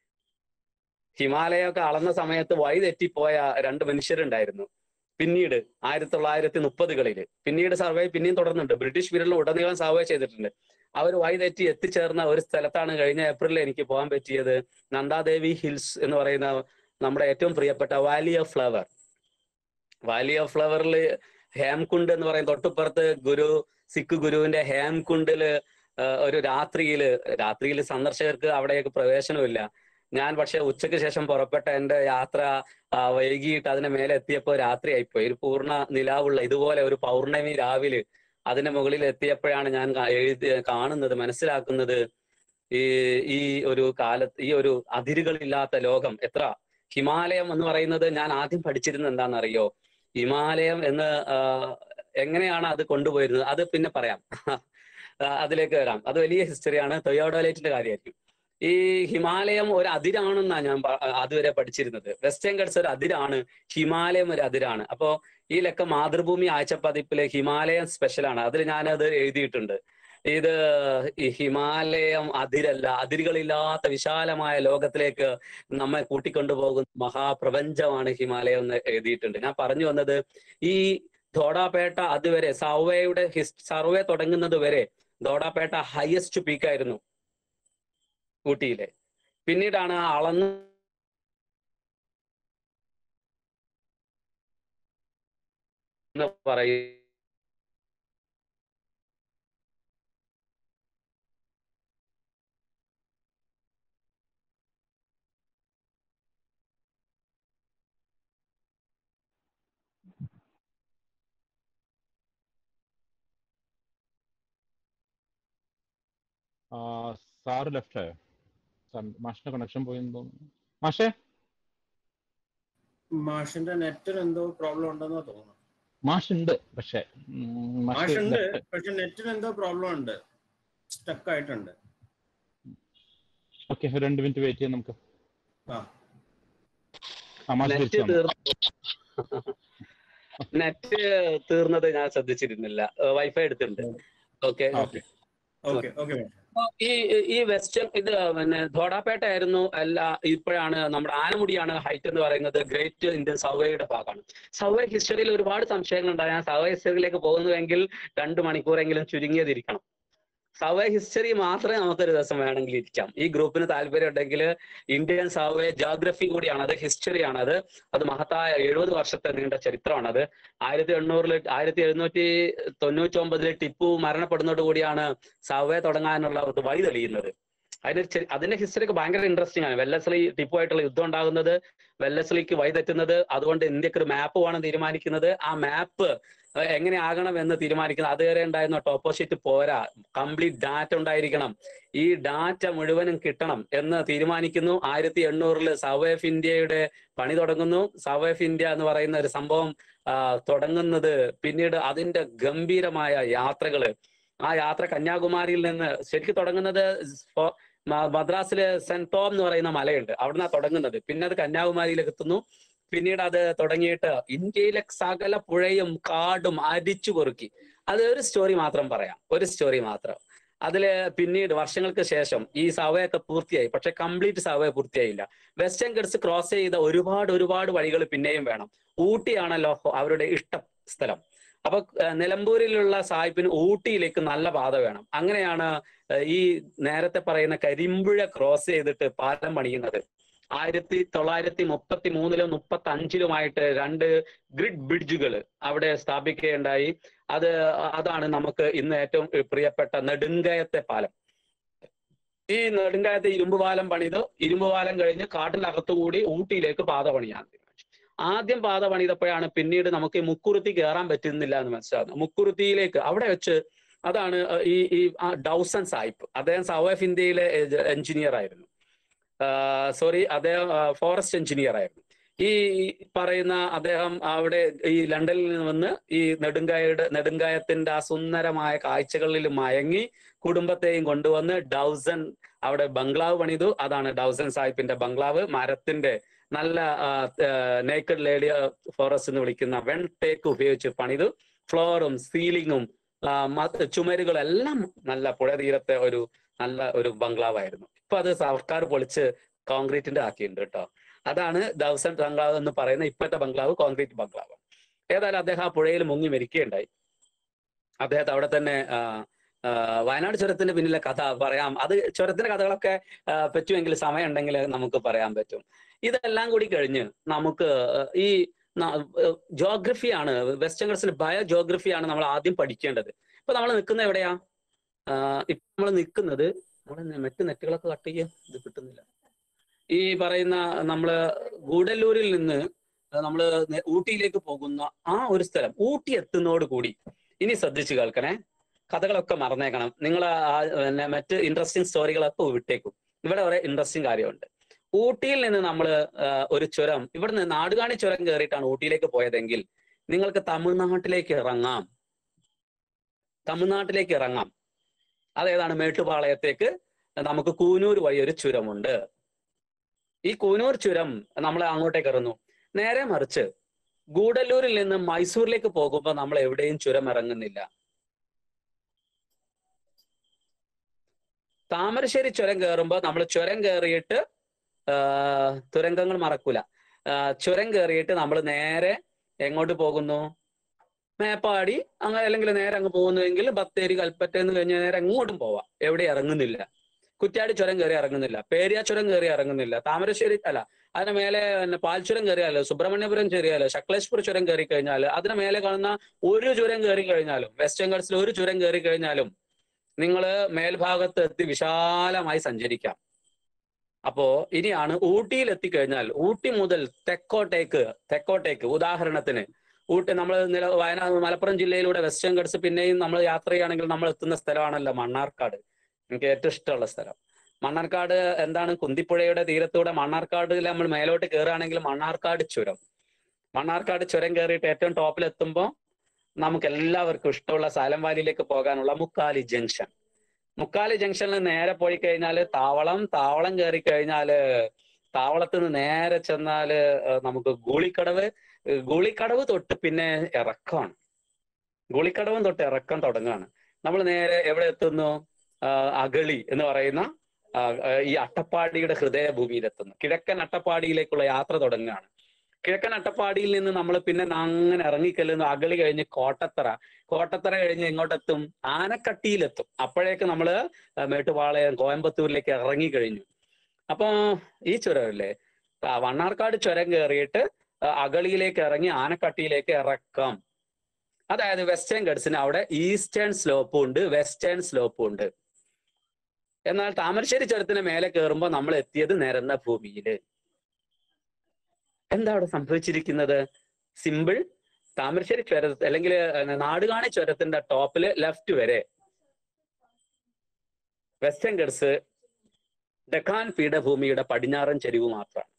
ഹിമാലയമൊക്കെ അളന്ന സമയത്ത് വഴി തെറ്റിപ്പോയ രണ്ട് മനുഷ്യരുണ്ടായിരുന്നു പിന്നീട് ആയിരത്തി തൊള്ളായിരത്തി മുപ്പതുകളിൽ പിന്നീട് സർവേ പിന്നെയും തുടർന്നുണ്ട് ബ്രിട്ടീഷ് പീരീഡിൽ ഉടനീളം സർവേ ചെയ്തിട്ടുണ്ട് അവർ വഴി തെറ്റി എത്തിച്ചേർന്ന ഒരു സ്ഥലത്താണ് കഴിഞ്ഞ ഏപ്രിലിൽ എനിക്ക് പോകാൻ പറ്റിയത് നന്ദാദേവി ഹിൽസ് എന്ന് പറയുന്ന നമ്മുടെ ഏറ്റവും പ്രിയപ്പെട്ട valley of flower valley of ഫ്ലവറിൽ ഹേംകുണ്ട് എന്ന് പറയും തൊട്ടുപ്പുറത്ത് ഗുരു സിഖ് ഗുരുവിന്റെ ഹേംകുണ്ടില് ആ, ഒരു രാത്രിയില് രാത്രിയിൽ സന്ദർശകർക്ക് അവിടേക്ക് പ്രവേശനമില്ല ഞാൻ പക്ഷെ ഉച്ചയ്ക്ക് ശേഷം പുറപ്പെട്ട എന്റെ യാത്ര ആ, വൈകിട്ട് അതിന് മേലെ എത്തിയപ്പോൾ രാത്രി ആയിപ്പോയി ഒരു പൂർണ്ണ നിലാവുള്ള ഇതുപോലെ ഒരു പൗർണമി രാവിലെ അതിന്റെ മുകളിൽ എത്തിയപ്പോഴാണ് ഞാൻ കാ- എഴുതി കാണുന്നത് മനസ്സിലാക്കുന്നത് ഈ ഈ ഒരു കാലത്ത് ഈ ഒരു അതിരുകളില്ലാത്ത ലോകം എത്ര ഹിമാലയം എന്ന് പറയുന്നത് ഞാൻ ആദ്യം പഠിച്ചിരുന്നത് എന്താണെന്നറിയോ ഹിമാലയം എന്ന് ആ, എങ്ങനെയാണ് അത് കൊണ്ടുപോയിരുന്നത് അത് പിന്നെ പറയാം ആ, അതിലേക്ക് വരാം അത് വലിയ ഹിസ്റ്ററിയാണ് തൊയോഡോലൈറ്റിന്റെ കാര്യമായിരിക്കും ഈ ഹിമാലയം ഒരു അതിരാണെന്നാണ് ഞാൻ പ- അതുവരെ പഠിച്ചിരുന്നത് വെസ്റ്റേൺ ഗഡ്സ് ഒരു അതിരാണ് ഹിമാലയം ഒരു അതിരാണ് അപ്പോ ഈ ലക്ക മാതൃഭൂമി ആഴ്ചപ്പതിപ്പിലെ ഹിമാലയം സ്പെഷ്യലാണ് അതിൽ ഞാനത് എഴുതിയിട്ടുണ്ട് ഇത് ഈ ഹിമാലയം അതിരല്ല അതിരുകളില്ലാത്ത വിശാലമായ ലോകത്തിലേക്ക് നമ്മെ കൂട്ടിക്കൊണ്ടുപോകുന്ന മഹാപ്രപഞ്ചമാണ് ഹിമാലയം എന്ന് എഴുതിയിട്ടുണ്ട് ഞാൻ പറഞ്ഞു വന്നത് ഈ ധോഡാപേട്ട അതുവരെ സർവേയുടെ ഹിസ് സർവേ തുടങ്ങുന്നത് വരെ ധോഡാപേട്ട ഹയസ്റ്റ് പീക്കായിരുന്നു ഊട്ടിയിലെ പിന്നീടാണ് ആ അളന്ന് എന്ന് പറയും സാറ് ലെഫ്റ്റ് ആയോ മാഷിന്റെ കണക്ഷൻ പോയെന്ന് തോന്നുന്നു മാഷേ മാഷിന്റെ നെറ്റിന് എന്തോ പ്രോബ്ലം ഉണ്ടെന്ന് തോന്നുന്നു മാഷ് ഉണ്ട് പക്ഷേ ഉം, മാഷ് മാഷ് ഉണ്ട് left. പക്ഷെ നെറ്റിന് എന്തോ പ്രോബ്ലം ഉണ്ട് സ്റ്റക്ക് ആയിട്ടുണ്ട് ഓക്കെ ഒരു രണ്ട് മിനിറ്റ് വെയിറ്റ് ചെയ്യാം നമുക്ക് ആ ആ മാഷ് നെറ്റ് തിരിച്ചു വന്നു. തീർന്നു നെറ്റ് തീർന്നത് ഞാൻ ശ്രദ്ധിച്ചിരുന്നില്ല വൈഫൈ എടുത്തിട്ടുണ്ട് ഓക്കെ ആ, ഓക്കെ ഓക്കെ ഓക്കെ ഈ ഈ വെസ്റ്റേൺ ഇത് പിന്നെ ധോഡാപേട്ട ആയിരുന്നു അല്ല ഇപ്പോഴാണ് നമ്മുടെ ആനമുടിയാണ് ഹൈറ്റ് എന്ന് പറയുന്നത് ഗ്രേറ്റ് ഇന്ത്യൻ സർവേയുടെ ഭാഗമാണ് സർവേ ഹിസ്റ്ററിയിൽ ഒരുപാട് സംശയങ്ങളുണ്ടായി ഞാൻ സർവേ ഹിസ്റ്ററിയിലേക്ക് പോകുന്നുവെങ്കിൽ രണ്ട് മണിക്കൂറെങ്കിലും ചുരുങ്ങിയതിരിക്കണം സർവേ ഹിസ്റ്ററി മാത്രമേ നമുക്കൊരു ദിവസം വേണമെങ്കിൽ ഇരിക്കാം ഈ ഗ്രൂപ്പിന് താല്പര്യം ഉണ്ടെങ്കിൽ ഇന്ത്യൻ സർവേ ജോഗ്രഫി കൂടിയാണ് അത് ഹിസ്റ്ററിയാണ് അത് അത് മഹത്തായ എഴുപത് വർഷത്തെ നീണ്ട ചരിത്രമാണത് ആയിരത്തി എണ്ണൂറിൽ ആയിരത്തി എഴുന്നൂറ്റി തൊണ്ണൂറ്റി ഒമ്പതിൽ ടിപ്പു മരണപ്പെടുന്നതോട് കൂടിയാണ് സർവേ തുടങ്ങാനുള്ള ഒരു വഴി തെളിയുന്നത് അതിന് ചെ- അതിന്റെ ഹിസ്റ്ററി ഒക്കെ ഭയങ്കര ഇൻട്രസ്റ്റിംഗ് ആണ് വെല്ലസ്ലി ടിപ്പു ആയിട്ടുള്ള യുദ്ധം ഉണ്ടാകുന്നത് വെല്ലസ്ലിക്ക് വഴി തെറ്റുന്നത് അതുകൊണ്ട് ഇന്ത്യക്ക് ഒരു മാപ്പ് വേണം തീരുമാനിക്കുന്നത് ആ മാപ്പ് എങ്ങനെ ആകണം എന്ന് തീരുമാനിക്കുന്നത് അതുവരെ ഉണ്ടായിരുന്ന ടോപ്പോഷീറ്റ് പോരാ കംപ്ലീറ്റ് ഡാറ്റ ഉണ്ടായിരിക്കണം ഈ ഡാറ്റ മുഴുവനും കിട്ടണം എന്ന് തീരുമാനിക്കുന്നു ആയിരത്തി എണ്ണൂറിൽ സർവേ ഓഫ് ഇന്ത്യയുടെ പണി തുടങ്ങുന്നു സർവേ ഓഫ് ഇന്ത്യ എന്ന് പറയുന്ന ഒരു സംഭവം ആ, തുടങ്ങുന്നത് പിന്നീട് അതിന്റെ ഗംഭീരമായ യാത്രകള് ആ യാത്ര കന്യാകുമാരിയിൽ നിന്ന് ശരിക്കും തുടങ്ങുന്നത് ഫോ- മ- മദ്രാസിലെ സെന്റ് ടോം എന്ന് പറയുന്ന മലയുണ്ട് അവിടുന്ന് തുടങ്ങുന്നത് പിന്നെ അത് കന്യാകുമാരിയിലേക്ക് എത്തുന്നു പിന്നീട് അത് തുടങ്ങിയിട്ട് ഇന്ത്യയിലെ സകല പുഴയും കാടും അരിച്ചു പൊറുക്കി അത് ഒരു സ്റ്റോറി മാത്രം പറയാം ഒരു സ്റ്റോറി മാത്രം അതില് പിന്നീട് വർഷങ്ങൾക്ക് ശേഷം ഈ സർവേ ഒക്കെ പൂർത്തിയായി പക്ഷെ കംപ്ലീറ്റ് സർവേ പൂർത്തിയായില്ല വെസ്റ്റേൺ ഗഡ്സ് ക്രോസ് ചെയ്ത ഒരുപാട് ഒരുപാട് വഴികൾ പിന്നെയും വേണം ഊട്ടിയാണല്ലോ അവരുടെ ഇഷ്ട സ്ഥലം അപ്പൊ ഏഹ്, നിലമ്പൂരിലുള്ള സായിപ്പിന് ഊട്ടിയിലേക്ക് നല്ല പാത വേണം അങ്ങനെയാണ് ഏഹ്, ഈ നേരത്തെ പറയുന്ന കരിമ്പുഴ ക്രോസ് ചെയ്തിട്ട് പാലം പണിയുന്നത് ആയിരത്തി തൊള്ളായിരത്തി മുപ്പത്തി മൂന്നിലും മുപ്പത്തി അഞ്ചിലുമായിട്ട് രണ്ട് ഗ്രിഡ് ബ്രിഡ്ജുകൾ അവിടെ സ്ഥാപിക്കുകയുണ്ടായി അത് അതാണ് നമുക്ക് ഇന്ന് ഏറ്റവും പ്രിയപ്പെട്ട നെടുങ്കയത്തെ പാലം ഈ നെടുങ്കായത്തെ ഇരുമ്പ് പാലം പണിത് ഇരുമ്പ് പാലം കഴിഞ്ഞ് കാട്ടിനകത്തുകൂടി ഊട്ടിയിലേക്ക് പാത പണിയാൻ തീരുമാനിച്ചു ആദ്യം പാത പണിതപ്പോഴാണ് പിന്നീട് നമുക്ക് ഈ മുക്കുറുത്തി കയറാൻ പറ്റുന്നില്ല എന്ന് മനസ്സിലാകുന്നത് മുക്കുറുത്തിയിലേക്ക് അവിടെ വെച്ച് അതാണ് ഈ ഈ ആ ഡൗസൺ സായിപ്പ് അദ്ദേഹം സൗത്ത് ഓഫ് ഇന്ത്യയിലെ എഞ്ചിനീയർ ആയിരുന്നു സോറി അദ്ദേഹം ഫോറസ്റ്റ് എഞ്ചിനീയർ ആയിരുന്നു ഈ പറയുന്ന അദ്ദേഹം അവിടെ ഈ ലണ്ടനിൽ നിന്ന് വന്ന് ഈ നെടുങ്കായയുടെ നെടുങ്കായത്തിന്റെ ആ സുന്ദരമായ കാഴ്ചകളിൽ മയങ്ങി കുടുംബത്തെയും കൊണ്ടുവന്ന് ഡൗസൺ അവിടെ ബംഗ്ലാവ് പണിതു അതാണ് ഡൗസൺ സാഹിബിന്റെ ബംഗ്ലാവ് മരത്തിന്റെ നല്ല നേക്കഡ് ലേഡി ഫോറസ്റ്റ് എന്ന് വിളിക്കുന്ന വെൺ ടേക്ക് ഉപയോഗിച്ച് പണിതു ഫ്ലോറും സീലിങ്ങും ചുമരുകളും എല്ലാം നല്ല പുഴ തീരത്തെ ഒരു നല്ല ഒരു ബംഗ്ലാവായിരുന്നു ഇപ്പൊ അത് സർക്കാർ പൊളിച്ച് കോൺക്രീറ്റിന്റെ ആക്കിയിട്ടുണ്ട് കേട്ടോ അതാണ് ദൗസൺ ബംഗ്ലാവ് എന്ന് പറയുന്ന ഇപ്പോഴത്തെ ബംഗ്ലാവ് കോൺക്രീറ്റ് ബംഗ്ലാവ് ഏതായാലും അദ്ദേഹം ആ പുഴയിൽ മുങ്ങി മരിക്കുകയുണ്ടായി അദ്ദേഹത്തെ അവിടെ തന്നെ ആ, ആ, വയനാട് ചുരത്തിന്റെ പിന്നിലെ കഥ പറയാം അത് ചുരത്തിന്റെ കഥകളൊക്കെ ആ, പറ്റുമെങ്കിൽ സമയം ഉണ്ടെങ്കിൽ നമുക്ക് പറയാൻ പറ്റും ഇതെല്ലാം കൂടി കഴിഞ്ഞ് നമുക്ക് ഈ ജോഗ്രഫിയാണ് വെസ്റ്റേൺ ഗൾസിൽ ബയോ ജോഗ്രഫിയാണ് നമ്മൾ ആദ്യം പഠിക്കേണ്ടത് ഇപ്പൊ നമ്മൾ നിൽക്കുന്ന എവിടെയാ ആഹ് ഇപ്പൊ നമ്മൾ നിൽക്കുന്നത് നമ്മളെ മറ്റ് നെറ്റുകളൊക്കെ കട്ട് ചെയ്യാൻ ഇത് കിട്ടുന്നില്ല ഈ പറയുന്ന നമ്മള് ഗൂഡല്ലൂരിൽ നിന്ന് നമ്മൾ ഊട്ടിയിലേക്ക് പോകുന്ന ആ ഒരു സ്ഥലം ഊട്ടി എത്തുന്നതോട് കൂടി ഇനി ശ്രദ്ധിച്ചു കേൾക്കണേ കഥകളൊക്കെ മറന്നേക്കണം നിങ്ങൾ പിന്നെ മറ്റ് ഇൻട്രസ്റ്റിംഗ് സ്റ്റോറികളൊക്കെ വിട്ടേക്കും ഇവിടെ കുറെ ഇൻട്രസ്റ്റിംഗ് കാര്യമുണ്ട് ഊട്ടിയിൽ നിന്ന് നമ്മൾ ഒരു ചുരം ഇവിടുന്ന് നാടുകാണി ചുരം കയറിയിട്ടാണ് ഊട്ടിയിലേക്ക് പോയതെങ്കിൽ നിങ്ങൾക്ക് തമിഴ്നാട്ടിലേക്ക് ഇറങ്ങാം തമിഴ്നാട്ടിലേക്ക് ഇറങ്ങാം അതേതാണ് മേട്ടുപാളയത്തേക്ക് നമുക്ക് കൂനൂർ വഴി ഒരു ചുരമുണ്ട് ഈ കൂനൂർ ചുരം നമ്മൾ അങ്ങോട്ടേക്ക് ഇറങ്ങുന്നു നേരെ മറിച്ച് ഗൂഡല്ലൂരിൽ നിന്ന് മൈസൂരിലേക്ക് പോകുമ്പോൾ നമ്മൾ എവിടെയും ചുരം ഇറങ്ങുന്നില്ല താമരശ്ശേരി ചുരം കയറുമ്പോൾ നമ്മൾ ചുരം കയറിയിട്ട് ആഹ് തുരങ്കങ്ങൾ മറക്കൂല ആഹ് ചുരം കയറിയിട്ട് നമ്മൾ നേരെ എങ്ങോട്ട് പോകുന്നു മേപ്പാടി അങ്ങനെ അല്ലെങ്കിൽ നേരെ അങ്ങ് പോകുന്നുവെങ്കിൽ ബത്തേരി കൽപ്പറ്റ എന്ന് കഴിഞ്ഞ് നേരെ എങ്ങോട്ടും പോവാം എവിടെ ഇറങ്ങുന്നില്ല കുറ്റ്യാടി ചുരം കയറി ഇറങ്ങുന്നില്ല പേരിയ ചുരം കയറി ഇറങ്ങുന്നില്ല താമരശ്ശേരി അല്ല അതിന് മേലെ പിന്നെ പാൽച്ചുരം കയറിയാലോ സുബ്രഹ്മണ്യപുരം കയറിയാലോ ശക്ലേശ്പുർ ചുരം കയറി കഴിഞ്ഞാൽ അതിന് മേലെ കാണുന്ന ഒരു ചുരം കയറി കഴിഞ്ഞാലും വെസ്റ്റേൺ ഗൾസിൽ ഒരു ചുരം കയറി കഴിഞ്ഞാലും നിങ്ങൾ മേൽഭാഗത്ത് എത്തി വിശാലമായി സഞ്ചരിക്കാം അപ്പോ ഇനിയാണ് ഊട്ടിയിൽ എത്തിക്കഴിഞ്ഞാൽ ഊട്ടി മുതൽ തെക്കോട്ടേക്ക് തെക്കോട്ടേക്ക് ഉദാഹരണത്തിന് ഊട്ടി നമ്മൾ നില വയനാട് മലപ്പുറം ജില്ലയിലൂടെ വെസ്റ്റേൺ ഗഡ്സ് പിന്നെയും നമ്മൾ യാത്ര ചെയ്യുകയാണെങ്കിൽ നമ്മൾ എത്തുന്ന സ്ഥലമാണല്ലോ മണ്ണാർക്കാട് എനിക്ക് ഏറ്റവും ഇഷ്ടമുള്ള സ്ഥലം മണ്ണാർക്കാട് എന്താണ് കുന്തിപ്പുഴയുടെ തീരത്തൂടെ മണ്ണാർക്കാടിൽ നമ്മൾ മേലോട്ട് കയറുകയാണെങ്കിൽ മണ്ണാർക്കാട് ചുരം മണ്ണാർക്കാട് ചുരം കയറിയിട്ട് ഏറ്റവും ടോപ്പിൽ എത്തുമ്പോൾ നമുക്ക് എല്ലാവർക്കും ഇഷ്ടമുള്ള സാലം വാലിയിലേക്ക് പോകാനുള്ള മുക്കാലി ജംഗ്ഷൻ മുക്കാലി ജംഗ്ഷനിൽ നേരെ പോയി കഴിഞ്ഞാല് താവളം താവളം കയറി കഴിഞ്ഞാല് താവളത്ത് നിന്ന് നേരെ ചെന്നാല് ഏഹ് നമുക്ക് ഗൂളിക്കടവ് ഏഹ് ഗൂളിക്കടവ് തൊട്ട് പിന്നെ ഇറക്കമാണ് ഗൂളിക്കടവും തൊട്ട് ഇറക്കം തുടങ്ങുകയാണ് നമ്മൾ നേരെ എവിടെ എത്തുന്നു ആഹ് അഗളി എന്ന് പറയുന്ന ആഹ് ആഹ് ഈ അട്ടപ്പാടിയുടെ ഹൃദയഭൂമിയിൽ എത്തുന്നു കിഴക്കൻ അട്ടപ്പാടിയിലേക്കുള്ള യാത്ര തുടങ്ങുകയാണ് കിഴക്കൻ അട്ടപ്പാടിയിൽ നിന്ന് നമ്മൾ പിന്നെ അങ്ങനെ ഇറങ്ങിക്കല്ലുന്നു അഗളി കഴിഞ്ഞ് കോട്ടത്തറ കോട്ടത്തറ കഴിഞ്ഞ് എങ്ങോട്ടെത്തും ആനക്കട്ടിയിലെത്തും അപ്പോഴേക്ക് നമ്മള് മേട്ടുപാളയം കോയമ്പത്തൂരിലേക്ക് ഇറങ്ങി കഴിഞ്ഞു അപ്പൊ ഈ ചുരമല്ലേ ആ വണ്ണാർക്കാട് ചുരം കയറിയിട്ട് അഗളിയിലേക്ക് ഇറങ്ങി ആനക്കട്ടിയിലേക്ക് ഇറക്കാം അതായത് വെസ്റ്റേൺ ഗഡ്സിന് അവിടെ ഈസ്റ്റേൺ സ്ലോപ്പും ഉണ്ട് വെസ്റ്റേൺ സ്ലോപ്പും ഉണ്ട് എന്നാൽ താമരശ്ശേരി ചുരത്തിന് മേലെ കയറുമ്പോൾ നമ്മൾ എത്തിയത് നിരന്ന ഭൂമിയില് എന്താ അവിടെ സംഭവിച്ചിരിക്കുന്നത് സിമ്പിൾ താമരശ്ശേരി ചുര അല്ലെങ്കിൽ നാടുകാണി ചുരത്തിന്റെ ടോപ്പില് ലെഫ്റ്റ് വരെ വെസ്റ്റേൺ ഗഡ്സ് ഡെക്കാൻ പീഠഭൂമിയുടെ പടിഞ്ഞാറൻ ചെരിവ് മാത്രമാണ്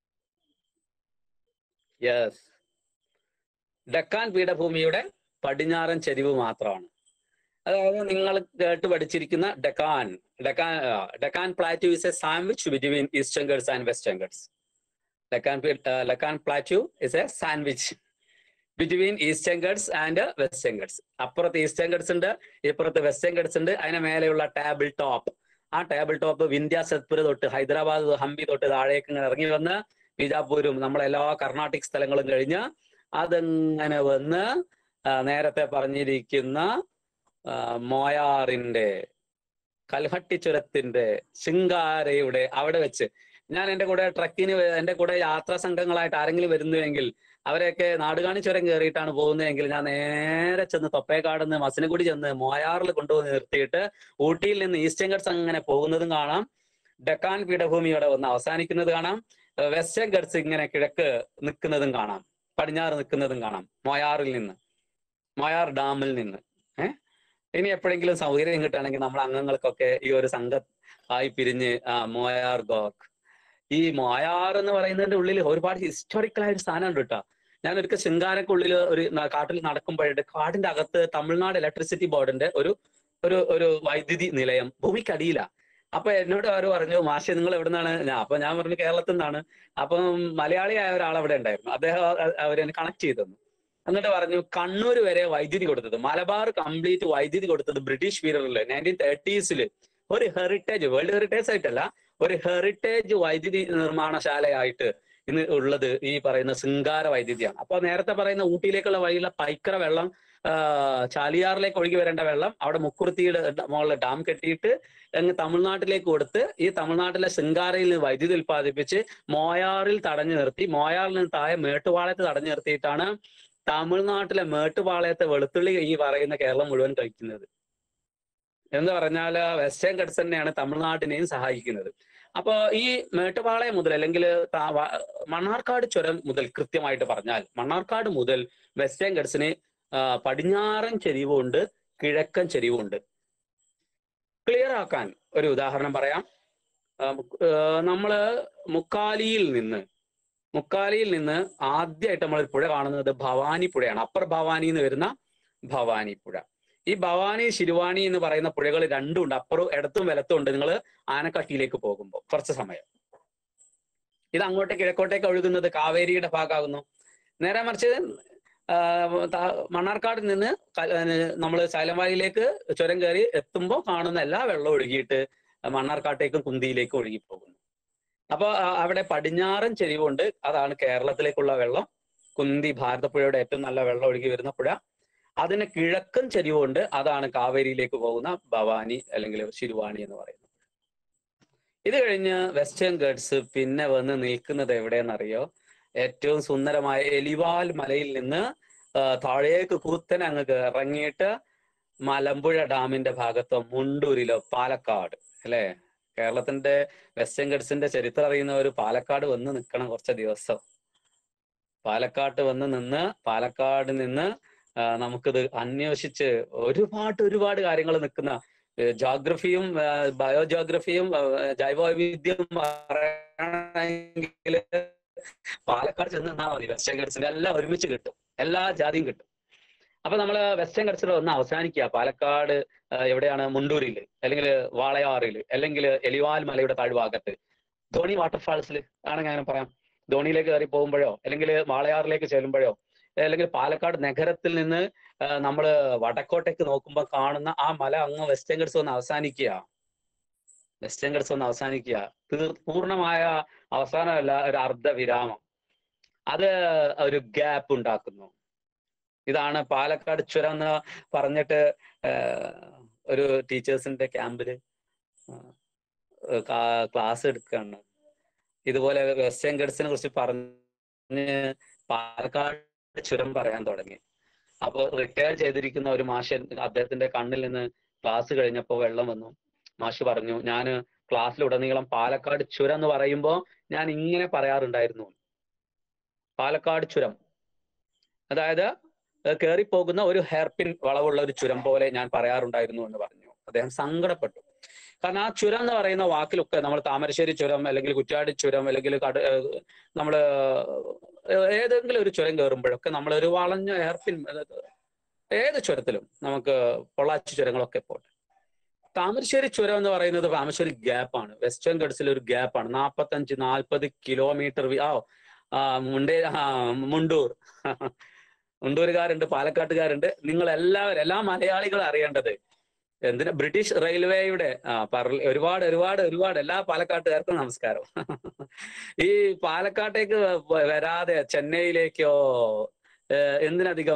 യെസ് ഡെക്കാൻ പീഠഭൂമിയുടെ പടിഞ്ഞാറൻ ചെരിവ് മാത്രമാണ് അതായത് നിങ്ങൾ കേട്ട് പഠിച്ചിരിക്കുന്ന Deccan Deccan Deccan plateau is a sandwich between Eastern Ghats and Western Ghats Deccan Deccan plateau is a sandwich between Eastern Ghats and Western Ghats അപ്പുറത്ത് ഈസ്റ്റേൺ ഗഡ്സ് ഉണ്ട് ഇപ്പുറത്ത് വെസ്റ്റേൺ ഗഡ്സ് ഉണ്ട് അതിന് മേലെയുള്ള ടേബിൾ ടോപ്പ് ആ ടേബിൾ ടോപ്പ് വിന്ധ്യ സത്പുര തൊട്ട് ഹൈദരാബാദ് ഹംപി തൊട്ട് താഴേക്ക് ഇങ്ങനെ ഇറങ്ങി വന്ന് ബീജാപൂരും നമ്മളെല്ലാ കർണാട്ടിക് സ്ഥലങ്ങളും കഴിഞ്ഞ് അതങ്ങനെ വന്ന് ആ, നേരത്തെ പറഞ്ഞിരിക്കുന്ന ആ, മോയാറിന്റെ കൽഹട്ടി ചുരത്തിന്റെ ശിങ്കാരയുടെ അവിടെ വെച്ച് ഞാൻ എന്റെ കൂടെ ട്രക്കിന് വ- എന്റെ കൂടെ യാത്രാ സംഘങ്ങളായിട്ട് ആരെങ്കിലും വരുന്നുവെങ്കിൽ അവരെയൊക്കെ നാടുകാണി ചുരം കയറിയിട്ടാണ് പോകുന്നതെങ്കിൽ ഞാൻ നേരെ ചെന്ന് തൊപ്പേക്കാട് നിന്ന് മസിനഗുടി ചെന്ന് മോയാറിൽ കൊണ്ടുപോയി നിർത്തിയിട്ട് ഊട്ടിയിൽ നിന്ന് ഈസ്റ്റേൺ ഗഡ്സ് അങ്ങനെ പോകുന്നതും കാണാം ഡെക്കാൻ പീഠഭൂമിയോടെ വന്ന് അവസാനിക്കുന്നത് കാണാം വെസ്റ്റേൺ ഗഡ്സ് ഇങ്ങനെ കിഴക്ക് നിൽക്കുന്നതും കാണാം പടിഞ്ഞാറ് നിൽക്കുന്നതും കാണാം മോയാറിൽ നിന്ന് മോയാർ ഡാമിൽ നിന്ന് ഏഹ് ഇനി എപ്പോഴെങ്കിലും സൗകര്യം കിട്ടുകയാണെങ്കിൽ നമ്മൾ അംഗങ്ങൾക്കൊക്കെ ഈ ഒരു സംഘ ആയി പിരിഞ്ഞ് ആ മോയാർ ഗോക്ക് ഈ മോയാർ എന്ന് പറയുന്നതിന്റെ ഉള്ളിൽ ഒരുപാട് ഹിസ്റ്റോറിക്കൽ ആയ ഒരു സ്ഥാനം ഉണ്ട് കേട്ടോ ഞാൻ ഒരിക്കൽ ശൃംഗാരക്കുള്ളിൽ ഒരു ന- കാട്ടിൽ നടക്കുമ്പോഴുണ്ട് കാടിന്റെ അകത്ത് തമിഴ്നാട് ഇലക്ട്രിസിറ്റി ബോർഡിന്റെ ഒരു ഒരു ഒരു വൈദ്യുതി നിലയം ഭൂമിക്കടിയില അപ്പൊ എന്നോട് അവർ പറഞ്ഞു മാഷെ നിങ്ങൾ എവിടെ നിന്നാണ് ഞാൻ അപ്പൊ ഞാൻ പറഞ്ഞു കേരളത്തിൽ നിന്നാണ് അപ്പം മലയാളിയായ ഒരാൾ അവിടെ ഉണ്ടായിരുന്നു അദ്ദേഹം അവരെന്നെ കണക്ട് ചെയ്തു തന്നു എന്നിട്ട് പറഞ്ഞു കണ്ണൂർ വരെ വൈദ്യുതി കൊടുത്തത് മലബാർ കംപ്ലീറ്റ് വൈദ്യുതി കൊടുത്തത് ബ്രിട്ടീഷ് പീരീഡില് നയൻറ്റീൻ തേർട്ടീസിൽ ഒരു ഹെറിറ്റേജ് വേൾഡ് ഹെറിറ്റേജ് ആയിട്ടല്ല ഒരു ഹെറിറ്റേജ് വൈദ്യുതി നിർമ്മാണശാലയായിട്ട് ഇന്ന് ഉള്ളത് ഈ പറയുന്ന ശൃംഗാര വൈദ്യുതിയാണ് അപ്പൊ നേരത്തെ പറയുന്ന ഊട്ടിയിലേക്കുള്ള വഴിയുള്ള പൈക്കറ വെള്ളം ആ, ചാലിയാറിലേക്ക് ഒഴുകി വരേണ്ട വെള്ളം അവിടെ മുക്കുറുത്തിയുടെ മുകളിൽ ഡാം കെട്ടിയിട്ട് അങ്ങ് തമിഴ്നാട്ടിലേക്ക് കൊടുത്ത് ഈ തമിഴ്നാട്ടിലെ ശൃംഗാരയിൽ നിന്ന് വൈദ്യുതി ഉൽപ്പാദിപ്പിച്ച് മോയാറിൽ തടഞ്ഞു നിർത്തി മോയാറിൽ നിന്ന് താഴെ മേട്ടുപാളയത്ത് തടഞ്ഞു നിർത്തിയിട്ടാണ് തമിഴ്നാട്ടിലെ മേട്ടുപാളയത്തെ വെളുത്തുള്ളി ഈ പറയുന്ന കേരളം മുഴുവൻ കഴിക്കുന്നത് എന്ന് പറഞ്ഞാൽ വെസ്റ്റേൺ ഗഡ്സ് തന്നെയാണ് തമിഴ്നാട്ടിനെയും സഹായിക്കുന്നത് അപ്പൊ ഈ മേട്ടുപാളയം മുതൽ അല്ലെങ്കിൽ താ- വ- മണ്ണാർക്കാട് ചുരം മുതൽ കൃത്യമായിട്ട് പറഞ്ഞാൽ മണ്ണാർക്കാട് മുതൽ വെസ്റ്റേൺ ഗഡ്സിന് ആ, പടിഞ്ഞാറൻ ചെരിവുണ്ട് കിഴക്കൻ ചെരിവുണ്ട് ക്ലിയർ ആക്കാൻ ഒരു ഉദാഹരണം പറയാം ആ, മുക്ക്- ആ, നമ്മള് മുക്കാലിയിൽ നിന്ന് മുക്കാലിയിൽ നിന്ന് ആദ്യമായിട്ട് നമ്മൾ ഒരു പുഴ കാണുന്നത് ഭവാനി പുഴയാണ് അപ്പർ ഭവാനി എന്ന് വരുന്ന ഭവാനി പുഴ ഈ ഭവാനി ശിരുവാണി എന്ന് പറയുന്ന പുഴകൾ രണ്ടും ഉണ്ട് അപ്പുറവും ഇടത്തും വലത്തും ഉണ്ട് നിങ്ങൾ ആനക്കട്ടിയിലേക്ക് പോകുമ്പോൾ കുറച്ച് സമയം ഇത് അങ്ങോട്ട് കിഴക്കോട്ടേക്ക് ഒഴുകുന്നത് കാവേരിയുടെ ഭാഗമാകുന്നു നേരെ മറിച്ച് ആ, ത- മണ്ണാർക്കാട് നിന്ന് നമ്മൾ സൈലംവാലിയിലേക്ക് ചുരം കയറി എത്തുമ്പോൾ കാണുന്ന എല്ലാ വെള്ളം ഒഴുകിയിട്ട് മണ്ണാർക്കാട്ടേക്കും കുന്തിയിലേക്കും ഒഴുകി പോകുന്നു അപ്പൊ ആ, അവിടെ പടിഞ്ഞാറൻ ചെരിവുണ്ട് അതാണ് കേരളത്തിലേക്കുള്ള വെള്ളം കുന്തി ഭാരതപ്പുഴയുടെ ഏറ്റവും നല്ല വെള്ളം ഒഴുകി വരുന്ന പുഴ അതിന് കിഴക്കൻ ചെരിവുണ്ട് അതാണ് കാവേരിയിലേക്ക് പോകുന്ന ഭവാനി അല്ലെങ്കിൽ ശിരുവാണി എന്ന് പറയുന്നത് ഇത് കഴിഞ്ഞ് വെസ്റ്റേൺ ഗഡ്സ് പിന്നെ വന്ന് നിൽക്കുന്നത് എവിടെയെന്നറിയോ ഏറ്റവും സുന്ദരമായ എലിവാൽ മലയിൽ നിന്ന് ആ, താഴേക്ക് കുത്തനെ അങ്ങ് ഇറങ്ങിയിട്ട് മലമ്പുഴ ഡാമിന്റെ ഭാഗത്തോ മുണ്ടൂരിലോ പാലക്കാട് അല്ലെ കേരളത്തിന്റെ വെസ്റ്റേൺ ഗഡ്സിന്റെ ചരിത്രം അറിയുന്നവർ പാലക്കാട് വന്ന് നിൽക്കണം കുറച്ച് ദിവസം പാലക്കാട്ട് വന്ന് നിന്ന് പാലക്കാട് നിന്ന് ആ, നമുക്കിത് അന്വേഷിച്ച് ഒരുപാട് ഒരുപാട് കാര്യങ്ങൾ നിൽക്കുന്ന ജോഗ്രഫിയും ബയോ ജോഗ്രഫിയും ജൈവവൈവിധ്യം പറയണമെങ്കിൽ പാലക്കാട് ചെന്ന് നിന്നാൽ മതി വെസ്റ്റേൺ ഗഡ്സിന്റെ എല്ലാം ഒരുമിച്ച് കിട്ടും എല്ലാ ജാതിയും കിട്ടും അപ്പൊ നമ്മള് വെസ്റ്റേൺ ഗഡ്സിൽ ഒന്ന് അവസാനിക്കുക പാലക്കാട് ആ, എവിടെയാണ് മുണ്ടൂരിൽ അല്ലെങ്കിൽ വാളയാറിൽ അല്ലെങ്കിൽ എലിവാൽ മലയുടെ താഴ്ഭാഗത്ത് ധോണി വാട്ടർഫാൾസിൽ ആണെങ്കിൽ അങ്ങനെ പറയാം ധോണിയിലേക്ക് കയറി പോകുമ്പോഴോ അല്ലെങ്കിൽ വാളയാറിലേക്ക് ചെല്ലുമ്പോഴോ അല്ലെങ്കിൽ പാലക്കാട് നഗരത്തിൽ നിന്ന് ആ, നമ്മള് വടക്കോട്ടേക്ക് നോക്കുമ്പോൾ കാണുന്ന ആ മല അങ്ങ് വെസ്റ്റേൺ ഗഡ്സ് ഒന്ന് അവസാനിക്കുക വെസ്റ്റേൺ ഗഡ്സ് ഒന്ന് അവസാനിക്കുക തീർ പൂർണ്ണമായ അവസാനമല്ല ഒരു അർദ്ധവിരാമം അത് ഒരു ഗ്യാപ്പ് ഉണ്ടാക്കുന്നു ഇതാണ് പാലക്കാട് ചുരം എന്ന് പറഞ്ഞിട്ട് ആഹ്, ഒരു ടീച്ചേഴ്സിന്റെ ക്യാമ്പില് ക്ലാസ് എടുക്കുകയാണ് ഇതുപോലെ വെസ്റ്റേൺ ഗഡ്സിനെ കുറിച്ച് പറഞ്ഞ് പാലക്കാട് ചുരം പറയാൻ തുടങ്ങി അപ്പൊ റിട്ടയർ ചെയ്തിരിക്കുന്ന ഒരു മാഷൻ അദ്ദേഹത്തിന്റെ കണ്ണിൽ നിന്ന് ക്ലാസ് കഴിഞ്ഞപ്പോ വെള്ളം വന്നു മാഷ് പറഞ്ഞു ഞാൻ ക്ലാസ്സിലുടനീളം പാലക്കാട് ചുരം എന്ന് പറയുമ്പോൾ ഞാൻ ഇങ്ങനെ പറയാറുണ്ടായിരുന്നു പാലക്കാട് ചുരം അതായത് കയറിപ്പോകുന്ന ഒരു ഹെയർപിൻ വളവുള്ള ഒരു ചുരം പോലെ ഞാൻ പറയാറുണ്ടായിരുന്നു എന്ന് പറഞ്ഞു അദ്ദേഹം സങ്കടപ്പെട്ടു കാരണം ആ ചുരം എന്ന് പറയുന്ന വാക്കിലൊക്കെ നമ്മൾ താമരശ്ശേരി ചുരം അല്ലെങ്കിൽ കുറ്റാടി ചുരം അല്ലെങ്കിൽ കട നമ്മൾ ഏതെങ്കിലും ഒരു ചുരം കയറുമ്പോഴൊക്കെ നമ്മൾ ഒരു വളഞ്ഞ ഹെയർപിൻ ഏത് ചുരത്തിലും നമുക്ക് പൊള്ളാച്ചി ചുരങ്ങളൊക്കെ പോട്ടെ താമരശ്ശേരി ചുരം എന്ന് പറയുന്നത് താമരശ്ശേരി ഗ്യാപ്പാണ് വെസ്റ്റേൺ ഗഡ്സിൽ ഒരു ഗ്യാപ്പാണ് നാൽപ്പത്തഞ്ച് നാൽപ്പത് കിലോമീറ്റർ ആ ആ, മുണ്ടേ ആ, മുണ്ടൂർ മുണ്ടൂരുകാരുണ്ട് പാലക്കാട്ടുകാരുണ്ട് നിങ്ങൾ എല്ലാവരും എല്ലാ മലയാളികളും അറിയേണ്ടത് എന്തിനാ ബ്രിട്ടീഷ് റെയിൽവേയുടെ ആ പറ- ഒരുപാട് ഒരുപാട് ഒരുപാട് എല്ലാ പാലക്കാട്ടുകാർക്കും നമസ്കാരം ഈ പാലക്കാട്ടേക്ക് വ- വരാതെ ചെന്നൈയിലേക്കോ ഏഹ് എന്തിനധികം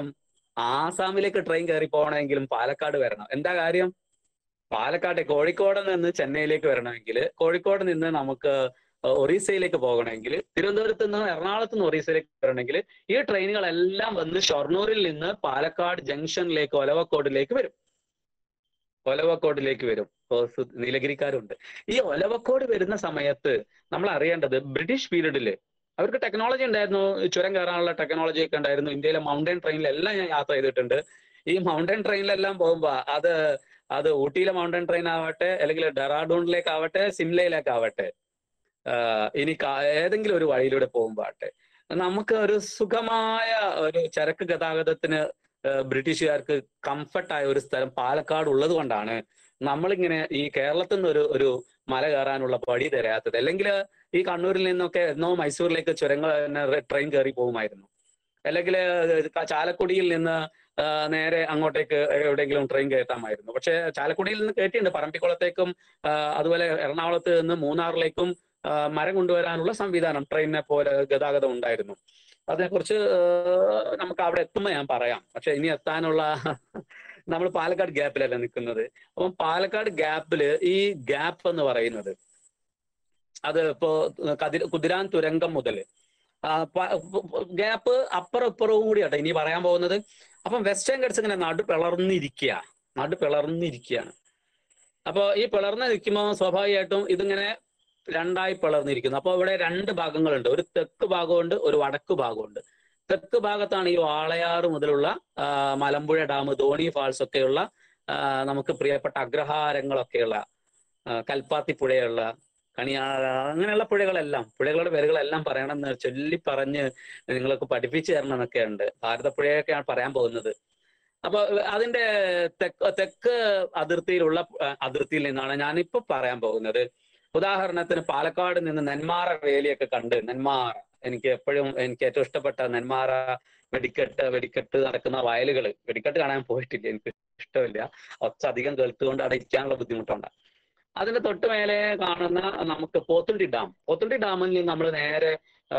ആസാമിലേക്ക് ട്രെയിൻ കയറി പോകണമെങ്കിലും പാലക്കാട് വരണം എന്താ കാര്യം പാലക്കാട് കോഴിക്കോട് നിന്ന് ചെന്നൈയിലേക്ക് വരണമെങ്കിൽ കോഴിക്കോട് നിന്ന് നമുക്ക് ഒറീസയിലേക്ക് പോകണമെങ്കിൽ തിരുവനന്തപുരത്ത് നിന്ന് എറണാകുളത്ത് നിന്ന് ഒറീസയിലേക്ക് വരണമെങ്കിൽ ഈ ട്രെയിനുകളെല്ലാം വന്ന് ഷൊർണൂരിൽ നിന്ന് പാലക്കാട് ജംഗ്ഷനിലേക്ക് ഒലവക്കോടിലേക്ക് വരും ഒലവക്കോടിലേക്ക് വരും ഇപ്പോ സു- നീലഗിരിക്കാരുണ്ട് ഈ ഒലവക്കോട് വരുന്ന സമയത്ത് നമ്മൾ അറിയേണ്ടത് ബ്രിട്ടീഷ് പീരീഡില് അവർക്ക് ടെക്നോളജി ഉണ്ടായിരുന്നു ഈ ചുരം കയറാനുള്ള ടെക്നോളജി ഒക്കെ ഉണ്ടായിരുന്നു ഇന്ത്യയിലെ മൗണ്ടൻ ട്രെയിനിലെല്ലാം ഞാൻ യാത്ര ചെയ്തിട്ടുണ്ട് ഈ മൗണ്ടൻ ട്രെയിനിലെല്ലാം പോകുമ്പോ അത് അത് ഊട്ടിയിലെ മൗണ്ടൻ ട്രെയിൻ ആവട്ടെ അല്ലെങ്കിൽ ഡെറാഡൂണിലേക്ക് ആവട്ടെ സിംലയിലേക്ക് ആവട്ടെ ആഹ് ഇനി കാ- ഏതെങ്കിലും ഒരു വഴിയിലൂടെ പോകുമ്പോ ആട്ടെ നമുക്ക് ഒരു സുഖമായ ഒരു ചരക്ക് ഗതാഗതത്തിന് ആഹ് ബ്രിട്ടീഷുകാർക്ക് കംഫർട്ടായ ഒരു സ്ഥലം പാലക്കാട് ഉള്ളത് കൊണ്ടാണ് നമ്മളിങ്ങനെ ഈ കേരളത്തിൽ നിന്ന് ഒരു ഒരു മല കയറാനുള്ള പടി തരാത്തത് അല്ലെങ്കിൽ ഈ കണ്ണൂരിൽ നിന്നൊക്കെ എന്നോ മൈസൂരിലേക്ക് ചുരങ്ങൾ ട്രെയിൻ കയറി പോകുമായിരുന്നു അല്ലെങ്കിൽ ചാലക്കുടിയിൽ നിന്ന് ആ, നേരെ അങ്ങോട്ടേക്ക് എവിടെയെങ്കിലും ട്രെയിൻ കയറ്റാമായിരുന്നു പക്ഷെ ചാലക്കുടിയിൽ നിന്ന് കയറ്റിയിട്ടുണ്ട് പറമ്പിക്കുളത്തേക്കും ആ, അതുപോലെ എറണാകുളത്ത് നിന്ന് മൂന്നാറിലേക്കും ആ, മരം കൊണ്ടുവരാനുള്ള സംവിധാനം ട്രെയിനിനെ പോലെ ഗതാഗതം ഉണ്ടായിരുന്നു അതിനെക്കുറിച്ച് ആ, നമുക്ക് അവിടെ എത്തുമ്പോൾ ഞാൻ പറയാം പക്ഷെ ഇനി എത്താനുള്ള നമ്മൾ പാലക്കാട് ഗ്യാപ്പിലല്ല നിൽക്കുന്നത് അപ്പം പാലക്കാട് ഗ്യാപ്പില് ഈ ഗ്യാപ്പ് എന്ന് പറയുന്നത് അത് ഇപ്പോ കതിർ കുതിരാൻ തുരങ്കം മുതൽ ഗ്യാപ്പ് അപ്പുറം ഇപ്പുറവും കൂടിയാട്ടെ ഇനി പറയാൻ പോകുന്നത് അപ്പം വെസ്റ്റേൺ ഗഡ്സ് ഇങ്ങനെ നടു പിളർന്നിരിക്കുക നടു പിളർന്നിരിക്കുകയാണ് അപ്പൊ ഈ പിളർന്ന് നിൽക്കുമ്പോൾ സ്വാഭാവികമായിട്ടും ഇതിങ്ങനെ രണ്ടായി പിളർന്നിരിക്കുന്നു അപ്പൊ ഇവിടെ രണ്ട് ഭാഗങ്ങളുണ്ട് ഒരു തെക്ക് ഭാഗമുണ്ട് ഒരു വടക്ക് ഭാഗമുണ്ട് തെക്ക് ഭാഗത്താണ് ഈ വാളയാറ് മുതലുള്ള ആ, മലമ്പുഴ ഡാം ധോണി ഫാൾസ് ഒക്കെയുള്ള ആ, നമുക്ക് പ്രിയപ്പെട്ട അഗ്രഹാരങ്ങളൊക്കെയുള്ള ആ, കൽപ്പാത്തി പുഴയുള്ള കണിയാറ അങ്ങനെയുള്ള പുഴകളെല്ലാം പുഴകളുടെ പേരുകളെല്ലാം പറയണം എന്ന് ചൊല്ലി പറഞ്ഞ് നിങ്ങൾക്ക് പഠിപ്പിച്ചു തരണം എന്നൊക്കെ ഉണ്ട് ഭാരതപ്പുഴയൊക്കെയാണ് പറയാൻ പോകുന്നത് അപ്പൊ അതിന്റെ തെക്ക് തെക്ക് അതിർത്തിയിലുള്ള ആ, അതിർത്തിയിൽ നിന്നാണ് ഞാനിപ്പോ പറയാൻ പോകുന്നത് ഉദാഹരണത്തിന് പാലക്കാട് നിന്ന് നെന്മാറ വേലിയൊക്കെ കണ്ട് നെന്മാറ എനിക്ക് എപ്പോഴും എനിക്ക് ഏറ്റവും ഇഷ്ടപ്പെട്ട നെന്മാറ വെടിക്കെട്ട് വെടിക്കെട്ട് നടക്കുന്ന വയലുകൾ വെടിക്കെട്ട് കാണാൻ പോയിട്ടില്ല എനിക്ക് ഇഷ്ടമില്ല ഒച്ച അധികം കേൾത്തുകൊണ്ട് അവിടെ ഇരിക്കാനുള്ള ബുദ്ധിമുട്ടുണ്ട് അതിന്റെ തൊട്ട് മേലെ കാണുന്ന നമുക്ക് പോത്തുണ്ടി ഡാം പോത്തുണ്ടി ഡാമിൽ നിന്ന് നമ്മൾ നേരെ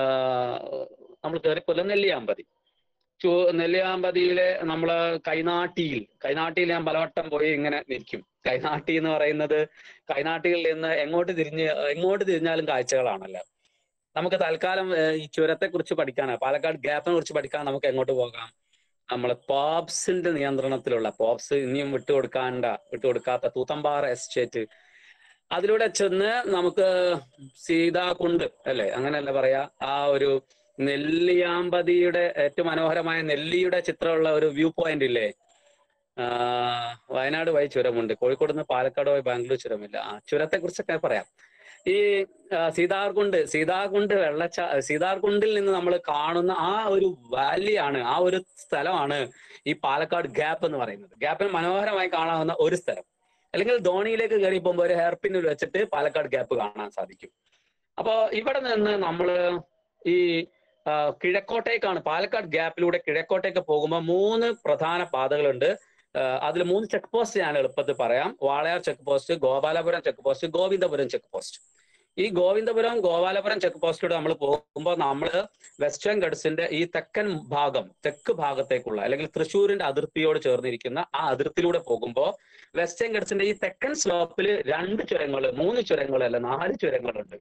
നമ്മൾ കയറി കൊല്ലം നെല്ലിയാമ്പതി ചു നെല്ലിയാമ്പതിയിലെ നമ്മള് കൈനാട്ടിയിൽ കൈനാട്ടിയിൽ ഞാൻ പലവട്ടം പോയി ഇങ്ങനെ നിൽക്കും കൈനാട്ടി എന്ന് പറയുന്നത് കൈനാട്ടിയിൽ നിന്ന് എങ്ങോട്ട് തിരിഞ്ഞ് എങ്ങോട്ട് തിരിഞ്ഞാലും കാഴ്ചകളാണല്ലോ നമുക്ക് തൽക്കാലം ഏഹ്, ഈ ചുരത്തെ കുറിച്ച് പഠിക്കാനാണ് പാലക്കാട് ഗ്യാപ്പിനെ കുറിച്ച് പഠിക്കാൻ നമുക്ക് എങ്ങോട്ട് പോകാം നമ്മള് പോപ്സിന്റെ നിയന്ത്രണത്തിലുള്ള പോപ്സ് ഇനിയും വിട്ടുകൊടുക്കാണ്ട വിട്ടുകൊടുക്കാത്ത തൂത്തമ്പാറ എസ്റ്റേറ്റ് അതിലൂടെ ചെന്ന് നമുക്ക് സീതാകുണ്ട് അല്ലെ അങ്ങനെയല്ല പറയാ ആ ഒരു നെല്ലിയാമ്പതിയുടെ ഏറ്റവും മനോഹരമായ നെല്ലിയുടെ ചിത്രമുള്ള ഒരു വ്യൂ പോയിന്റ് ഇല്ലേ ആ, വയനാട് വഴി ചുരമുണ്ട് കോഴിക്കോട് നിന്ന് പാലക്കാട് വഴി ബാംഗ്ലൂർ ചുരമില്ല ആ ചുരത്തെ കുറിച്ചൊക്കെ പറയാം ഈ ആ, സീതാർകുണ്ട് സീതാർകുണ്ട് വെള്ളച്ച സീതാർകുണ്ടിൽ നിന്ന് നമ്മൾ കാണുന്ന ആ ഒരു വാലിയാണ് ആ ഒരു സ്ഥലമാണ് ഈ പാലക്കാട് ഗ്യാപ്പ് എന്ന് പറയുന്നത് ഗ്യാപ്പിന് മനോഹരമായി കാണാവുന്ന ഒരു സ്ഥലം അല്ലെങ്കിൽ ധോണിയിലേക്ക് കയറി പോകുമ്പോൾ ഒരു ഹെയർ പിന്നിൽ വെച്ചിട്ട് പാലക്കാട് ഗ്യാപ്പ് കാണാൻ സാധിക്കും അപ്പോ ഇവിടെ നിന്ന് നമ്മള് ഈ ആ, കിഴക്കോട്ടേക്കാണ് പാലക്കാട് ഗ്യാപ്പിലൂടെ കിഴക്കോട്ടേക്ക് പോകുമ്പോൾ മൂന്ന് പ്രധാന പാതകളുണ്ട് അതിൽ മൂന്ന് ചെക്ക് പോസ്റ്റ് ഞാൻ എളുപ്പത്തിൽ പറയാം Walayar check post Gopalapuram check post Govindapuram check post ഈ ഗോവിന്ദപുരം ഗോപാലപുരം ചെക്ക് പോസ്റ്റിലൂടെ നമ്മൾ പോകുമ്പോൾ നമ്മൾ വെസ്റ്റേൺ ഗഡ്സിന്റെ ഈ തെക്കൻ ഭാഗം തെക്ക് ഭാഗത്തേക്കുള്ള അല്ലെങ്കിൽ തൃശ്ശൂരിന്റെ അതിർത്തിയോട് ചേർന്നിരിക്കുന്ന ആ അതിർത്തിയിലൂടെ പോകുമ്പോൾ വെസ്റ്റേൺ ഗഡ്സിന്റെ ഈ തെക്കൻ സ്ലോപ്പിൽ രണ്ട് ചുരങ്ങൾ മൂന്ന് ചുരങ്ങളല്ല നാല് ചുരങ്ങളുണ്ട്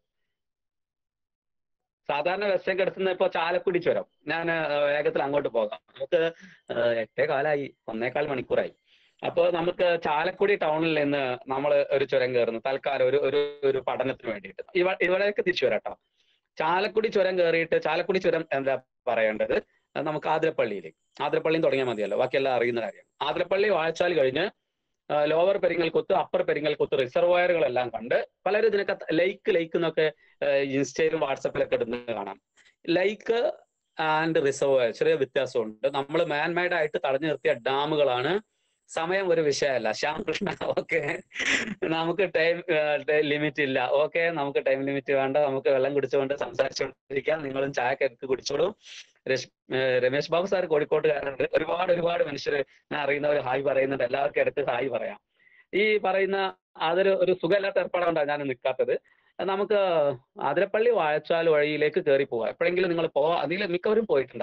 സാധാരണ വെസ്റ്റേൺ ഗഡ്സിൽ ഇപ്പൊ ചാലക്കുടി ചുരം ഞാൻ വേഗത്തിൽ അങ്ങോട്ട് പോകാം നമുക്ക് ഏഹ്, എട്ടേ കാലായി ഒന്നേകാൽ മണിക്കൂറായി അപ്പൊ നമുക്ക് ചാലക്കുടി ടൗണിൽ നിന്ന് നമ്മൾ ഒരു ചുരം കയറുന്നു തൽക്കാലം ഒരു ഒരു ഒരു പഠനത്തിന് വേണ്ടിയിട്ട് ഇവ ഇവിടേക്ക് തിരിച്ചു വരാട്ടോ ചാലക്കുടി ചുരം കയറിയിട്ട് ചാലക്കുടി ചുരം എന്താ പറയേണ്ടത് നമുക്ക് ആതിരപ്പള്ളിയിൽ ആതിരപ്പള്ളിയും തുടങ്ങിയാൽ മതിയല്ലോ ബാക്കിയെല്ലാം അറിയുന്ന കാര്യം ആതിരപ്പള്ളി വാഴച്ചാൽ കഴിഞ്ഞ് ആ, ലോവർ പെരിങ്ങൽക്കുത്ത് അപ്പർ പെരിങ്ങൽക്കുത്ത് റിസർവയറുകളെല്ലാം കണ്ട് പലരും ഇതിനൊക്കെ ലൈക്ക് ലൈക്ക് എന്നൊക്കെ ഏഹ്, ഇൻസ്റ്റയിലും വാട്സപ്പിലൊക്കെ ഇടുന്നത് കാണാം ലൈക്ക് ആൻഡ് റിസർവയർ ചെറിയ വ്യത്യാസമുണ്ട് നമ്മൾ മാൻമേഡ് ആയിട്ട് തടഞ്ഞു നിർത്തിയ ഡാമുകളാണ് സമയം ഒരു വിഷയമല്ല ശ്യാം കൃഷ്ണ ഓക്കെ നമുക്ക് ടൈം ലിമിറ്റ് ഇല്ല ഓക്കെ നമുക്ക് ടൈം ലിമിറ്റ് വേണ്ട നമുക്ക് വെള്ളം കുടിച്ചുകൊണ്ട് സംസാരിച്ചുകൊണ്ടിരിക്കാം നിങ്ങളും ചായക്കൊക്കെ കുടിച്ചോളൂ രശ്- ഏഹ് രമേശ് ബാബു സാർ കോഴിക്കോട്ടുകാരുണ്ട് ഒരുപാട് ഒരുപാട് മനുഷ്യർ ഞാൻ അറിയുന്നവർ ഹായ് പറയുന്നുണ്ട് എല്ലാവർക്കും എടുത്ത് ഹായ് പറയാം ഈ പറയുന്ന അതൊരു ഒരു സുഖമില്ലാത്ത ഏർപ്പാടാണ് ഞാൻ നിൽക്കാത്തത് നമുക്ക് അതിരപ്പള്ളി വാഴച്ചാൽ വഴിയിലേക്ക് കയറി പോവാം എപ്പോഴെങ്കിലും നിങ്ങൾ പോവാ അതിൽ മിക്കവരും പോയിട്ടുണ്ടാവും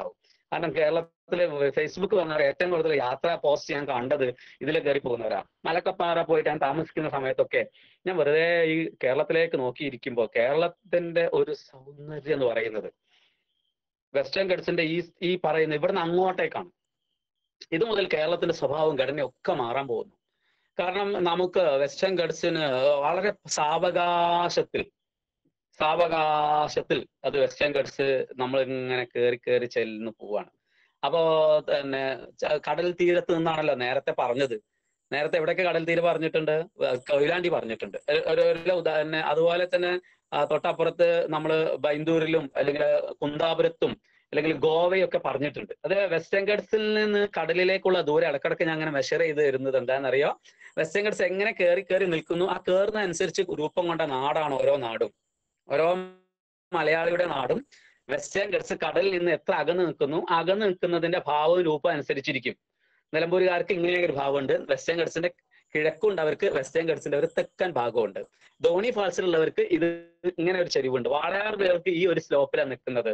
കാരണം കേരളത്തില് ഫേസ്ബുക്ക് പറഞ്ഞാൽ ഏറ്റവും കൂടുതൽ യാത്രാ പോസ്റ്റ് ഞാൻ കണ്ടത് ഇതിൽ കയറി പോകുന്നവരാ മലക്കപ്പാറ പോയിട്ട് ഞാൻ താമസിക്കുന്ന സമയത്തൊക്കെ ഞാൻ വെറുതെ ഈ കേരളത്തിലേക്ക് നോക്കിയിരിക്കുമ്പോൾ കേരളത്തിന്റെ ഒരു സൗന്ദര്യം എന്ന് പറയുന്നത് വെസ്റ്റേൺ ഗഡ്സിന്റെ ഈ ഈ പറയുന്ന ഇവിടുന്ന് അങ്ങോട്ടേക്കാണ് ഇത് മുതൽ കേരളത്തിന്റെ സ്വഭാവവും ഘടനയും ഒക്കെ മാറാൻ പോകുന്നു കാരണം നമുക്ക് വെസ്റ്റേൺ ഗഡ്സിന് വളരെ സാവകാശത്തിൽ സാവകാശത്തിൽ അത് വെസ്റ്റേൺ ഗഡ്സ് നമ്മൾ ഇങ്ങനെ കയറി കയറി ചെല്ലുന്നു പോവാണ് അപ്പോ തന്നെ ച- കടൽ തീരത്ത് നിന്നാണല്ലോ നേരത്തെ പറഞ്ഞത് നേരത്തെ എവിടെയൊക്കെ കടൽ തീരം പറഞ്ഞിട്ടുണ്ട് ഏർ കൊയിലാണ്ടി പറഞ്ഞിട്ടുണ്ട് ഒരു- ഒരു ഒരു ഉദാഹരണം അതുപോലെ തന്നെ ആ, തൊട്ടപ്പുറത്ത് നമ്മൾ ബൈന്ദൂരിലും അല്ലെങ്കിൽ കുന്താപുരത്തും അല്ലെങ്കിൽ ഗോവയൊക്കെ പറഞ്ഞിട്ടുണ്ട് അത് വെസ്റ്റേൺ ഗഡ്സിൽ നിന്ന് കടലിലേക്കുള്ള ദൂരം ഇടക്കിടക്ക് ഞാൻ അങ്ങനെ മെഷർ ചെയ്ത് തരുന്നത് എന്താണെന്നറിയോ വെസ്റ്റേൺ ഗഡ്സ് എങ്ങനെ കയറി കയറി നിൽക്കുന്നു ആ കയറുന്ന അനുസരിച്ച് രൂപം കൊണ്ട നാടാണ് ഓരോ നാടും ഓരോ മലയാളിയുടെ നാടും വെസ്റ്റേൺ ഗഡ്സ് കടലിൽ നിന്ന് എത്ര അകന്ന് നിൽക്കുന്നു അകന്ന് നിൽക്കുന്നതിന്റെ ഭാവവും രൂപം അനുസരിച്ചിരിക്കും നിലമ്പൂരുകാർക്ക് ഇങ്ങനെ ഒരു ഭാവമുണ്ട് വെസ്റ്റേൺ ഗഡ്സിന്റെ കിഴക്കുണ്ട് അവർക്ക് വെസ്റ്റേൺ ഗഡ്സിന്റെ ഒരു തെക്കൻ ഭാഗമുണ്ട് ധോണി ഫാൾസിലുള്ളവർക്ക് ഇത് ഇങ്ങനെ ഒരു ചെരിവുണ്ട് വാളയാർ പേർക്ക് ഈ ഒരു സ്ലോപ്പിലാണ് നിൽക്കുന്നത്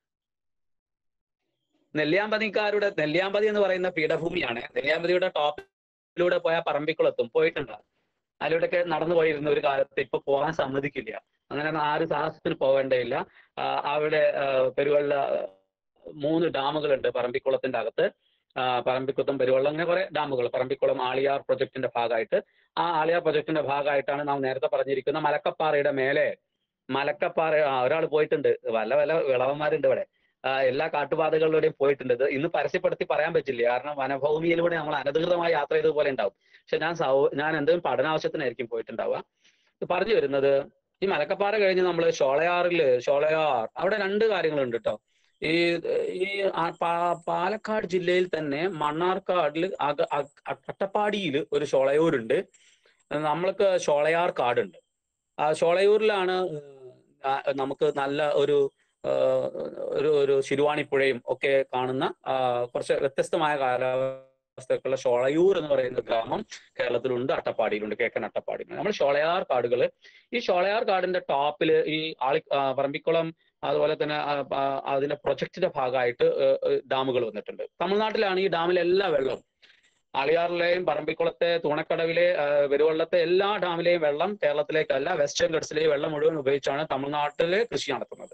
നെല്ലിയാമ്പതിക്കാരുടെ നെല്ലിയാമ്പതി എന്ന് പറയുന്ന പീഠഭൂമിയാണ് നെല്ലിയാമ്പതിയുടെ ടോപ്പിലൂടെ പോയാൽ പറമ്പിക്കുളത്തും പോയിട്ടുണ്ട് അതിലൂടെയൊക്കെ നടന്നു പോയിരുന്ന ഒരു കാലത്ത് ഇപ്പൊ പോകാൻ സമ്മതിക്കില്ല അങ്ങനെ ഒന്നും ആരും സാഹസത്തിന് പോവേണ്ടതില്ല ആ, അവിടെ ആ, പെരുവള്ള മൂന്ന് ഡാമുകളുണ്ട് പറമ്പിക്കുളത്തിന്റെ അകത്ത് ആ, പറമ്പിക്കുളം പെരുവള്ളം അങ്ങനെ കുറെ ഡാമുകൾ പറമ്പിക്കുളം ആളിയാർ പ്രൊജക്ടിന്റെ ഭാഗമായിട്ട് ആ ആളിയാർ പ്രൊജക്ടിന്റെ ഭാഗമായിട്ടാണ് നാം നേരത്തെ പറഞ്ഞിരിക്കുന്ന മലക്കപ്പാറയുടെ മേലെ മലക്കപ്പാറ ആ, ഒരാൾ പോയിട്ടുണ്ട് വല്ല വല്ല വിളവന്മാരുണ്ട് ഇവിടെ ആ, എല്ലാ കാട്ടുപാതകളിലൂടെയും പോയിട്ടുണ്ട് ഇത് ഇന്ന് പരസ്യപ്പെടുത്തി പറയാൻ പറ്റില്ല കാരണം വനഭൂമിയിലൂടെ നമ്മൾ അനധികൃതമായി യാത്ര ചെയ്തതുപോലെ ഉണ്ടാവും പക്ഷെ ഞാൻ സൗ ഞാൻ എന്തെങ്കിലും പഠനാവശ്യത്തിനായിരിക്കും പോയിട്ടുണ്ടാവുക ഇത് പറഞ്ഞു വരുന്നത് ഈ മലക്കപ്പാറ കഴിഞ്ഞ് നമ്മൾ ഷോളയാറില് ഷോളയാർ അവിടെ രണ്ട് കാര്യങ്ങളുണ്ട് കേട്ടോ ഈ ഈ ആ- പാ- പാലക്കാട് ജില്ലയിൽ തന്നെ മണ്ണാർക്കാടിൽ അക അട്ടപ്പാടിയിൽ ഒരു ഷോളയൂരുണ്ട് നമ്മൾക്ക് ഷോളയാർ കാടുണ്ട് ആ ഷോളയൂരിലാണ് ആ, നമുക്ക് നല്ല ഒരു ആ, ഒരു ഒരു ശിരുവാണിപ്പുഴയും ഒക്കെ കാണുന്ന ആ, കുറച്ച് വ്യത്യസ്തമായ കാലാവസ്ഥയൊക്കെയുള്ള ഷോളയൂർ എന്ന് പറയുന്ന ഗ്രാമം കേരളത്തിലുണ്ട് അട്ടപ്പാടിയിലുണ്ട് കിഴക്കൻ അട്ടപ്പാടിയിലുണ്ട് നമ്മൾ ഷോളയാർ കാടുകൾ ഈ ഷോളയാർ കാടിന്റെ ടോപ്പിൽ ഈ ആളി ആ, പറമ്പിക്കുളം അതുപോലെ തന്നെ ആ, ആ, അതിന്റെ പ്രൊജക്ടിന്റെ ഭാഗമായിട്ട് ഡാമുകൾ വന്നിട്ടുണ്ട് തമിഴ്നാട്ടിലാണ് ഈ ഡാമിലെ എല്ലാ വെള്ളവും ആളിയാറിലെയും പറമ്പിക്കുളത്തെ തൂണക്കടവിലെ ആ, പെരുവള്ളത്തെ എല്ലാ ഡാമിലെയും വെള്ളം കേരളത്തിലേക്കല്ല വെസ്റ്റേൺ ഗഡ്സിലെയും വെള്ളം മുഴുവൻ ഉപയോഗിച്ചാണ് തമിഴ്നാട്ടിലെ കൃഷി നടത്തുന്നത്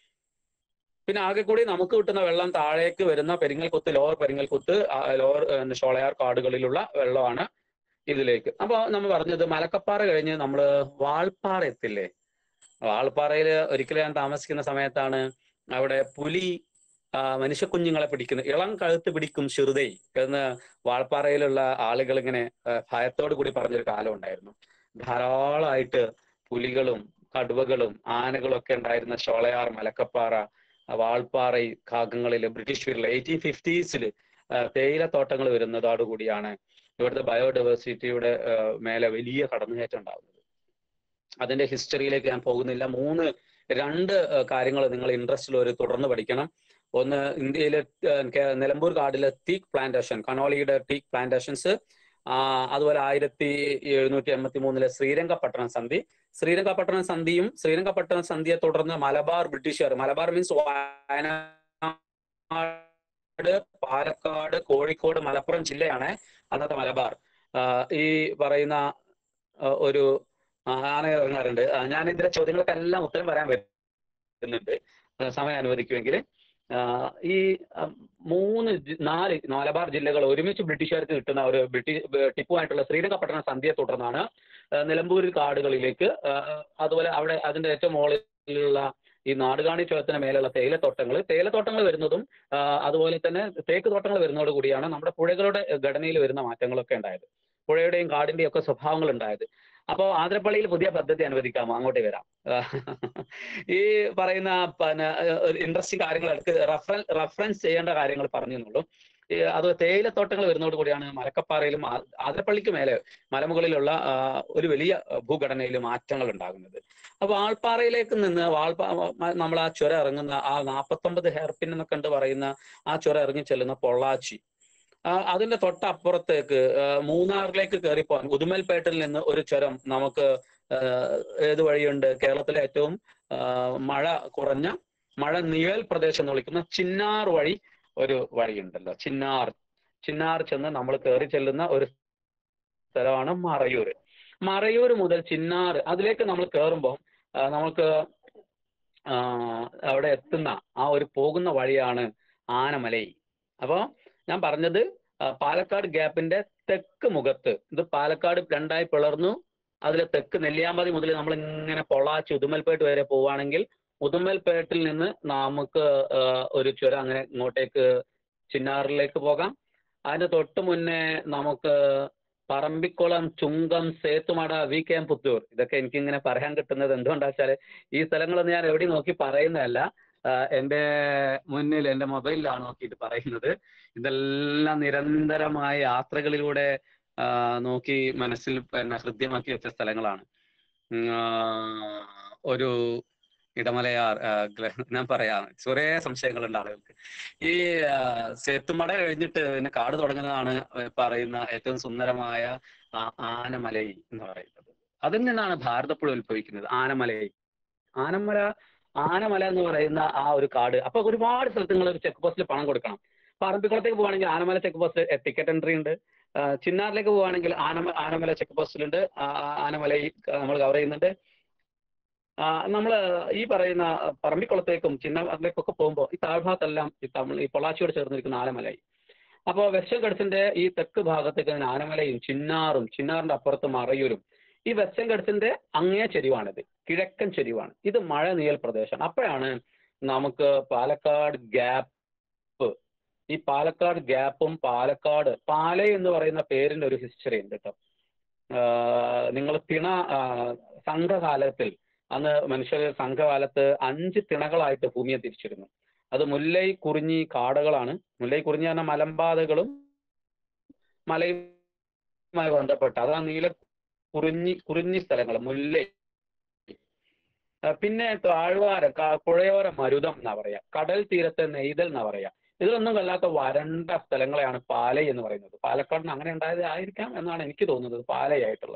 പിന്നെ ആകെ കൂടി നമുക്ക് കിട്ടുന്ന വെള്ളം താഴേക്ക് വരുന്ന പെരിങ്ങൽകുത്ത് ലോവർ പെരിങ്ങൽകുത്ത് ആ, ലോവർ ഏ, ഷോളയാർ കാടുകളിലുള്ള വെള്ളമാണ് ഇതിലേക്ക് അപ്പൊ നമ്മൾ പറഞ്ഞത് മലക്കപ്പാറ കഴിഞ്ഞ് നമ്മൾ വാൾപ്പാറ എത്തില്ലേ വാൾപ്പാറയിൽ ഒരിക്കലും ഞാൻ താമസിക്കുന്ന സമയത്താണ് അവിടെ പുലി ആ, മനുഷ്യക്കുഞ്ഞുങ്ങളെ പിടിക്കുന്നു ഇളം കഴുത്ത് പിടിക്കും ചെറുതൈ എന്ന് വാൾപ്പാറയിലുള്ള ആളുകൾ ഇങ്ങനെ ആ, ഭയത്തോടു കൂടി പറഞ്ഞൊരു കാലം ഉണ്ടായിരുന്നു ധാരാളമായിട്ട് പുലികളും കടുവകളും ആനകളും ഒക്കെ ഉണ്ടായിരുന്ന ഷോളയാർ മലക്കപ്പാറ ആ, വാൾപ്പാറ ഈ ഭാഗങ്ങളിൽ ബ്രിട്ടീഷ് പീരീഡിൽ എയ്റ്റീൻ ഫിഫ്റ്റീസിൽ തേയിലത്തോട്ടങ്ങൾ വരുന്നതോടുകൂടിയാണ് ഇവിടുത്തെ ബയോഡൈവേഴ്സിറ്റിയുടെ ആ, മേലെ വലിയ കടന്നുകയറ്റം ഉണ്ടാകുന്നത് അതിന്റെ ഹിസ്റ്ററിയിലേക്ക് ഞാൻ പോകുന്നില്ല മൂന്ന് രണ്ട് കാര്യങ്ങൾ നിങ്ങൾ ഇൻട്രസ്റ്റിൽ ഒരു തുടർന്ന് പഠിക്കണം ഒന്ന് ഇന്ത്യയിലെ ഏഹ്, കേ- നിലമ്പൂർ കാടിലെ ടീക്ക് പ്ലാന്റേഷൻ കനോളിയുടെ ടീക്ക് പ്ലാന്റേഷൻസ് അതുപോലെ ആയിരത്തി എഴുന്നൂറ്റി എൺപത്തി മൂന്നിലെ ശ്രീരംഗപട്ടണം സന്ധി ശ്രീരംഗപട്ടണം സന്ധിയും ശ്രീരംഗപട്ടണം സന്ധിയെ തുടർന്ന് മലബാർ ബ്രിട്ടീഷുകാർ മലബാർ മീൻസ് വയനാട് പാലക്കാട് കോഴിക്കോട് മലപ്പുറം ജില്ലയാണ് അന്നത്തെ മലബാർ ആഹ് ഈ പറയുന്ന ആഹ് ഒരു ആന ഇറങ്ങാറുണ്ട് ആ, ഞാൻ ഇതിന്റെ ചോദ്യങ്ങൾക്കെല്ലാം ഉത്തരം പറയാൻ പറ്റുന്നുണ്ട് ആ, സമയം അനുവദിക്കുമെങ്കിൽ ആ, ഈ ആ, മൂന്ന് ജി- നാല് മലബാർ ജില്ലകൾ ഒരുമിച്ച് ബ്രിട്ടീഷുകാർക്ക് കിട്ടുന്ന ഒരു ബ്രിട്ടീഷ് ടിപ്പുമായിട്ടുള്ള ശ്രീരംഗപട്ടണം സന്ധിയെ തുടർന്നാണ് ആ, നിലമ്പൂർ കാടുകളിലേക്ക് ആ, അതുപോലെ അവിടെ അതിന്റെ ഏറ്റവും മുകളിലുള്ള ഈ നാടുകാണി ചുരത്തിന് മേലുള്ള തേയിലത്തോട്ടങ്ങൾ തേയിലത്തോട്ടങ്ങൾ വരുന്നതും ആ, അതുപോലെ തന്നെ തേക്ക് തോട്ടങ്ങൾ വരുന്നതോട് കൂടിയാണ് നമ്മുടെ പുഴകളുടെ ഘടനയിൽ വരുന്ന മാറ്റങ്ങളൊക്കെ ഉണ്ടായത് പുഴയുടെയും കാടിന്റെയും ഒക്കെ സ്വഭാവങ്ങൾ ഉണ്ടായത് അപ്പോൾ ആതിരപ്പള്ളിയിൽ പുതിയ പദ്ധതി അനുവദിക്കാമോ അങ്ങോട്ടേ വരാം ഈ പറയുന്ന പിന്നെ ഇൻട്രസ്റ്റിംഗ് കാര്യങ്ങൾ എടുക്ക് റഫറൻ റഫറൻസ് ചെയ്യേണ്ട കാര്യങ്ങൾ പറഞ്ഞു എന്നുള്ളൂ ഈ അത് തേയിലത്തോട്ടങ്ങൾ വരുന്നതോട് കൂടിയാണ് മലക്കപ്പാറയിലും ആ- ആതിരപ്പള്ളിക്ക് മേലെ മലമുകളിലുള്ള ആ, ഒരു വലിയ ഭൂഘടനയിൽ മാറ്റങ്ങൾ ഉണ്ടാകുന്നത് അപ്പൊ ആൾപ്പാറയിലേക്ക് നിന്ന് വാൾപ്പാ നമ്മൾ ആ ചുരം ഇറങ്ങുന്ന ആ നാൽപ്പത്തൊമ്പത് ഹെയർപിൻ എന്നൊക്കെ ഉണ്ട് പറയുന്ന ആ ചുരം ഇറങ്ങി ചെല്ലുന്ന പൊള്ളാച്ചി ആ, അതിന്റെ തൊട്ടപ്പുറത്തേക്ക് ആ, മൂന്നാറിലേക്ക് കയറിപ്പോകാൻ ഉദുമൽപേട്ടിൽ നിന്ന് ഒരു ചുരം നമുക്ക് ആ, ഏത് വഴിയുണ്ട് കേരളത്തിലെ ഏറ്റവും ആ, മഴ കുറഞ്ഞ മഴ നിഴൽ പ്രദേശം എന്ന് വിളിക്കുന്ന ചിന്നാർ വഴി ഒരു വഴിയുണ്ടല്ലോ ചിന്നാർ ചിന്നാർ ചെന്ന് നമ്മൾ കയറി ചെല്ലുന്ന ഒരു സ്ഥലമാണ് മറയൂർ മറയൂർ മുതൽ ചിന്നാർ അതിലേക്ക് നമ്മൾ കയറുമ്പോൾ നമുക്ക് ആ, അവിടെ എത്തുന്ന ആ ഒരു പോകുന്ന വഴിയാണ് ആനമലൈ അപ്പോ ഞാൻ പറഞ്ഞത് ആ, പാലക്കാട് ഗ്യാപ്പിന്റെ തെക്ക് മുഖത്ത് ഇത് പാലക്കാട് രണ്ടായി പിളർന്നു അതിലെ തെക്ക് നെല്ലിയാമ്പതി മുതൽ നമ്മൾ ഇങ്ങനെ പൊള്ളാച്ചി ഉദുമൽപേട്ട് വരെ പോവുകയാണെങ്കിൽ ഉദുമൽപേട്ടിൽ നിന്ന് നമുക്ക് ആ, ഒരു ചുരം അങ്ങനെ ഇങ്ങോട്ടേക്ക് ചിന്നാറിലേക്ക് പോകാം അതിന്റെ തൊട്ട് മുന്നേ നമുക്ക് Parambikulam Chungam Sethumada V K M Puthur ഇതൊക്കെ എനിക്ക് ഇങ്ങനെ പറയാൻ കിട്ടുന്നത് എന്തുകൊണ്ടാ വെച്ചാല് ഈ സ്ഥലങ്ങളൊന്നും ഞാൻ എവിടെ നോക്കി പറയുന്നതല്ല ആഹ് എന്റെ മുന്നിൽ എന്റെ മൊബൈലിലാണ് നോക്കിയിട്ട് പറയുന്നത് ഇതെല്ലാം നിരന്തരമായ യാത്രകളിലൂടെ ആഹ് നോക്കി മനസ്സിൽ പിന്നെ ഹൃദ്യമാക്കി വെച്ച സ്ഥലങ്ങളാണ് ഉം, ആഹ് ഒരു ഇടമലയാർ ആഹ് ഗ്ര- ഞാൻ പറയാം കുറേ സംശയങ്ങളുണ്ട് ആളുകൾക്ക് ഈ ആഹ് സേത്തുമട കഴിഞ്ഞിട്ട് പിന്നെ കാട് തുടങ്ങുന്നതാണ് പറയുന്ന ഏറ്റവും സുന്ദരമായ ആ- ആനമലൈ എന്ന് പറയുന്നത് അതിൽ നിന്നാണ് ഭാരതപ്പുഴ ഉത്ഭവിക്കുന്നത് ആനമലൈ ആനമല ആനമല എന്ന് പറയുന്ന ആ ഒരു കാട് അപ്പൊ ഒരുപാട് സ്ഥലത്ത് നിങ്ങൾ ഒരു ചെക്ക് പോസ്റ്റിൽ പണം കൊടുക്കണം പറമ്പിക്കുളത്തേക്ക് പോവാണെങ്കിൽ Anamala check post ticket entry ഉണ്ട് ആ, ചിന്നാറിലേക്ക് പോവുകയാണെങ്കിൽ ആനമ ആനമല ചെക്ക് പോസ്റ്റിലുണ്ട് ആ- ആ- ആനമല നമ്മൾ കവർ ചെയ്യുന്നുണ്ട് ആ, നമ്മള് ഈ പറയുന്ന പറമ്പിക്കുളത്തേക്കും ചിന്നാറിലേക്കൊക്കെ പോകുമ്പോൾ ഈ താഴ്ഭാഗത്തെല്ലാം ഈ തമിഴ് ഈ പൊള്ളാച്ചിയോട് ചേർന്നിരിക്കുന്ന ആനമലയായി അപ്പോൾ വെസ്റ്റേൺ ഗഡ്സിന്റെ ഈ തെക്ക് ഭാഗത്തേക്ക് ഇങ്ങനെ ആനമലയും ചിന്നാറും ചിന്നാറിന്റെ അപ്പുറത്ത് മറയൂരും ഈ വെസ്റ്റേൺ ഗഡ്സിന്റെ അങ്ങേ ചെരിവാണിത് കിഴക്കൻ ചെരിവാണ് ഇത് മഴ നീയൽ പ്രദേശമാണ് അപ്പോഴാണ് നമുക്ക് പാലക്കാട് ഗ്യാപ്പ് ഈ പാലക്കാട് ഗ്യാപ്പും പാലക്കാട് പാലൈ എന്ന് പറയുന്ന പേരിന്റെ ഒരു ഹിസ്റ്ററി ഉണ്ട് കേട്ടോ നിങ്ങൾ തിണ ആ, സംഘകാലത്തിൽ അന്ന് മനുഷ്യർ സംഘകാലത്ത് അഞ്ച് തിണകളായിട്ട് ഭൂമിയെ തിരിച്ചിരുന്നു അത് മുല്ലൈ കുറിഞ്ഞി കാടുകളാണ് മുല്ലൈ കുറിഞ്ഞി എന്ന മലമ്പാതകളും മലയുമായി ബന്ധപ്പെട്ട് അതാ നീല കുറിഞ്ഞി കുറിഞ്ഞി സ്ഥലങ്ങൾ മുല്ലൈ ആ, പിന്നെ താഴ്വാരം ക- പുഴയോര മരുതം എന്നാ പറയാ കടൽ തീരത്തെ നെയ്തൽ എന്നാ പറയാ ഇതിലൊന്നും വല്ലാത്ത വരണ്ട സ്ഥലങ്ങളെയാണ് പാലൈ എന്ന് പറയുന്നത് പാലക്കാടിന് അങ്ങനെ ഉണ്ടായത് ആയിരിക്കാം എന്നാണ് എനിക്ക് തോന്നുന്നത് പാലയായിട്ടുള്ള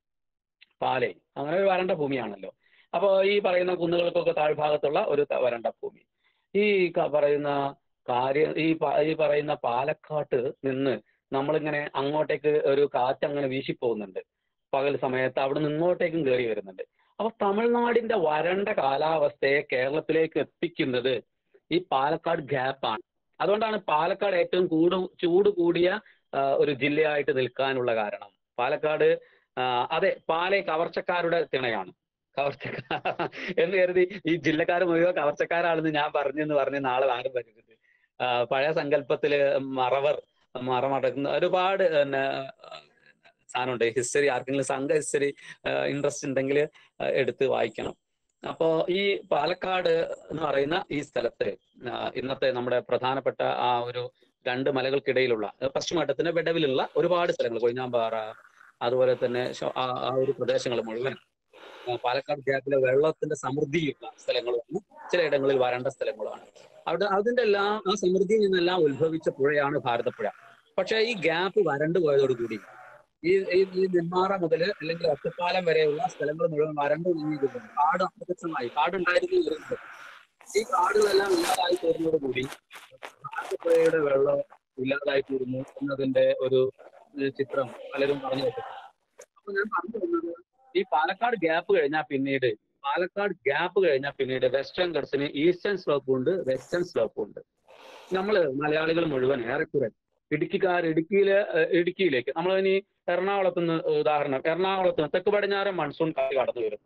പാലൈ അങ്ങനെ ഒരു വരണ്ട ഭൂമിയാണല്ലോ അപ്പോ ഈ പറയുന്ന കുന്നുകൾക്കൊക്കെ താഴ്ഭാഗത്തുള്ള ഒരു ത- വരണ്ട ഭൂമി ഈ ക- പറയുന്ന കാര്യ ഈ പ- ഈ പറയുന്ന പാലക്കാട്ട് നിന്ന് നമ്മളിങ്ങനെ അങ്ങോട്ടേക്ക് ഒരു കാറ്റ് അങ്ങനെ വീശിപ്പോകുന്നുണ്ട് പകൽ സമയത്ത് അവിടെ നിന്ന് ഇങ്ങോട്ടേക്കും കയറി വരുന്നുണ്ട് അപ്പൊ തമിഴ്നാടിന്റെ വരണ്ട കാലാവസ്ഥയെ കേരളത്തിലേക്ക് എത്തിക്കുന്നത് ഈ പാലക്കാട് ഗ്യാപ്പാണ് അതുകൊണ്ടാണ് പാലക്കാട് ഏറ്റവും കൂട് ചൂട് കൂടിയ ആ, ഒരു ജില്ലയായിട്ട് നിൽക്കാനുള്ള കാരണം പാലക്കാട് ആ, അതെ പാലെ കവർച്ചക്കാരുടെ തിണയാണ് കവർച്ചക്കാർ എന്ന് കരുതി ഈ ജില്ലക്കാർ മുഴുവൻ കവർച്ചക്കാരാണെന്ന് ഞാൻ പറഞ്ഞു എന്ന് പറഞ്ഞ് നാളെ ആരും വരുന്നത് ആ, പഴയ സങ്കല്പത്തില് മറവർ മറമടക്കുന്ന ഒരുപാട് പിന്നെ സാധനമുണ്ട് ഹിസ്റ്ററി ആർക്കെങ്കിലും സംഘ ഹിസ്റ്ററി ഇൻട്രസ്റ്റ് ഉണ്ടെങ്കിൽ എടുത്ത് വായിക്കണം അപ്പോ ഈ പാലക്കാട് എന്ന് പറയുന്ന ഈ സ്ഥലത്ത് ആ, ഇന്നത്തെ നമ്മുടെ പ്രധാനപ്പെട്ട ആ ഒരു രണ്ട് മലകൾക്കിടയിലുള്ള ആ, പശ്ചിമഘട്ടത്തിന്റെ വിടവിലുള്ള ഒരുപാട് സ്ഥലങ്ങൾ കൊഴിഞ്ഞാമ്പാറ അതുപോലെ തന്നെ ശോ- ആ ആ ഒരു പ്രദേശങ്ങൾ മുഴുവൻ ആ, പാലക്കാട് ഗ്യാപ്പിലെ വെള്ളത്തിന്റെ സമൃദ്ധിയുള്ള സ്ഥലങ്ങളുമാണ് ചിലയിടങ്ങളിൽ വരണ്ട സ്ഥലങ്ങളുമാണ് അവിടെ അതിന്റെ എല്ലാം ആ സമൃദ്ധിയിൽ നിന്നെല്ലാം ഉത്ഭവിച്ച പുഴയാണ് ഭാരതപ്പുഴ പക്ഷേ ഈ ഗ്യാപ്പ് വരണ്ടു പോയതോടുകൂടി ഈ ഈ ഈ നെന്മാറ മുതൽ അല്ലെങ്കിൽ ഒറ്റപ്പാലം വരെയുള്ള സ്ഥലങ്ങൾ മുഴുവൻ വരണ്ടു നീങ്ങിയിരുന്നു കാട് അപ്രത്യക്ഷമായി കാടുണ്ടായിരുന്നു ഇരുന്നത് ഈ കാടുകളെല്ലാം ഇല്ലാതായി തീർന്നതോടുകൂടി ഭാരതപ്പുഴയുടെ വെള്ളം ഇല്ലാതായി തീർന്നു എന്നതിന്റെ ഒരു ഏഹ് ചിത്രം പലരും പറഞ്ഞു കേട്ടിട്ടുണ്ട് അപ്പൊ ഞാൻ പറഞ്ഞു വന്നത് ഈ പാലക്കാട് ഗ്യാപ്പ് കഴിഞ്ഞാൽ പിന്നീട് പാലക്കാട് ഗ്യാപ്പ് കഴിഞ്ഞാൽ പിന്നീട് വെസ്റ്റേൺ ഗഡ്സിന് ഈസ്റ്റേൺ സ്ലോപ്പും ഉണ്ട് വെസ്റ്റേൺ സ്ലോപ്പും ഉണ്ട് നമ്മൾ മലയാളികൾ മുഴുവൻ ഏറെക്കുറെ ഇടുക്കിക്കാർ ഇടുക്കിയിലെ ഏഹ് ഇടുക്കിയിലേക്ക് നമ്മൾ ഇനി എറണാകുളത്ത് നിന്ന് ഉദാഹരണം എറണാകുളത്ത് നിന്ന് തെക്ക് പടിഞ്ഞാറൻ മൺസൂൺ കാറ്റ് കടന്നു വരും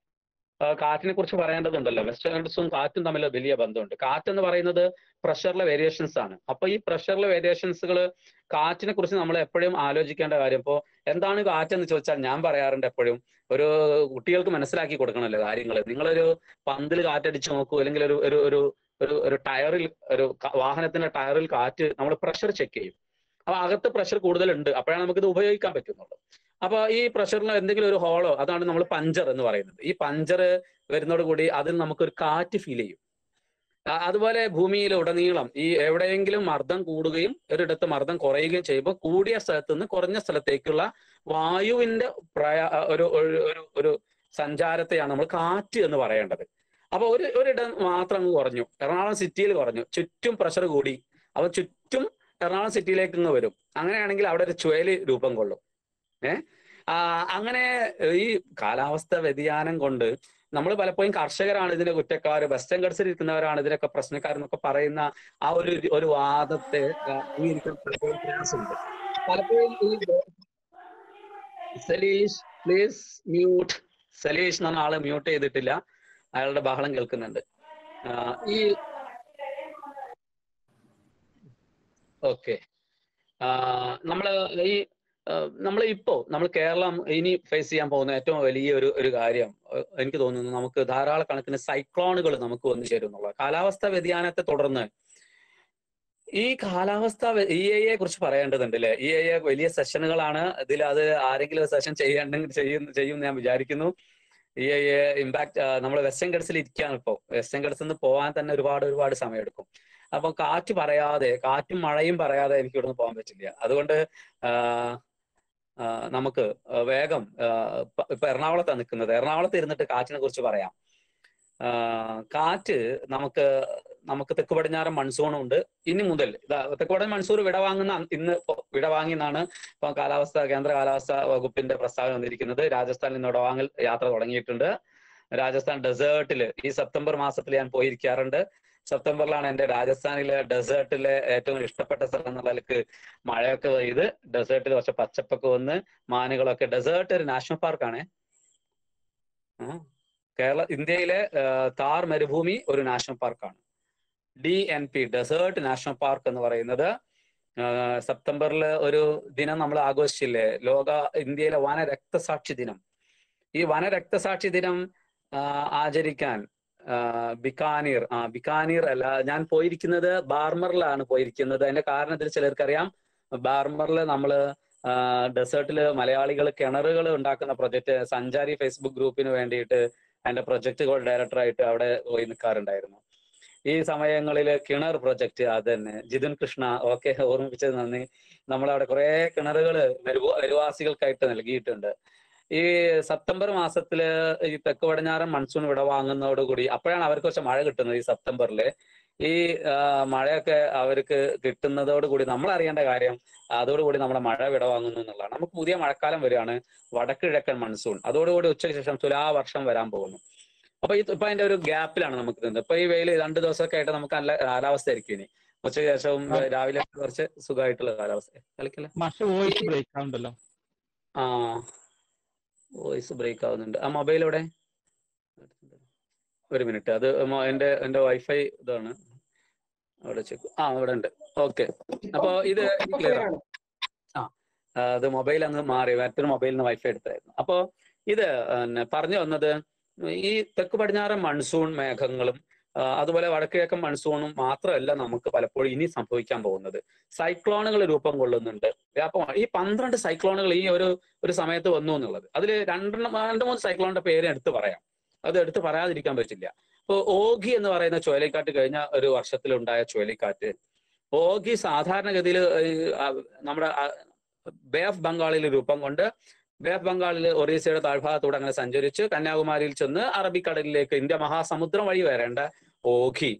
ആ, കാറ്റിനെ കുറിച്ച് പറയേണ്ടതുണ്ടല്ലോ വെസ്റ്റേൺ ഗഡ്സും കാറ്റും തമ്മിൽ വലിയ ബന്ധമുണ്ട് കാറ്റ് എന്ന് പറയുന്നത് പ്രഷറിലെ വേരിയേഷൻസ് ആണ് അപ്പൊ ഈ പ്രഷറിലെ വേരിയേഷൻസുകൾ കാറ്റിനെ കുറിച്ച് നമ്മൾ എപ്പോഴും ആലോചിക്കേണ്ട കാര്യം ഇപ്പോ എന്താണ് കാറ്റ് എന്ന് ചോദിച്ചാൽ ഞാൻ പറയാറുണ്ട് എപ്പോഴും ഒരു കുട്ടികൾക്ക് മനസ്സിലാക്കി കൊടുക്കണമല്ലോ കാര്യങ്ങൾ നിങ്ങളൊരു പന്തിൽ കാറ്റടിച്ച് നോക്കൂ അല്ലെങ്കിൽ ഒരു ഒരു ഒരു ഒരു ഒരു ടയറിൽ ഒരു ക- വാഹനത്തിന്റെ ടയറിൽ കാറ്റ് നമ്മൾ പ്രഷർ ചെക്ക് ചെയ്യും അപ്പൊ അകത്ത് പ്രഷർ കൂടുതലുണ്ട് അപ്പോഴാണ് നമുക്കിത് ഉപയോഗിക്കാൻ പറ്റുന്നുള്ളൂ അപ്പൊ ഈ പ്രഷറിൽ എന്തെങ്കിലും ഒരു ഹോളോ അതാണ് നമ്മൾ പഞ്ചർ എന്ന് പറയുന്നത് ഈ പഞ്ചർ വരുന്നതോടുകൂടി അതിൽ നമുക്കൊരു കാറ്റ് ഫീൽ ചെയ്യും ആ- അതുപോലെ ഭൂമിയിൽ ഉടനീളം ഈ എവിടെയെങ്കിലും മർദ്ദം കൂടുകയും ഒരിടത്ത് മർദ്ദം കുറയുകയും ചെയ്യുമ്പോൾ കൂടിയ സ്ഥലത്ത് നിന്ന് കുറഞ്ഞ സ്ഥലത്തേക്കുള്ള വായുവിന്റെ പ്രയാ ഒരു ഒരു ഒരു ഒരു സഞ്ചാരത്തെയാണ് നമ്മൾ കാറ്റ് എന്ന് പറയേണ്ടത് അപ്പൊ ഒരു ഒരിടം മാത്രം അങ്ങ് കുറഞ്ഞു എറണാകുളം സിറ്റിയിൽ കുറഞ്ഞു ചുറ്റും പ്രഷർ കൂടി അപ്പൊ ചുറ്റും എറണാകുളം സിറ്റിയിലേക്ക് ഇങ്ങ് വരും അങ്ങനെയാണെങ്കിൽ അവിടെ ഒരു ചുഴലി രൂപം കൊള്ളും ഏഹ് അങ്ങനെ ഈ കാലാവസ്ഥ വ്യതിയാനം കൊണ്ട് നമ്മൾ പലപ്പോഴും കർഷകരാണ് ഇതിന് കുറ്റക്കാർ വെസ്റ്റേൺ ഗഡ്സിൽ ഇരിക്കുന്നവരാണ് ഇതിനൊക്കെ പ്രശ്നക്കാരെന്നൊക്കെ പറയുന്ന ആ ഒരു ഒരു വാദത്തെ ആ, അംഗീകരിക്കാൻ പലപ്പോഴും പ്രയാസമുണ്ട് പലപ്പോഴും ഈ സലീഷ് പ്ലീസ് മ്യൂട്ട് സലീഷ് എന്ന ആള് മ്യൂട്ട് ചെയ്തിട്ടില്ല അയാളുടെ ബഹളം കേൾക്കുന്നുണ്ട് ആ, ഈ ഓക്കെ നമ്മള് ഈ നമ്മൾ ഇപ്പോ നമ്മൾ കേരളം ഇനി ഫേസ് ചെയ്യാൻ പോകുന്ന ഏറ്റവും വലിയ ഒരു ഒരു കാര്യം ഏഹ് എനിക്ക് തോന്നുന്നു നമുക്ക് ധാരാളം കണക്കിന് സൈക്ലോണുകൾ നമുക്ക് വന്നു ചേരും എന്നുള്ളത് കാലാവസ്ഥ വ്യതിയാനത്തെ തുടർന്ന് ഈ കാലാവസ്ഥ ഇ എ കുറിച്ച് പറയേണ്ടതുണ്ട് അല്ലെ ഇ എ വലിയ സെഷനുകളാണ് ഇതിൽ അത് ആരെങ്കിലും സെഷൻ ചെയ്യണ്ടെങ്കിൽ ചെയ്യും ചെയ്യും ഞാൻ വിചാരിക്കുന്നു ഇ എ ഇമ്പാക്ട് നമ്മൾ വെസ്റ്റേൺ ഗഡ്സിൽ ഇരിക്കുകയാണ് ഇപ്പോൾ വെസ്റ്റേൺ ഗഡ്സിൽ നിന്ന് പോകാൻ തന്നെ ഒരുപാട് ഒരുപാട് സമയമെടുക്കും അപ്പൊ കാറ്റ് പറയാതെ കാറ്റും മഴയും പറയാതെ എനിക്ക് ഇവിടുന്ന് പോകാൻ പറ്റില്ല അതുകൊണ്ട് ആഹ് ആഹ് നമുക്ക് വേഗം ആഹ് ഇപ്പൊ ഇപ്പൊ എറണാകുളത്താണ് നിൽക്കുന്നത് എറണാകുളത്ത് ഇരുന്നിട്ട് കാറ്റിനെ കുറിച്ച് പറയാം ആഹ് കാറ്റ് നമുക്ക് നമുക്ക് തെക്ക് പടിഞ്ഞാറൻ മൺസൂണും ഉണ്ട് ഇനി മുതൽ ഇതാ തെക്ക് പടിഞ്ഞാറൻ മൺസൂൺ വിടവാങ്ങുന്ന അന്ന് ഇന്ന് ഇപ്പൊ വിടവാങ്ങി എന്നാണ് ഇപ്പൊ കാലാവസ്ഥ കേന്ദ്ര കാലാവസ്ഥ വകുപ്പിന്റെ പ്രസ്താവന വന്നിരിക്കുന്നത് രാജസ്ഥാനിൽ നിന്ന് വിടവാങ്ങൽ യാത്ര തുടങ്ങിയിട്ടുണ്ട് രാജസ്ഥാൻ ഡെസേർട്ടിൽ ഈ സെപ്റ്റംബർ മാസത്തിൽ ഞാൻ പോയിരിക്കാറുണ്ട് സെപ്റ്റംബറിലാണ് എന്റെ രാജസ്ഥാനിലെ ഡെസേർട്ടിലെ ഏറ്റവും ഇഷ്ടപ്പെട്ട സ്ഥലം എന്നുള്ള നിലക്ക് മഴയൊക്കെ പെയ്ത് ഡെസേർട്ടിൽ കുറച്ച് പച്ചപ്പൊക്കെ വന്ന് മാനുകളൊക്കെ ഡെസേർട്ട് ഒരു നാഷണൽ പാർക്കാണ് കേരള ഇന്ത്യയിലെ ആ, താർ മരുഭൂമി ഒരു നാഷണൽ പാർക്കാണ് D N P desert national park എന്ന് പറയുന്നത് ആ, സെപ്റ്റംബറിൽ ഒരു ദിനം നമ്മൾ ആഘോഷിച്ചില്ലേ ലോക ഇന്ത്യയിലെ വന രക്തസാക്ഷി ദിനം ഈ വന രക്തസാക്ഷി ദിനം ആ, ആചരിക്കാൻ ആ, ബിക്കാനീർ ആ ബിക്കാനീർ അല്ല ഞാൻ പോയിരിക്കുന്നത് ബാർമറിലാണ് പോയിരിക്കുന്നത് അതിന്റെ കാരണത്തിൽ ചിലർക്കറിയാം ബാർമറിൽ നമ്മള് ഡെസേർട്ടിൽ മലയാളികൾ കിണറുകൾ ഉണ്ടാക്കുന്ന പ്രൊജക്ട് സഞ്ചാരി ഫേസ്ബുക്ക് ഗ്രൂപ്പിന് വേണ്ടിയിട്ട് അതിന്റെ പ്രൊജക്ടുകൾ ഡയറക്ടറായിട്ട് അവിടെ പോയി നിൽക്കാറുണ്ടായിരുന്നു ഈ സമയങ്ങളിൽ കിണർ പ്രൊജക്ട് അത് തന്നെ ജിതുൻ കൃഷ്ണ ഓക്കെ ഓർമ്മിപ്പിച്ചത് നന്ദി നമ്മളവിടെ കുറെ കിണറുകൾ വരുവാസികൾക്കായിട്ട് നൽകിയിട്ടുണ്ട് ഈ സെപ്റ്റംബർ മാസത്തില് ഈ തെക്ക് പടിഞ്ഞാറൻ മൺസൂൺ വിടവാങ്ങുന്നതോടുകൂടി അപ്പോഴാണ് അവർക്ക് കുറച്ച് മഴ കിട്ടുന്നത് ഈ സെപ്റ്റംബറിൽ ഈ ആ, മഴയൊക്കെ അവർക്ക് കിട്ടുന്നതോടുകൂടി നമ്മൾ അറിയേണ്ട കാര്യം അതോടുകൂടി നമ്മുടെ മഴ വിടവാങ്ങുന്നു എന്നുള്ളതാണ് നമുക്ക് പുതിയ മഴക്കാലം വരികയാണ് വടക്ക് കിഴക്കൻ മൺസൂൺ അതോടുകൂടി ഉച്ചയ്ക്ക് ശേഷം തുലാവർഷം വരാൻ പോകുന്നു അപ്പൊ ഈ ഇപ്പൊ അതിന്റെ ഒരു ഗ്യാപ്പിലാണ് നമുക്ക് നിന്നത് ഇപ്പൊ ഈ വെയിൽ രണ്ട് ദിവസമൊക്കെ ആയിട്ട് നമുക്ക് നല്ല കാലാവസ്ഥ ആയിരിക്കും ഇനി ഉച്ചയ്ക്ക് ശേഷവും രാവിലെ കുറച്ച് സുഖമായിട്ടുള്ള കാലാവസ്ഥ കളിക്കല്ലേ മാഷ വോയിസ് ബ്രേക്ക് ആവുണ്ടല്ലോ ആ വോയിസ് ബ്രേക്ക് ആവുന്നുണ്ട് ആ മൊബൈൽ എവിടെ ഒരു മിനിറ്റ് അത് മൊ- എന്റെ എന്റെ വൈഫൈ ഇതാണ് അവിടെ ചെക്ക് ആ അവിടെ ഉണ്ട് ഓക്കെ അപ്പൊ ഇത് ക്ലിയർ ആണ് ആ ആ, അത് മൊബൈൽ അങ്ങ് മാറി മറ്റൊരു മൊബൈലിൽ നിന്ന് വൈഫൈ എടുത്തായിരുന്നു അപ്പോ ഇത് പിന്നെ പറഞ്ഞു വന്നത് ഈ തെക്ക് പടിഞ്ഞാറൻ മൺസൂൺ മേഘങ്ങളും ആ, അതുപോലെ വടക്കിഴക്കൻ മൺസൂണും മാത്രമല്ല നമുക്ക് പലപ്പോഴും ഇനി സംഭവിക്കാൻ പോകുന്നത് സൈക്ലോണുകൾ രൂപം കൊള്ളുന്നുണ്ട് അപ്പൊ ഈ പന്ത്രണ്ട് സൈക്ലോണുകൾ ഈ ഒരു ഒരു സമയത്ത് വന്നു എന്നുള്ളത് അതിൽ രണ്ടെണ്ണം രണ്ട് മൂന്ന് സൈക്ലോണിന്റെ പേര് എടുത്ത് പറയാം അത് എടുത്ത് പറയാതിരിക്കാൻ പറ്റില്ല ഇപ്പൊ ഓഗി എന്ന് പറയുന്ന ചുഴലിക്കാറ്റ് കഴിഞ്ഞ ഒരു വർഷത്തിലുണ്ടായ ചുഴലിക്കാറ്റ് ഓഗി സാധാരണഗതിയിൽ നമ്മുടെ ആ, ബേ ഓഫ് ബംഗാളിൽ രൂപം കൊണ്ട് ബേ ഓഫ് ബംഗാളിൽ ഒറീസയുടെ താഴ്ഭാഗത്തൂടെ അങ്ങനെ സഞ്ചരിച്ച് കന്യാകുമാരിയിൽ ചെന്ന് അറബിക്കടലിലേക്ക് ഇന്ത്യ മഹാസമുദ്രം വഴി വരേണ്ട ഓഖി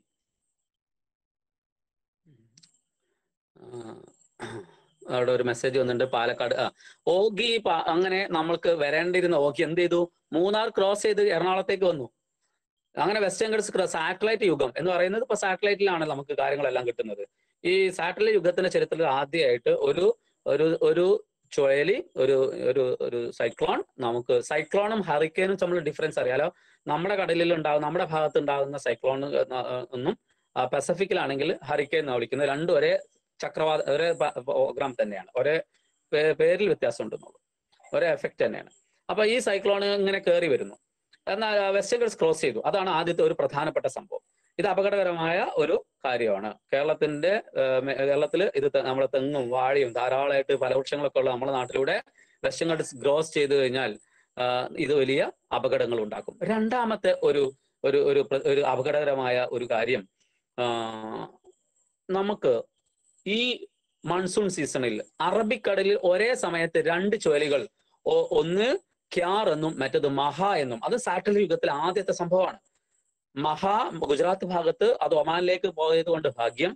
ആ, അവിടെ ഒരു മെസ്സേജ് വന്നിട്ടുണ്ട് പാലക്കാട് ആ ഓഗി പ- അങ്ങനെ നമ്മൾക്ക് വരേണ്ടിരുന്ന ഓഗി എന്ത് ചെയ്തു മൂന്നാർ ക്രോസ് ചെയ്ത് എറണാകുളത്തേക്ക് വന്നു അങ്ങനെ വെസ്റ്റേൺ ഗഡ്സ് സാറ്റലൈറ്റ് യുഗം എന്ന് പറയുന്നത് ഇപ്പൊ സാറ്റലൈറ്റിലാണ് നമുക്ക് കാര്യങ്ങളെല്ലാം കിട്ടുന്നത് ഈ സാറ്റലൈറ്റ് യുഗത്തിന്റെ ചരിത്രത്തിൽ ആദ്യമായിട്ട് ഒരു ഒരു ഒരു ചുഴലി ഒരു ഒരു ഒരു സൈക്ലോൺ നമുക്ക് സൈക്ലോണും ഹറിക്കേനും തമ്മിൽ ഡിഫറൻസ് അറിയാലോ നമ്മുടെ കടലിൽ ഉണ്ടാകുന്ന നമ്മുടെ ഭാഗത്ത് ഉണ്ടാകുന്ന സൈക്ലോൺ ഒന്നും ആ, പസഫിക്കിലാണെങ്കിൽ ഹറിക്കേൻ എന്നാണ് വിളിക്കുന്നത് രണ്ടും ഒരേ ചക്രവാത ഒരേ പ്രോഗ്രാം തന്നെയാണ് ഒരേ പേ- പേരിൽ വ്യത്യാസം ഉണ്ടെന്നുള്ളൂ ഒരേ എഫക്റ്റ് തന്നെയാണ് അപ്പൊ ഈ സൈക്ലോൺ ഇങ്ങനെ കയറി വരുന്നു എന്നാൽ വെസ്റ്റേൺ ഗൾസ് ക്രോസ് ചെയ്തു അതാണ് ആദ്യത്തെ ഒരു പ്രധാനപ്പെട്ട സംഭവം ഇത് അപകടകരമായ ഒരു കാര്യമാണ് കേരളത്തിന്റെ കേരളത്തിൽ ഇത് ത- നമ്മുടെ തെങ്ങും വാഴയും ധാരാളമായിട്ട് ഫലവൃക്ഷങ്ങളൊക്കെ ഉള്ള നമ്മുടെ നാട്ടിലൂടെ വെസ്റ്റേൺ ഗൾസ് ക്രോസ് ചെയ്തു കഴിഞ്ഞാൽ ആ, ഇത് വലിയ അപകടങ്ങൾ ഉണ്ടാക്കും രണ്ടാമത്തെ ഒരു ഒരു ഒരു പ്ര- ഒരു അപകടകരമായ ഒരു കാര്യം ആ, നമുക്ക് ഈ മൺസൂൺ സീസണിൽ അറബിക്കടലിൽ ഒരേ സമയത്ത് രണ്ട് ചുഴലികൾ ഒ- ഒന്ന് ക്യാർ എന്നും മറ്റത് മഹ എന്നും അത് സാറ്റലൈറ്റ് യുഗത്തിൽ ആദ്യത്തെ സംഭവമാണ് മഹ ഗുജറാത്ത് ഭാഗത്ത് അത് ഒമാനിലേക്ക് പോയത് കൊണ്ട് ഭാഗ്യം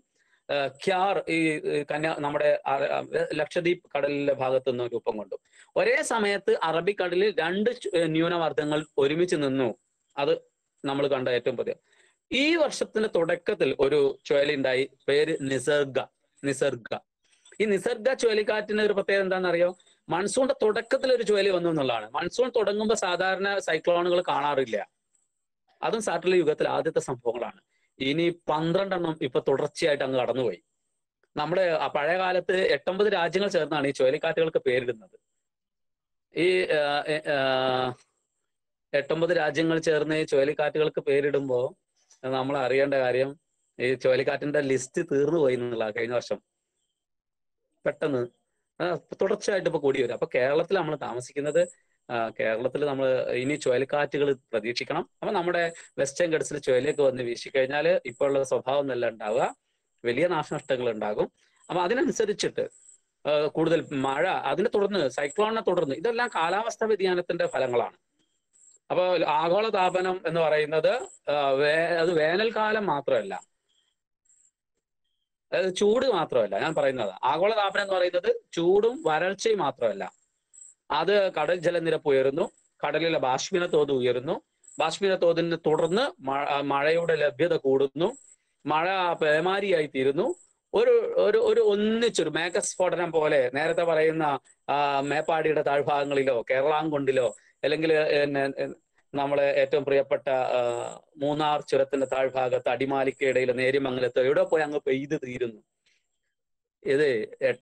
ഏഹ്, ക്യാർ ഈ ഈ കന്യാ നമ്മുടെ അ- അ- ലക്ഷദ്വീപ് കടലിലെ ഭാഗത്തു നിന്ന് രൂപം കൊണ്ടു ഒരേ സമയത്ത് അറബിക്കടലിൽ രണ്ട് ചു- ഏഹ്, ന്യൂനമർദ്ദങ്ങൾ ഒരുമിച്ച് നിന്നു അത് നമ്മൾ കണ്ട ഏറ്റവും പുതിയ ഈ വർഷത്തിന്റെ തുടക്കത്തിൽ ഒരു ചുഴലിണ്ടായി പേര് നിസർഗ നിസർഗ ഈ നിസർഗ ചുഴലിക്കാറ്റിന് ഒരു പ്രത്യേകത എന്താണെന്നറിയോ മൺസൂണിന്റെ തുടക്കത്തിൽ ഒരു ചുഴലി വന്നു എന്നുള്ളതാണ് മൺസൂൺ തുടങ്ങുമ്പോൾ സാധാരണ സൈക്ലോണുകൾ കാണാറില്ല അതും സാറ്റലൈറ്റ് യുഗത്തിൽ ആദ്യത്തെ സംഭവങ്ങളാണ് ഇനി പന്ത്രണ്ടെണ്ണം ഇപ്പൊ തുടർച്ചയായിട്ട് അങ്ങ് കടന്നുപോയി നമ്മുടെ ആ പഴയ കാലത്ത് എട്ടൊമ്പത് രാജ്യങ്ങൾ ചേർന്നാണ് ഈ ചുഴലിക്കാറ്റുകൾക്ക് പേരിടുന്നത് ഈ ആ, എ, ആ, എട്ടൊമ്പത് രാജ്യങ്ങൾ ചേർന്ന് ഈ ചുഴലിക്കാറ്റുകൾക്ക് പേരിടുമ്പോ നമ്മൾ അറിയേണ്ട കാര്യം ഈ ചുഴലിക്കാറ്റിന്റെ ലിസ്റ്റ് തീർന്നു പോയി എന്നുള്ള കഴിഞ്ഞ വർഷം പെട്ടെന്ന് ആ, തുടർച്ചയായിട്ട് ഇപ്പൊ കൂടി വരും അപ്പൊ കേരളത്തിൽ നമ്മൾ താമസിക്കുന്നത് കേരളത്തിൽ നമ്മൾ ഇനി ചുഴലിക്കാറ്റുകൾ പ്രതീക്ഷിക്കണം അപ്പൊ നമ്മുടെ വെസ്റ്റേൺ ഗഡ്സിൽ ചുഴലിയൊക്കെ വന്ന് വീശിക്കഴിഞ്ഞാൽ ഇപ്പോൾ ഉള്ള സ്വഭാവം ഒന്നല്ല ഉണ്ടാവുക വലിയ നാശനഷ്ടങ്ങൾ ഉണ്ടാകും അപ്പൊ അതിനനുസരിച്ചിട്ട് ആ, കൂടുതൽ മഴ അതിനെ തുടർന്ന് സൈക്ലോണിനെ തുടർന്ന് ഇതെല്ലാം കാലാവസ്ഥാ വ്യതിയാനത്തിന്റെ ഫലങ്ങളാണ് അപ്പോൾ ആഗോള താപനം എന്ന് പറയുന്നത് ആ, വേ- അത് വേനൽക്കാലം മാത്രമല്ല അത് ചൂട് മാത്രമല്ല ഞാൻ പറയുന്നത് ആഗോള താപനം എന്ന് പറയുന്നത് ചൂടും വരൾച്ചയും മാത്രമല്ല അത് കടൽ ജലനിരപ്പ് ഉയരുന്നു കടലിലെ ബാഷ്പീന തോത് ഉയരുന്നു ബാഷ്പീന തോതിനെ തുടർന്ന് മഴ മഴയുടെ ലഭ്യത കൂടുന്നു മഴ പേമാരിയായി തീരുന്നു ഒരു ഒരു ഒരു ഒന്നിച്ചൊരു മേഘസ്ഫോടനം പോലെ നേരത്തെ പറയുന്ന ആ, മേപ്പാടിയുടെ താഴ്ഭാഗങ്ങളിലോ കേരളാംകൊണ്ടിലോ അല്ലെങ്കിൽ പിന്നെ നമ്മളെ ഏറ്റവും പ്രിയപ്പെട്ട ആ, മൂന്നാർ ചുരത്തിന്റെ താഴ്ഭാഗത്ത് അടിമാലിക്കയിടയിൽ നേരിമംഗലത്ത് എവിടെ പോയി അങ്ങ് പെയ്ത് തീരുന്നു ഇത്